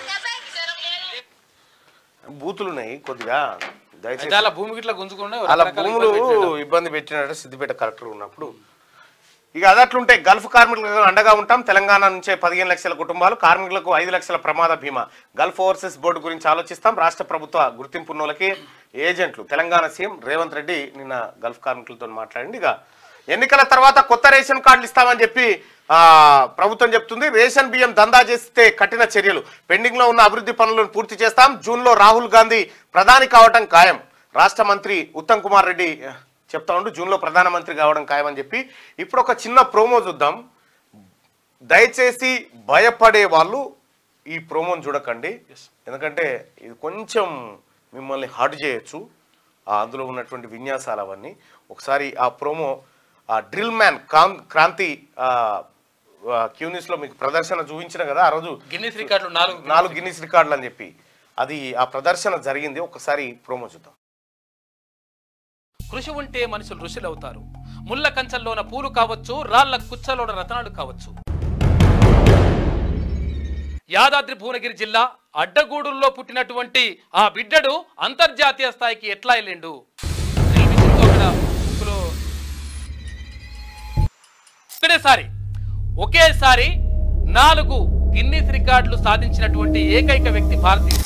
బూతులు ఉన్నాయి కొద్దిగా దయచేసి అయితే అలా భూమి గిట్లా గుంజుకుండా అలా రకరకాల భూములు ఇబ్బంది పెట్టినట్టు. ఇబ్బంది పెట్టినట్టు సిద్దిపేట కలెక్టర్ ఉన్నప్పుడు ఇక అదట్లుంటే గల్ఫ్ కార్మికులకు అండగా ఉంటాం తెలంగాణ నుంచే పదిహేను లక్షల కుటుంబాలు కార్మికులకు ఐదు లక్షల ప్రమాద బీమా గల్ఫ్ ఓవర్సీస్ బోర్డు గురించి ఆలోచిస్తాం రాష్ట్ర ప్రభుత్వ గుర్తింపు ఉన్నోళ్ళకి ఏజెంట్లు తెలంగాణ సీఎం రేవంత్ రెడ్డి నిన్న గల్ఫ్ కార్మికులతో మాట్లాడింది ఇక ఎన్నికల తర్వాత కొత్త రేషన్ కార్డులు ఇస్తామని చెప్పి ఆ, ప్రభుత్వం చెప్తుంది రేషన్ బియ్యం దందా చేస్తే కఠిన చర్యలు పెండింగ్ లో ఉన్న అభివృద్ధి పనులను పూర్తి చేస్తాం జూన్ లో రాహుల్ గాంధీ ప్రధాని కావటం ఖాయం రాష్ట్ర మంత్రి ఉత్తమ్ కుమార్ రెడ్డి ఆ, చెప్తా ఉండు జూన్ లో ప్రధానమంత్రి కావడం ఖాయమని చెప్పి ఇప్పుడు ఒక చిన్న ప్రోమో చూద్దాం దయచేసి భయపడే వాళ్ళు ఈ ప్రోమోని చూడకండి ఎందుకంటే ఇది కొంచెం మిమ్మల్ని హర్ట్ చేయొచ్చు ఆ అందులో ఉన్నటువంటి విన్యాసాలు అవన్నీ ఒకసారి ఆ ప్రోమో ఆ డ్రిల్ మ్యాన్ కాన్ క్రాంతి క్యూనిస్లో మీకు ప్రదర్శన చూపించిన కదా ఆ రోజు గిన్నీస్ రికార్డులు నాలుగు నాలుగు గిన్నిస్ రికార్డులు అని చెప్పి అది ఆ ప్రదర్శన జరిగింది ఒకసారి ప్రోమో చూద్దాం కృషి ఉంటే మనుషులు ఋషులు అవుతారు ముళ్ళ కంచంలోన పూలు కావచ్చు రాళ్ల కుచ్చలోన రతనాలు కావచ్చు యాదాద్రి భువనగిరి జిల్లా అడ్డగూడుల్లో పుట్టినటువంటి ఆ బిడ్డడు అంతర్జాతీయ స్థాయికి ఎట్లా వెళ్ళిండు డ్రిల్ మిషన్తో అక్కడ ముక్కులో ఒకటేసారి ఒకేసారి నాలుగు గిన్నీస్ రికార్డులు సాధించినటువంటి ఏకైక వ్యక్తి భారతీయుడు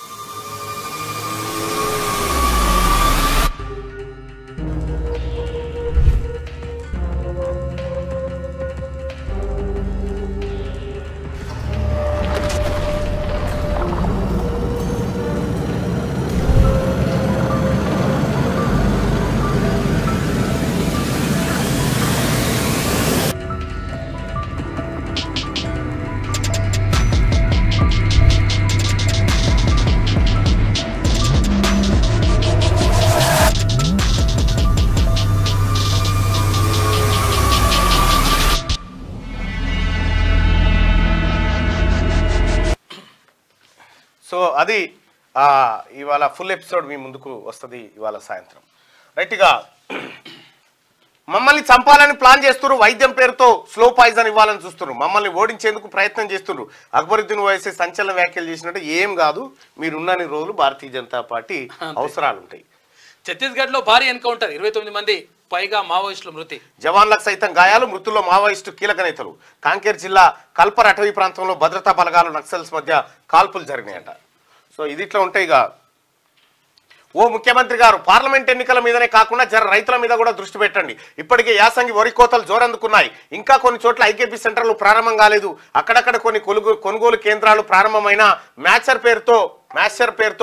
సో అది ఆ, ఇవాళ ఫుల్ ఎపిసోడ్ మీ ముందుకు వస్తుంది ఇవాళ సాయంత్రం రైట్గా మమ్మల్ని చంపాలని ప్లాన్ చేస్తున్నారు వైద్యం పేరుతో స్లో పాయిజన్ ఇవ్వాలని చూస్తున్నారు మమ్మల్ని ఓడించేందుకు ప్రయత్నం చేస్తున్నారు అక్బరుద్దీన్ ఓవైసీ సంచలన వ్యాఖ్యలు చేసినట్టు ఏం కాదు మీరున్నన్ని రోజులు భారతీయ జనతా పార్టీ అవసరాలు ఉంటాయి ఛత్తీస్గఢ్ లో భారీ ఎన్కౌంటర్ ఇరవై తొమ్మిది మంది పైగా మావోయిస్టుల మృతి జవాన్లకు సైతం గాయాలు మృతుల్లో మావోయిస్టు కీలక నేతలు కాంకేర్ జిల్లా కల్పర్ అటవీ ప్రాంతంలో భద్రతా బలగాలు నక్సల్స్ మధ్య కాల్పులు జరిగినాయట సో ఇది ఇట్లా ఉంటాయి ఇక ఓ ముఖ్యమంత్రి గారు పార్లమెంట్ ఎన్నికల మీదనే కాకుండా జర రైతుల మీద కూడా దృష్టి పెట్టండి ఇప్పటికే యాసంగి వరి కోతలు జోరందుకున్నాయి ఇంకా కొన్ని చోట్ల ఐకేపీ సెంటర్లు ప్రారంభం కాలేదు అక్కడక్కడ కొన్ని కొనుగోలు కొనుగోలు కేంద్రాలు ప్రారంభమైన మ్యాచర్ పేరుతో మ్యాచర్ పేరుతో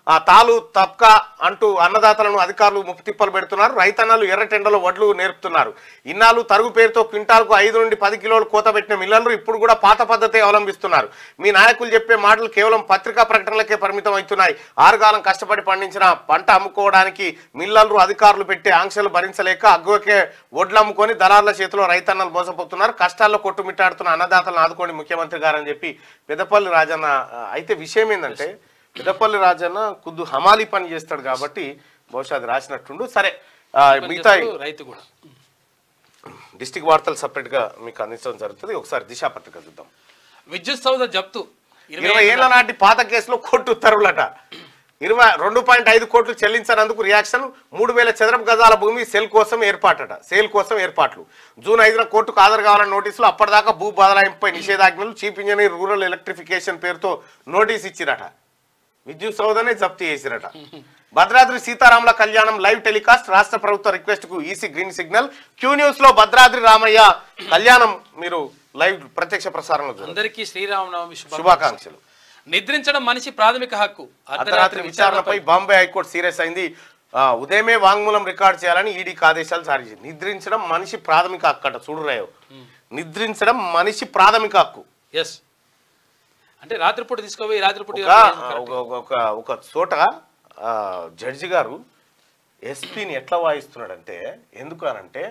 ఆ తాలు తప్క అంటూ అన్నదాతలను అధికారులు ముప్తిప్పలు పెడుతున్నారు రైతన్నలు ఎర్రటెండలో వడ్లు నేర్పుతున్నారు ఇన్నాళ్ళు తరుగు పేరుతో క్వింటాల్కు ఐదు నుండి పది కిలోలు కోత పెట్టిన మిల్లర్లు ఇప్పుడు కూడా పాత పద్ధతి అవలంబిస్తున్నారు మీ నాయకులు చెప్పే మాటలు కేవలం పత్రికా ప్రకటనలకే పరిమితం అవుతున్నాయి ఆరుగాలం కష్టపడి పండించిన పంట అమ్ముకోవడానికి మిల్లర్లు అధికారులు పెట్టే ఆంక్షలు భరించలేక అగ్గువకే వడ్లు అమ్ముకొని దళారుల చేతిలో రైతన్నలు మోసపోతున్నారు కష్టాల్లో కొట్టుమిట్టాడుతున్న అన్నదాతలను ఆదుకోండి ముఖ్యమంత్రి గారు అని చెప్పి పెద్దపల్లి రాజన్న ఆ, అయితే విషయం ఏంటంటే పెద్దపల్లి రాజన్న కొద్దు హమాలి పని చేస్తాడు కాబట్టి బహుశా అది రాసినట్టుండు సరే ఆ, మిగతా రైతు కూడా డిస్టిక్ వార్తలు separate గా మీకు అందించడం జరుగుతుంది ఒకసారి దిశా పత్రిక చూద్దాం విద్యుత్ సౌధ జప్తు ఇరవై ఏళ్ల నాటి పాత కేసులో కోర్టు ఉత్తర్వులట ఇరవై రెండు పాయింట్ ఐదు కోట్లు చెల్లించనందుకు రియాక్షన్ మూడు వేల చదరపు గజాల భూమి సెల్ కోసం ఏర్పాటట సేల్ కోసం ఏర్పాట్లు జూన్ ఐదున కోర్టుకు హాజరు కావాలని నోటీసులు అప్పటిదాకా భూ బదలాయింపుపై నిషేధాజ్ఞలు చీఫ్ ఇంజనీర్ రూరల్ ఎలక్ట్రిఫికేషన్ పేరుతో నోటీస్ ఇచ్చిరట విద్యుత్ సౌదనే జప్తు చేసిరట భద్రాద్రి సీతారాముల కళ్యాణం లైవ్ టెలికాస్ట్ రాష్ట్ర ప్రభుత్వ రిక్వెస్ట్ కు EC green signal Q news లో భద్రాద్రి రామయ్య కళ్యాణం మీరు లైవ్ ప్రత్యక్ష ప్రసారంలో చూడండి. అందరికీ శ్రీరామనవమి శుభాకాంక్షలు శుభాకాంక్షలు నిద్రించడం మనిషి ప్రాథమిక హక్కు అర్ధరాత్రి విచారణపై బాంబే హైకోర్టు సీరియస్ అయింది ఆ, ఉదయమే వాంగ్మూలం రికార్డ్ చేయాలని ఈడీకి ఆదేశాలు జారీ చేసింది నిద్రించడం మనిషి ప్రాథమిక హక్కు అట చూడురాయో నిద్రించడం మనిషి ప్రాథమిక హక్కు ఎస్ అంటే రాత్రిపూట తీసుకోపోయి రాత్రిపూట ఒక ఒక- ఒక- ఒక ఒక చోట ఆ, జడ్జి గారు ఎస్పీని ఎట్లా వాయిస్తున్నాడంటే ఎందుకు అనంటే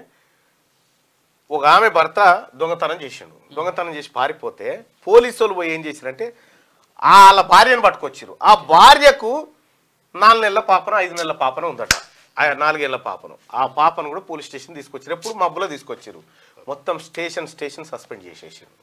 ఒక ఆమె భర్త దొంగతనం చేసిండు దొంగతనం చేసి పారిపోతే పోలీసు వాళ్ళు పోయి ఏం చేశారంటే వాళ్ళ భార్యను పట్టుకొచ్చారు ఆ భార్యకు నాలుగు నెలల పాపన ఐదు నెలల పాపన ఉందట ఆ నాలుగేళ్ల పాపను ఆ పాపను కూడా పోలీస్ స్టేషన్ తీసుకొచ్చారు ఎప్పుడు మబ్బులో తీసుకొచ్చారు మొత్తం స్టేషన్ స్టేషన్ సస్పెండ్ చేసేసారు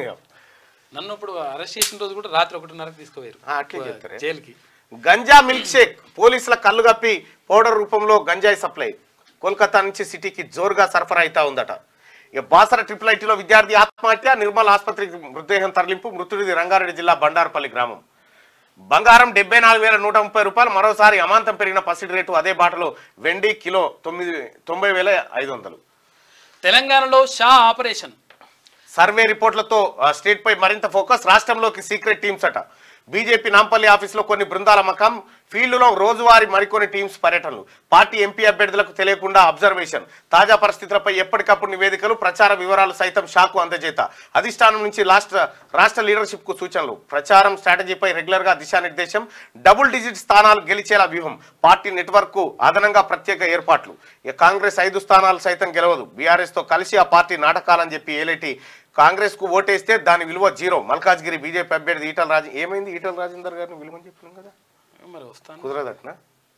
నన్ను ఇప్పుడు అరెస్ట్ చేసిన రోజు కూడా రాత్రి ఒకటిన్నరకు తీసుకుపోయారు ఆ, అట్లే చెప్తారే. జైలుకి గంజా మిల్క్ షేక్ పోలీసుల కళ్ళు కప్పి పౌడర్ రూపంలో గంజాయి సప్లై కోల్కతా నుంచి సిటీకి జోరుగా సరఫరా అవుతా ఉందట ఇక బాసర ట్రిపుల్ ఐటీలో విద్యార్థి ఆత్మహత్య నిర్మల్ ఆసుపత్రికి మృతదేహం తరలింపు మృతుడిది రంగారెడ్డి జిల్లా బండారపల్లి గ్రామం బంగారం డెబ్బై నాలుగు వేల నూట ముప్పై రూపాయలు మరోసారి అమాంతం పెరిగిన పసిడి రేటు అదే బాటలో వెండి కిలో తొమ్మిది తొంభై వేల ఐదు వందలు తెలంగాణలో షా ఆపరేషన్ సర్వే రిపోర్ట్లతో ఆ, స్టేట్ పై మరింత ఫోకస్ రాష్ట్రంలోకి సీక్రెట్ టీమ్స్ అట బీజేపీ నాంపల్లి ఆఫీసులో కొన్ని బృందాల మకం ఫీల్డ్లో రోజువారీ మరికొన్ని టీమ్స్ పర్యటనలు పార్టీ ఎంపీ అభ్యర్థులకు తెలియకుండా అబ్జర్వేషన్ తాజా పరిస్థితులపై ఎప్పటికప్పుడు నివేదికలు ప్రచార వివరాలు సైతం షాకు అందజేత అధిష్టానం నుంచి రాష్ట్ర రాష్ట్ర లీడర్షిప్ కు సూచనలు ప్రచారం స్ట్రాటజీపై రెగ్యులర్ గా దిశానిర్దేశం డబుల్ డిజిట్ స్థానాలు గెలిచేలా వ్యూహం పార్టీ నెట్వర్క్ కు అదనంగా ప్రత్యేక ఏర్పాట్లు ఇక కాంగ్రెస్ ఐదు స్థానాలు సైతం గెలవదు బీఆర్ఎస్ తో కలిసి ఆ పార్టీ నాటకాలని చెప్పి ఏలేటి కాంగ్రెస్ కు ఓటేస్తే దాని విలువ జీరో మల్కాజ్గిరి బీజేపీ అభ్యర్థి ఈటల రాజు ఏమైంది ఈటల రాజేందర్ గారిని విలువని చెప్పినాం కదా మరి వస్తాను కుదరదట్నా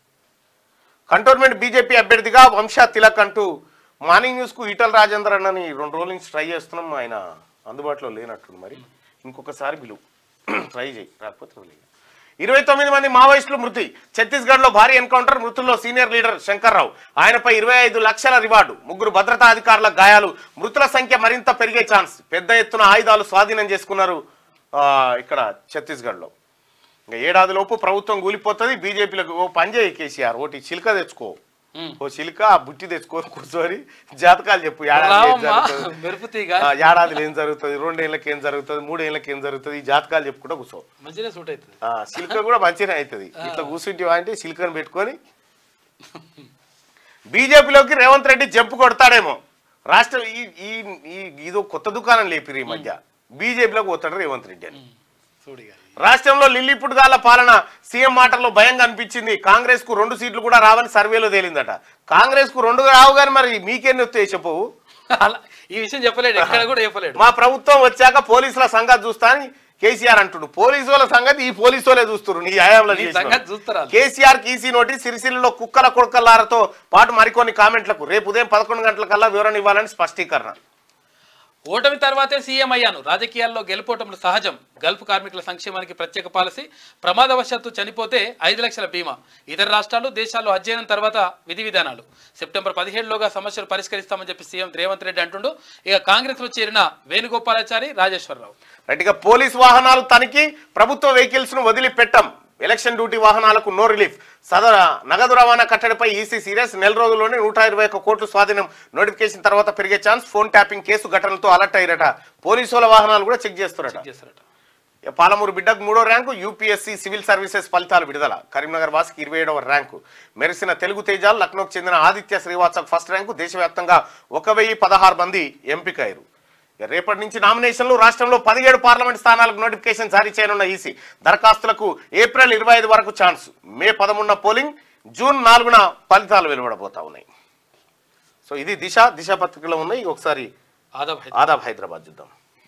కంటోన్మెంట్ బీజేపీ అభ్యర్థిగా వంశా తిలక్ అంటూ మార్నింగ్ న్యూస్ కు ఈటల రాజేందర్ అన్నని రెండు రోజుల నుంచి ట్రై చేస్తున్నాం ఆయన అందుబాటులో లేనట్టు మరి ఇంకొకసారి పిలువు ట్రై చేయి రాకపోతే వదిలేయ్. ఇరవై తొమ్మిది మంది మావోయిస్టులు మృతి ఛత్తీస్గఢ్ లో భారీ ఎన్కౌంటర్ మృతుల్లో సీనియర్ లీడర్ శంకర్రావు ఆయనపై ఇరవై ఐదు లక్షల రివార్డు ముగ్గురు భద్రతా అధికారుల గాయాలు మృతుల సంఖ్య మరింత పెరిగే ఛాన్స్ పెద్ద ఎత్తున ఆయుధాలు స్వాధీనం చేసుకున్నారు ఆ, ఇక్కడ ఛత్తీస్గఢ్ లో ఇంకా ఏడాది లోపు ప్రభుత్వం కూలిపోతుంది బీజేపీలకు ఓ పని చేయి కేసీఆర్ ఒకటి చిలుక తెచ్చుకో ఉమ్. ఓ చిలుక ఆ బుట్టి తెచ్చుకొని కూర్చొని జాతకాలు చెప్పు ఏడాదిలో ఏం రావమ్మా జరుగుతుంది? మెరుపు తీగ ఆ, ఏడాదిలో ఏం జరుగుతుంది రెండేళ్ళకి ఏం జరుగుతుంది మూడేళ్ళకి ఏం జరుగుతుంది ఈ జాతకాలు చెప్పుకుంటూ కూర్చో మంచిగా సూట్ అవుతుంది ఆ, సిల్క కూడా మంచిగా అవుతుంది ఇట్లా కూర్చుంటే అంటే సిల్కని పెట్టుకొని బీజేపీలోకి రేవంత్ రెడ్డి జంపు కొడతాడేమో రాష్ట్ర ఈ ఈ ఈ- ఇదో కొత్త దుకాణం లేపిరు ఈ మధ్య బీజేపీలోకి పోతాడు రేవంత్ రెడ్డి అని చూడిగా రాష్ట్రంలో లిల్లీపుట్గాల పాలన సీఎం మాటల్లో భయంగా అనిపించింది కాంగ్రెస్ కు రెండు సీట్లు కూడా రావని సర్వేలో తేలిందట కాంగ్రెస్ కు రెండు రావు కానీ మరి మీకెన్ని వస్తాయి చెప్పవు అలా ఈ విషయం చెప్పలేడు ఎక్కడ కూడా చెప్పలేడు మా ప్రభుత్వం వచ్చాక పోలీసుల సంగతి చూస్తా అని కేసీఆర్ అంటుడు పోలీసుల సంగతి ఈ పోలీసు వాళ్ళే చూస్తున్నారు నీ హయాంలో నీ చేసిన సంగతి చూస్తారు వాళ్ళు. కేసీఆర్ కీసీ నోటీస్ సిరిసిల్లలో కుక్కల కొడుకల్లారతో పాటు మరికొన్ని కామెంట్లకు రేపు ఉదయం పదకొండు గంటలకల్లా వివరణ ఇవ్వాలని స్పష్టీకరణ ఓటమి తర్వాతే సీఎం అయ్యాను రాజకీయాల్లో గెలుపోటములు సహజం గల్ఫ్ కార్మికుల సంక్షేమానికి ప్రత్యేక పాలసీ ప్రమాదవశాత్తు చనిపోతే ఐదు లక్షల బీమా ఇతర రాష్ట్రాలు దేశాల్లో అధ్యయనం తర్వాత విధి విధానాలు సెప్టెంబర్ పదిహేడులోగా సమస్యలు పరిష్కరిస్తామని చెప్పి సీఎం రేవంత్ రెడ్డి అంటుండు ఇక కాంగ్రెస్లో చేరిన వేణుగోపాలాచారి రాజేశ్వరరావు రైట్ ఇక పోలీస్ వాహనాలు తనిఖీ ప్రభుత్వ వెహికల్స్ ను వదిలిపెట్టం ఎలక్షన్ డ్యూటీ వాహనాలకు నో రిలీఫ్ సదర నగదు రవాణా కట్టడిపై ఈసీ సీరియస్ నెల రోజుల్లోనే నూట ఇరవై ఒక్క కోట్లు స్వాధీనం నోటిఫికేషన్ తర్వాత పెరిగే ఛాన్స్ ఫోన్ ట్యాపింగ్ కేసు ఘటనలతో అలర్ట్ అయ్యారట పోలీసు వాళ్ళ వాహనాలు కూడా చెక్ చేస్తారట చేస్తారట ఇక పాలమూరు బిడ్డకు మూడో ర్యాంకు యూపీఎస్సీ సివిల్ సర్వీసెస్ ఫలితాలు విడుదల కరీంనగర్ వాసికి ఇరవై ఏడవ ర్యాంకు మెరిసిన తెలుగు తేజాలు లక్నోకు చెందిన ఆదిత్య శ్రీవాత్సక్ ఫస్ట్ ర్యాంకు దేశవ్యాప్తంగా ఒక వెయ్యి పదహారు మంది ఎంపికయ్యారు ఇక రేపటి నుంచి నామినేషన్లు రాష్ట్రంలో పదిహేడు పార్లమెంట్ స్థానాలకు నోటిఫికేషన్ జారీ చేయనున్న ఈసీ దరఖాస్తులకు ఏప్రిల్ ఇరవై ఐదు వరకు ఛాన్స్ మే పదమూడున పోలింగ్ జూన్ నాలుగున ఫలితాలు వెలువడబోతా ఉన్నాయి సో ఇది దిశ దిశ పత్రికలో ఉన్నాయి ఒకసారి ఆదాబ్ హైదరాబాద్. ఆదాబ్ హైదరాబాద్ చూద్దాం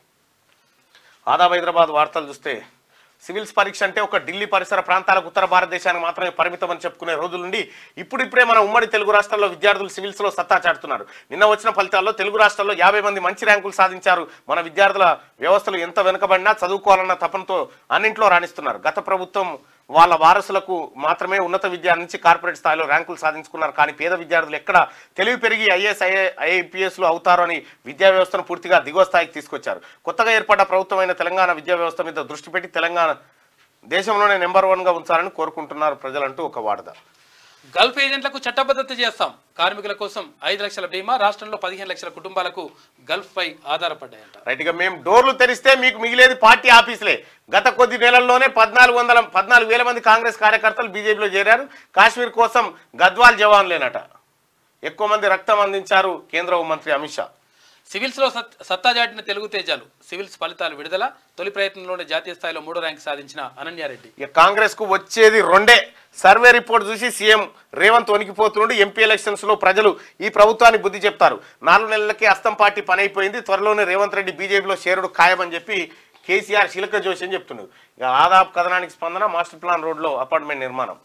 ఆదాబ్ హైదరాబాద్ వార్తలు చూస్తే సివిల్స్ పరీక్ష అంటే ఒక ఢిల్లీ పరిసర ప్రాంతాలకు ఉత్తర భారతదేశానికి మాత్రమే పరిమితం అని చెప్పుకునే రోజుల నుండి ఇప్పుడిప్పుడే మన ఉమ్మడి తెలుగు రాష్ట్రాల్లో విద్యార్థులు సివిల్స్లో సత్తా చాటుతున్నారు నిన్న వచ్చిన ఫలితాల్లో తెలుగు రాష్ట్రాల్లో యాభై మంది మంచి ర్యాంకులు సాధించారు మన విద్యార్థుల వ్యవస్థలు ఎంత వెనుకబడినా చదువుకోవాలన్న తపనతో అన్నింట్లో రాణిస్తున్నారు గత ప్రభుత్వం వాళ్ళ వారసులకు మాత్రమే ఉన్నత విద్య నుంచి కార్పొరేట్ స్థాయిలో ర్యాంకులు సాధించుకున్నారు కానీ పేద విద్యార్థులు ఎక్కడ తెలివి పెరిగి ఐఏఎస్ ఐఏ ఐఐపిఎస్లు అవుతారు అని విద్యా వ్యవస్థను పూర్తిగా దిగువ స్థాయికి తీసుకొచ్చారు కొత్తగా ఏర్పడ్డ ప్రభుత్వమైన తెలంగాణ విద్యా వ్యవస్థ మీద దృష్టి పెట్టి తెలంగాణ దేశంలోనే నెంబర్ వన్గా ఉంచాలని కోరుకుంటున్నారు ప్రజలంటూ ఒక వార్త గల్ఫ్ ఏజెంట్లకు చట్టబద్ధత చేస్తాం కార్మికుల కోసం ఐదు లక్షల బీమా రాష్ట్రంలో పదిహేను లక్షల కుటుంబాలకు గల్ఫ్ పై ఆధారపడ్డాయంట రైట్ గా మేము డోర్లు తెరిస్తే మీకు మిగిలేది పార్టీ ఆఫీసులే గత కొద్ది నెలల్లోనే పద్నాలుగు వందల పద్నాలుగు వేల మంది కాంగ్రెస్ కార్యకర్తలు బీజేపీలో చేరారు కాశ్మీర్ కోసం గద్వాల్ జవాన్లేనట ఎక్కువ మంది రక్తం అందించారు కేంద్ర హోంమంత్రి అమిత్ షా సివిల్స్ లో సత్- సత్తా చాటిన తెలుగు తేజాలు సివిల్స్ ఫలితాలు విడుదల తొలి ప్రయత్నంలోనే జాతీయ స్థాయిలో మూడో ర్యాంక్ సాధించిన అనన్యారెడ్డి ఇక కాంగ్రెస్ కు వచ్చేది రెండే సర్వే రిపోర్ట్ చూసి సీఎం రేవంత్ వణికిపోతుండే ఎంపీ ఎలక్షన్స్ లో ప్రజలు ఈ ప్రభుత్వానికి బుద్ధి చెప్తారు నాలుగు నెలలకే అస్తం పార్టీ పని అయిపోయింది త్వరలోనే రేవంత్ రెడ్డి బీజేపీలో చేరుడు ఖాయమని చెప్పి కేసీఆర్ శిలక జోషి అని చెప్తున్నాడు ఇక ఆదాబ్ కథనానికి స్పందన మాస్టర్ ప్లాన్ రోడ్ లో అపార్ట్మెంట్ నిర్మాణం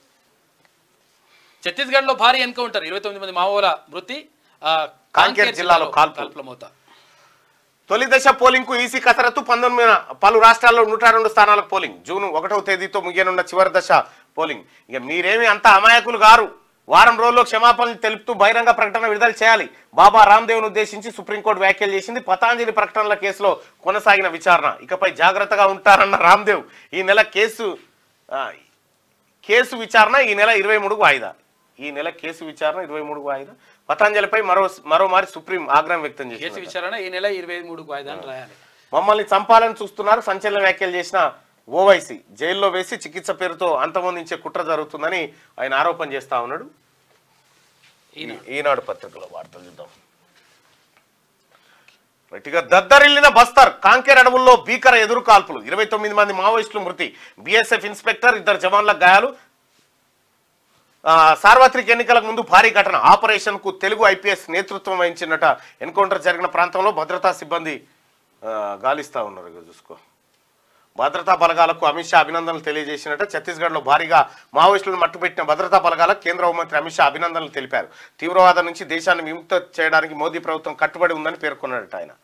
ఛత్తీస్గఢ్ లో భారీ ఎన్కౌంటర్ ఇరవై తొమ్మిది మంది మావోల మృతి ఆ, కాంకేర్ జిల్లాలో కాల్పులు. కాల్పుల మోత తొలి దశ పోలింగ్ కు ఈసీ కసరత్తు పంతొమ్మిది పలు రాష్ట్రాల్లో నూట రెండు స్థానాలకు పోలింగ్ జూన్ ఒకటవ తేదీతో ముగియనున్న చివరి దశ పోలింగ్ ఇక మీరేమి అంత అమాయకులు గారు వారం రోజుల్లో క్షమాపణలు తెలుపుతూ బహిరంగ ప్రకటన విడుదల చేయాలి బాబా రామ్దేవ్ను ఉద్దేశించి సుప్రీంకోర్టు వ్యాఖ్యలు చేసింది పతాంజలి ప్రకటనల కేసులో కొనసాగిన విచారణ ఇకపై జాగ్రత్తగా ఉంటారన్న రామ్దేవ్ ఈ నెల కేసు ఆ, కేసు విచారణ ఈ నెల ఇరవై మూడుకు వాయిదా ఈ నెల కేసు విచారణ ఇరవై మూడుకు వాయిదా పతాంజలిపై మరో మరోమారి సుప్రీం ఆగ్రహం వ్యక్తం కేసు చేసింది విచారణ ఈ నెల ఇరవై మూడుకు వాయిదా అని రాయాలి మమ్మల్ని చంపాలని చూస్తున్నారు సంచలన వ్యాఖ్యలు చేసిన ఓవైసీ జైల్లో వేసి చికిత్స పేరుతో అంతమొందించే కుట్ర జరుగుతుందని ఆయన ఆరోపణ చేస్తా ఉన్నాడు ఈ- ఈనాడు పత్రికలో వార్తలు చూద్దాం గట్టిగా దద్దరిల్లిన బస్తర్ కాంకేర్ అడవుల్లో భీకర ఎదురు కాల్పులు ఇరవై తొమ్మిది మంది మావోయిస్టులు మృతి బీఎస్ఎఫ్ ఇన్స్పెక్టర్ ఇద్దరు జవాన్ల గాయాలు ఆ, సార్వత్రిక ఎన్నికలకు ముందు భారీ ఘటన ఆపరేషన్ కు తెలుగు ఐపీఎస్ నేతృత్వం వహించినట ఎన్కౌంటర్ జరిగిన ప్రాంతంలో భద్రతా సిబ్బంది ఆ, గాలిస్తా ఉన్నారు ఇగో చూసుకో భద్రతా బలగాలకు అమిత్ షా అభినందనలు తెలియజేసినట్ట ఛత్తీస్గఢ్లో భారీగా మావోయిస్టులను మట్టుపెట్టిన భద్రతా బలగాలకు కేంద్ర హోంమంత్రి అమిత్ షా అభినందనలు తెలిపారు తీవ్రవాదం నుంచి దేశాన్ని విముక్త చేయడానికి మోదీ ప్రభుత్వం కట్టుబడి ఉందని పేర్కొన్నాడట ఆయన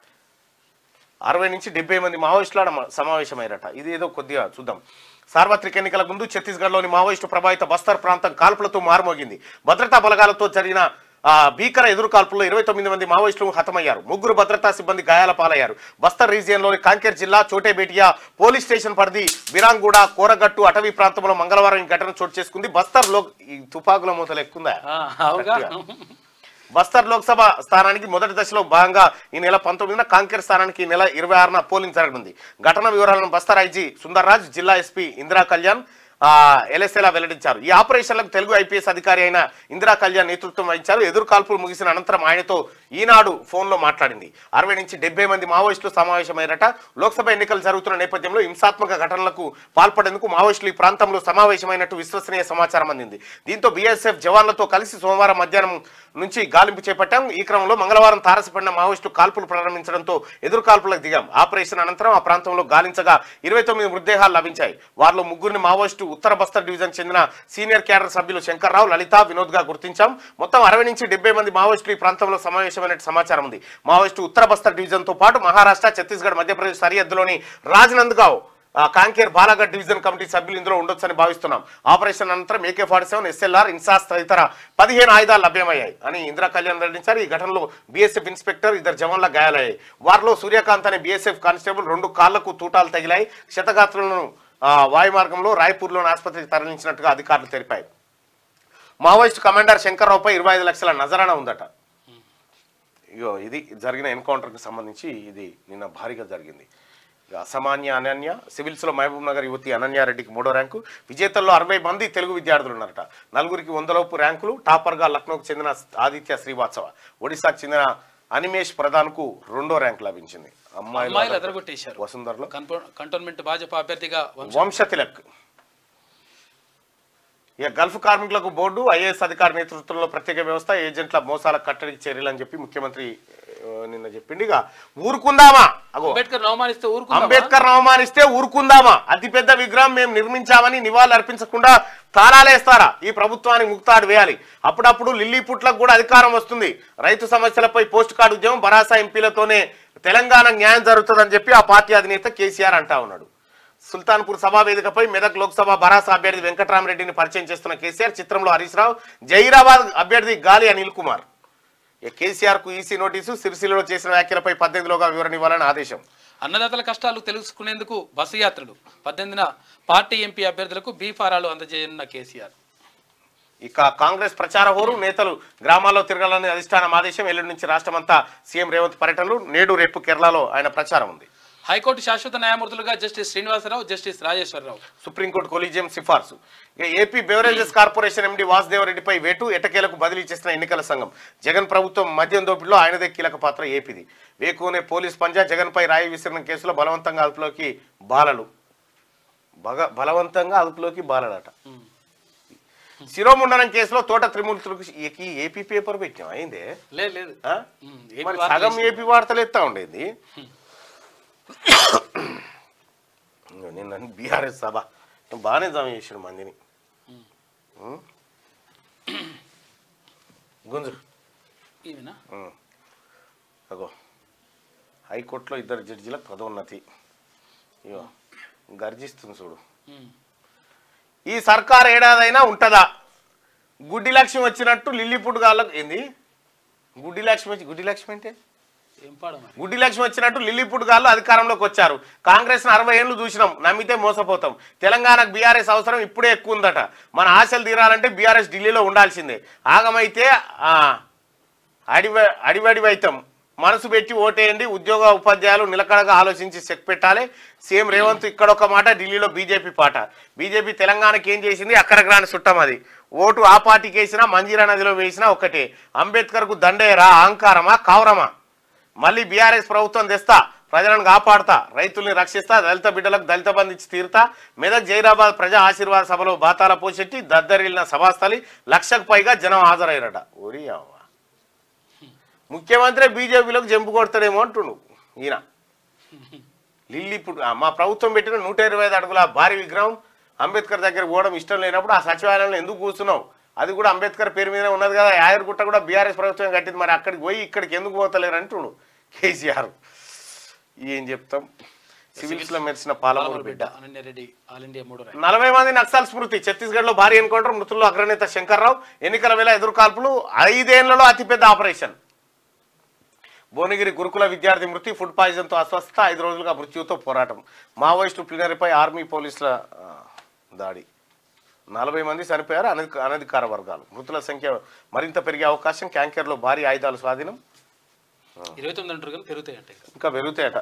అరవై నుంచి డెబ్బై మంది మావోయిస్టుల ఆడ మ- సమావేశమయ్యారట ఇది ఏదో కొద్దిగా చూద్దాం సార్వత్రిక ఎన్నికల ముందు ఛత్తీస్గఢ్లోని మావోయిస్టు ప్రభావిత బస్తర్ ప్రాంతం కాల్పులతో మారుమోగింది భద్రతా బలగాలతో జరిగిన ఆ, భీకర ఎదురు కాల్పుల్లో ఇరవై తొమ్మిది మంది మావోయిస్టులు హతమయ్యారు ముగ్గురు భద్రతా సిబ్బంది గాయాల పాలయ్యారు బస్తర్ రీజియన్లోని కాంకేర్ జిల్లా చోటేబేటియా పోలీస్ స్టేషన్ పరిధి బిరాంగూడ కోరగట్టు అటవీ ప్రాంతంలో మంగళవారం ఈ ఘటన చోటు చేసుకుంది బస్తర్ లో ఈ తుపాకుల మూతలు ఎక్కుందా ఆ, అవుగా బస్తర్ లోక్సభ స్థానానికి మొదటి దశలో భాగంగా ఈ నెల పంతొమ్మిదిన కాంకేర్ స్థానానికి ఈ నెల ఇరవై ఆరున పోలింగ్ జరగనుంది ఘటన వివరాలను బస్తర్ ఐజీ సుందర్రాజ్ జిల్లా ఎస్పీ ఇందిరా కళ్యాణ్ ఎల్ఎస్ఏలా వెల్లడించారు ఈ ఆపరేషన్లకు తెలుగు ఐపీఎస్ అధికారి అయిన ఇందిరా కళ్యాణ్ నేతృత్వం వహించారు ఎదురు కాల్పులు ముగిసిన అనంతరం ఆయనతో ఈనాడు ఫోన్లో మాట్లాడింది అరవై నుంచి డెబ్బై మంది మావోయిస్టులు సమావేశమయ్యారట లోక్సభ ఎన్నికలు జరుగుతున్న నేపథ్యంలో హింసాత్మక ఘటనలకు పాల్పడేందుకు మావోయిస్టులు ఈ ప్రాంతంలో సమావేశమైనట్టు విశ్వసనీయ సమాచారం అందింది దీంతో బీఎస్ఎఫ్ జవాన్లతో కలిసి సోమవారం మధ్యాహ్నం నుంచి గాలింపు చేపట్టాం ఈ క్రమంలో మంగళవారం తారసపడిన మావోయిస్టు కాల్పులు ప్రారంభించడంతో ఎదురు కాల్పులకు దిగాం ఆపరేషన్ అనంతరం ఆ ప్రాంతంలో గాలించగా ఇరవై తొమ్మిది మృతదేహాలు లభించాయి వారిలో ముగ్గురిని మావోయిస్టు ఉత్తర బస్తర్ డివిజన్ చెందిన సీనియర్ క్యాడర్ సభ్యులు శంకర్రావు లలిత వినోద్ గా గుర్తించాం మొత్తం అరవై నుంచి డెబ్బై మంది మావోయిస్టులు ఈ ప్రాంతంలో సమావేశమైనట్టు సమాచారం ఉంది మావోయిస్టు ఉత్తర బస్తర్ డివిజన్ తో పాటు మహారాష్ట్ర ఛత్తీస్గఢ్ మధ్యప్రదేశ్ సరిహద్దులోని రాజ్నంద్గావ్ ఆ, కాంకేర్ బాలాఘట్ డివిజన్ కమిటీ సభ్యులు ఇందులో ఉండొచ్చని భావిస్తున్నాం ఆపరేషన్ అనంతరం AK forty seven SLR INSAS తదితర పదిహేను ఆయుధాలు లభ్యమయ్యాయి అని ఇందిరా కళ్యాణ్ వెల్లడించారు ఈ ఘటనలో బీఎస్ఎఫ్ ఇన్స్పెక్టర్ ఇద్దరు జవాన్ల గాయాలయ్యాయి వారిలో సూర్యకాంత్ అనే బీఎస్ఎఫ్ కానిస్టేబుల్ రెండు కాళ్లకు తూటాలు తగిలాయి క్షతగాత్రులను ఆ, వాయు మార్గంలో రాయ్పూర్లోని ఆసుపత్రికి తరలించినట్టుగా అధికారులు తెలిపాయి మావోయిస్ట్ కమాండర్ శంకర్రావుపై ఇరవై ఐదు లక్షల నజరానా ఉందట ఇగో ఇది జరిగిన ఎన్కౌంటర్కి సంబంధించి ఇది నిన్న భారీగా జరిగింది ఇక అసామాన్య అనన్య సివిల్స్లో మహబూబ్ నగర్ యువతి అనన్యారెడ్డికి మూడో ర్యాంకు విజేతల్లో అరవై మంది తెలుగు విద్యార్థులు ఉన్నారట నలుగురికి వందలోపు ర్యాంకులు టాపర్గా లక్నోకు చెందిన ఆదిత్య శ్రీవాత్సవ ఒడిశాకు చెందిన అనిమేష్ ప్రధాన్కు రెండో ర్యాంక్ లభించింది అమ్మాయిలు అమ్మాయిలు అదరగొట్టేశారు వసుంధరలో కన్పో- కంటోన్మెంట్ భాజపా అభ్యర్థిగా వంశ వంశ తిలక్ ఇక గల్ఫ్ కార్మికులకు బోర్డు ఐఏఎస్ అధికారి నేతృత్వంలో ప్రత్యేక వ్యవస్థ ఏజెంట్ల మోసాల కట్టడికి చర్యలు అని చెప్పి ముఖ్యమంత్రి ఆ, నిన్న చెప్పిండు ఇక ఊరుకుందామా అగో అంబేద్కర్ అవమానిస్తే ఊరుకుందామా? అంబేద్కర్ అవమానిస్తే ఊరుకుందామా అతిపెద్ద విగ్రహం మేము నిర్మించామని నివాళులు అర్పించకుండా తాళాలేస్తారా ఈ ప్రభుత్వానికి ముక్తాడు వేయాలి అప్పుడప్పుడు లిల్లీ పుట్లకు కూడా అధికారం వస్తుంది రైతు సమస్యలపై పోస్ట్ కార్డు ఉద్యమం బరాసా ఎంపీలతోనే తెలంగాణ న్యాయం జరుగుతుందని చెప్పి ఆ పార్టీ అధినేత కేసీఆర్ అంటా ఉన్నాడు సుల్తాన్పూర్ సభా వేదికపై మెదక్ లోక్సభ బరాసా అభ్యర్థి వెంకటరామరెడ్డిని పరిచయం చేస్తున్న కేసీఆర్ చిత్రంలో హరీష్ రావు జైరాబాద్ అభ్యర్థి గాలి అనిల్ కుమార్ ఇక కేసీఆర్ కు ఈసీ నోటీసు సిరిసిల్లలో చేసిన వ్యాఖ్యలపై పద్దెనిమిదిలోగా వివరణ ఇవ్వాలని ఆదేశం అన్నదాతల కష్టాలు తెలుసుకునేందుకు బస్సు యాత్రలు పద్దెనిమిదిన పార్టీ ఎంపీ అభ్యర్థులకు బీ ఫారాలు అందజేయనున్న కేసీఆర్ ఇక కాంగ్రెస్ ప్రచార హోరు నేతలు గ్రామాల్లో తిరగాలని అధిష్టానం ఆదేశం ఎల్లుండి నుంచి రాష్ట్రమంతా సీఎం రేవంత్ పర్యటనలు నేడు రేపు కేరళలో ఆయన ప్రచారం ఉంది హైకోర్టు శాశ్వత న్యాయమూర్తులుగా justice Srinivasa Rao justice Rajeshwara Rao supreme court collegium సిఫార్సు ఇక ఏపీ బెవరేజెస్ కార్పొరేషన్ ఎండి వాసుదేవరెడ్డిపై వేటు ఎటకేలకు బదిలీ చేసిన ఎన్నికల సంఘం జగన్ ప్రభుత్వం మద్యం దోపిడిలో ఆయనదే కీలక పాత్ర ఏపీది వేకునే పోలీస్ పంజా జగన్పై రాయి విసిరిన కేసులో బలవంతంగా అదుపులోకి బాలలు బగ బలవంతంగా అదుపులోకి బాలడట శిరోముండనం కేసులో తోట త్రిమూర్తులకు ఈ ఏపీ పేపర్ పెట్టాం అయిందే లేదు లేదు ఆ? ఉమ్, ఏపీ మరి వార్తలు సగం వేసి- ఏపీ వార్తలు ఎత్తా ఉండేది ఇంగో నిన్న బీఆర్ఎస్ సభ బాగానే జమ చేసాడు మందిని ఉం? గుంజు ఈమెనా ఉం. అగో హైకోర్టులో ఇద్దరు జడ్జిలకు పదోన్నతి ఇగో గర్జిస్తుంది చూడు ఉమ్. ఈ సర్కార్ ఏడాదైనా ఉంటుందా గుడ్డి లక్ష్మి వచ్చినట్టు లిల్లీపుట్ గాళ్ళకు ఏంది గుడ్డి లక్ష్మి వచ్చి గుడ్డి లక్ష్మి అంటే ఏం పాడం మరి గుడ్డి లక్ష్మి వచ్చినట్టు లిల్లీపుట్ గాళ్ళు అధికారంలోకి వచ్చారు కాంగ్రెస్ అరవై ఏళ్ళు చూసినాం నమ్మితే మోసపోతాం తెలంగాణకు బీఆర్ఎస్ అవసరం ఇప్పుడే ఎక్కువ ఉందట మన ఆశలు తీరాలంటే బీఆర్ఎస్ ఢిల్లీలో ఉండాల్సిందే ఆగమైతే ఆ, అడివ అడివడివైతం మనసు పెట్టి ఓటేయండి ఉద్యోగ ఉపాధ్యాయులు నిలకడగా ఆలోచించి చెక్ పెట్టాలి సీఎం రేవంత్ ఇక్కడ ఒక మాట ఢిల్లీలో బీజేపీ పాట బీజేపీ తెలంగాణకి ఏం చేసింది అక్కడికి రాని చుట్టం అది ఓటు ఆ పార్టీకి వేసినా మంజీరా నదిలో వేసినా ఒకటే అంబేద్కర్కు దండేరా అహంకారమా కావరమా మళ్ళీ బీఆర్ఎస్ ప్రభుత్వం తెస్తా ప్రజలను కాపాడుతా రైతుల్ని రక్షిస్తా దళిత బిడ్డలకు దళిత బంధు ఇచ్చి తీరుతా మెదక్ జైరాబాద్ ప్రజా ఆశీర్వాద సభలో బాతాల పోషెట్టి దద్దరిల్లిన సభాస్థలి లక్షకు పైగా జనం హాజరయ్యారట ఓరి అవ్వ. ముఖ్యమంత్రి బీజేపీలోకి జంపు కొడతాడేమో అంటుండు ఈయన లిల్లీ ఇప్పుడు ఆ, మా ప్రభుత్వం పెట్టిన నూట ఇరవై ఐదు అడుగుల భారీ విగ్రహం అంబేద్కర్ దగ్గర పోవడం ఇష్టం లేనప్పుడు ఆ సచివాలయంలో ఎందుకు కూర్చున్నావు అది కూడా అంబేద్కర్ పేరు మీదనే ఉన్నది కదా యాదగిరిగుట్ట కూడా బీఆర్ఎస్ ప్రభుత్వం కట్టింది మరి అక్కడికి పోయి ఇక్కడికి ఎందుకు పోతలేరు అంటుండు కేసీఆర్ ఏం చెప్తాం సివిల్స్ లో మెరిసిన పాలమూరు బిడ్డ అనన్యారెడ్డి ఆల్ ఇండియా మూడో ర్యాంక్ నలభై మంది నక్సల్ స్మృతి ఛత్తీస్గఢ్ లో భారీ ఎన్కౌంటర్ మృతుల్లో అగ్రనేత శంకర్రావు ఎన్నికల వేళ ఎదురుకాల్పులు ఐదేళ్లలో అతిపెద్ద ఆపరేషన్ భువనగిరి గురుకుల విద్యార్థి మృతి ఫుడ్ పాయిజన్తో అస్వస్థ ఐదు రోజులుగా మృత్యుతో పోరాటం మావోయిస్టు ప్లీనరీపై ఆర్మీ పోలీసుల ఆ, దాడి నలభై మంది చనిపోయారు అనధిక అనధికార వర్గాలు మృతుల సంఖ్య మరింత పెరిగే అవకాశం క్యాంకర్లో భారీ ఆయుధాలు స్వాధీనం ఇరవై తొమ్మిది అంటారు కానీ పెరుగుతాయంట ఇంకా ఇంకా పెరుగుతాయట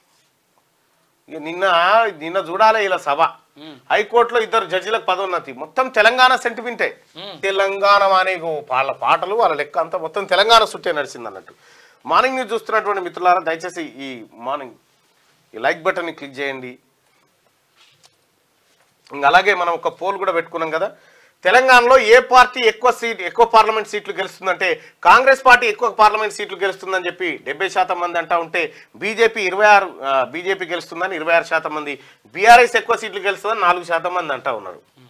ఇక నిన్న నిన్న చూడాలి ఇలా సభ మ్మ్. హైకోర్టులో ఇద్దరు జడ్జిలకు పదోన్నతి మొత్తం తెలంగాణ సెంటిమెంటే మ్మ్. తెలంగాణ అనే వాళ్ళ పాటలు వాళ్ళ లెక్క అంతా మొత్తం తెలంగాణ చుట్టే నడిచింది అన్నట్టు మార్నింగ్ న్యూస్ చూస్తున్నటువంటి మిత్రులారా దయచేసి ఈ మార్నింగ్ ఈ లైక్ బటన్ని క్లిక్ చేయండి ఇంకా అలాగే మనం ఒక పోల్ కూడా పెట్టుకున్నాం కదా తెలంగాణలో ఏ పార్టీ ఎక్కువ సీట్ ఎక్కువ పార్లమెంట్ సీట్లు గెలుస్తుందంటే కాంగ్రెస్ పార్టీ ఎక్కువ పార్లమెంట్ సీట్లు గెలుస్తుందని చెప్పి డెబ్బై శాతం మంది అంటా ఉంటే బీజేపీ ఇరవై ఆరు బీజేపీ గెలుస్తుందని ఇరవై ఆరు శాతం మంది బీఆర్ఎస్ ఎక్కువ సీట్లు గెలుస్తుందని నాలుగు శాతం మంది అంటా ఉన్నారు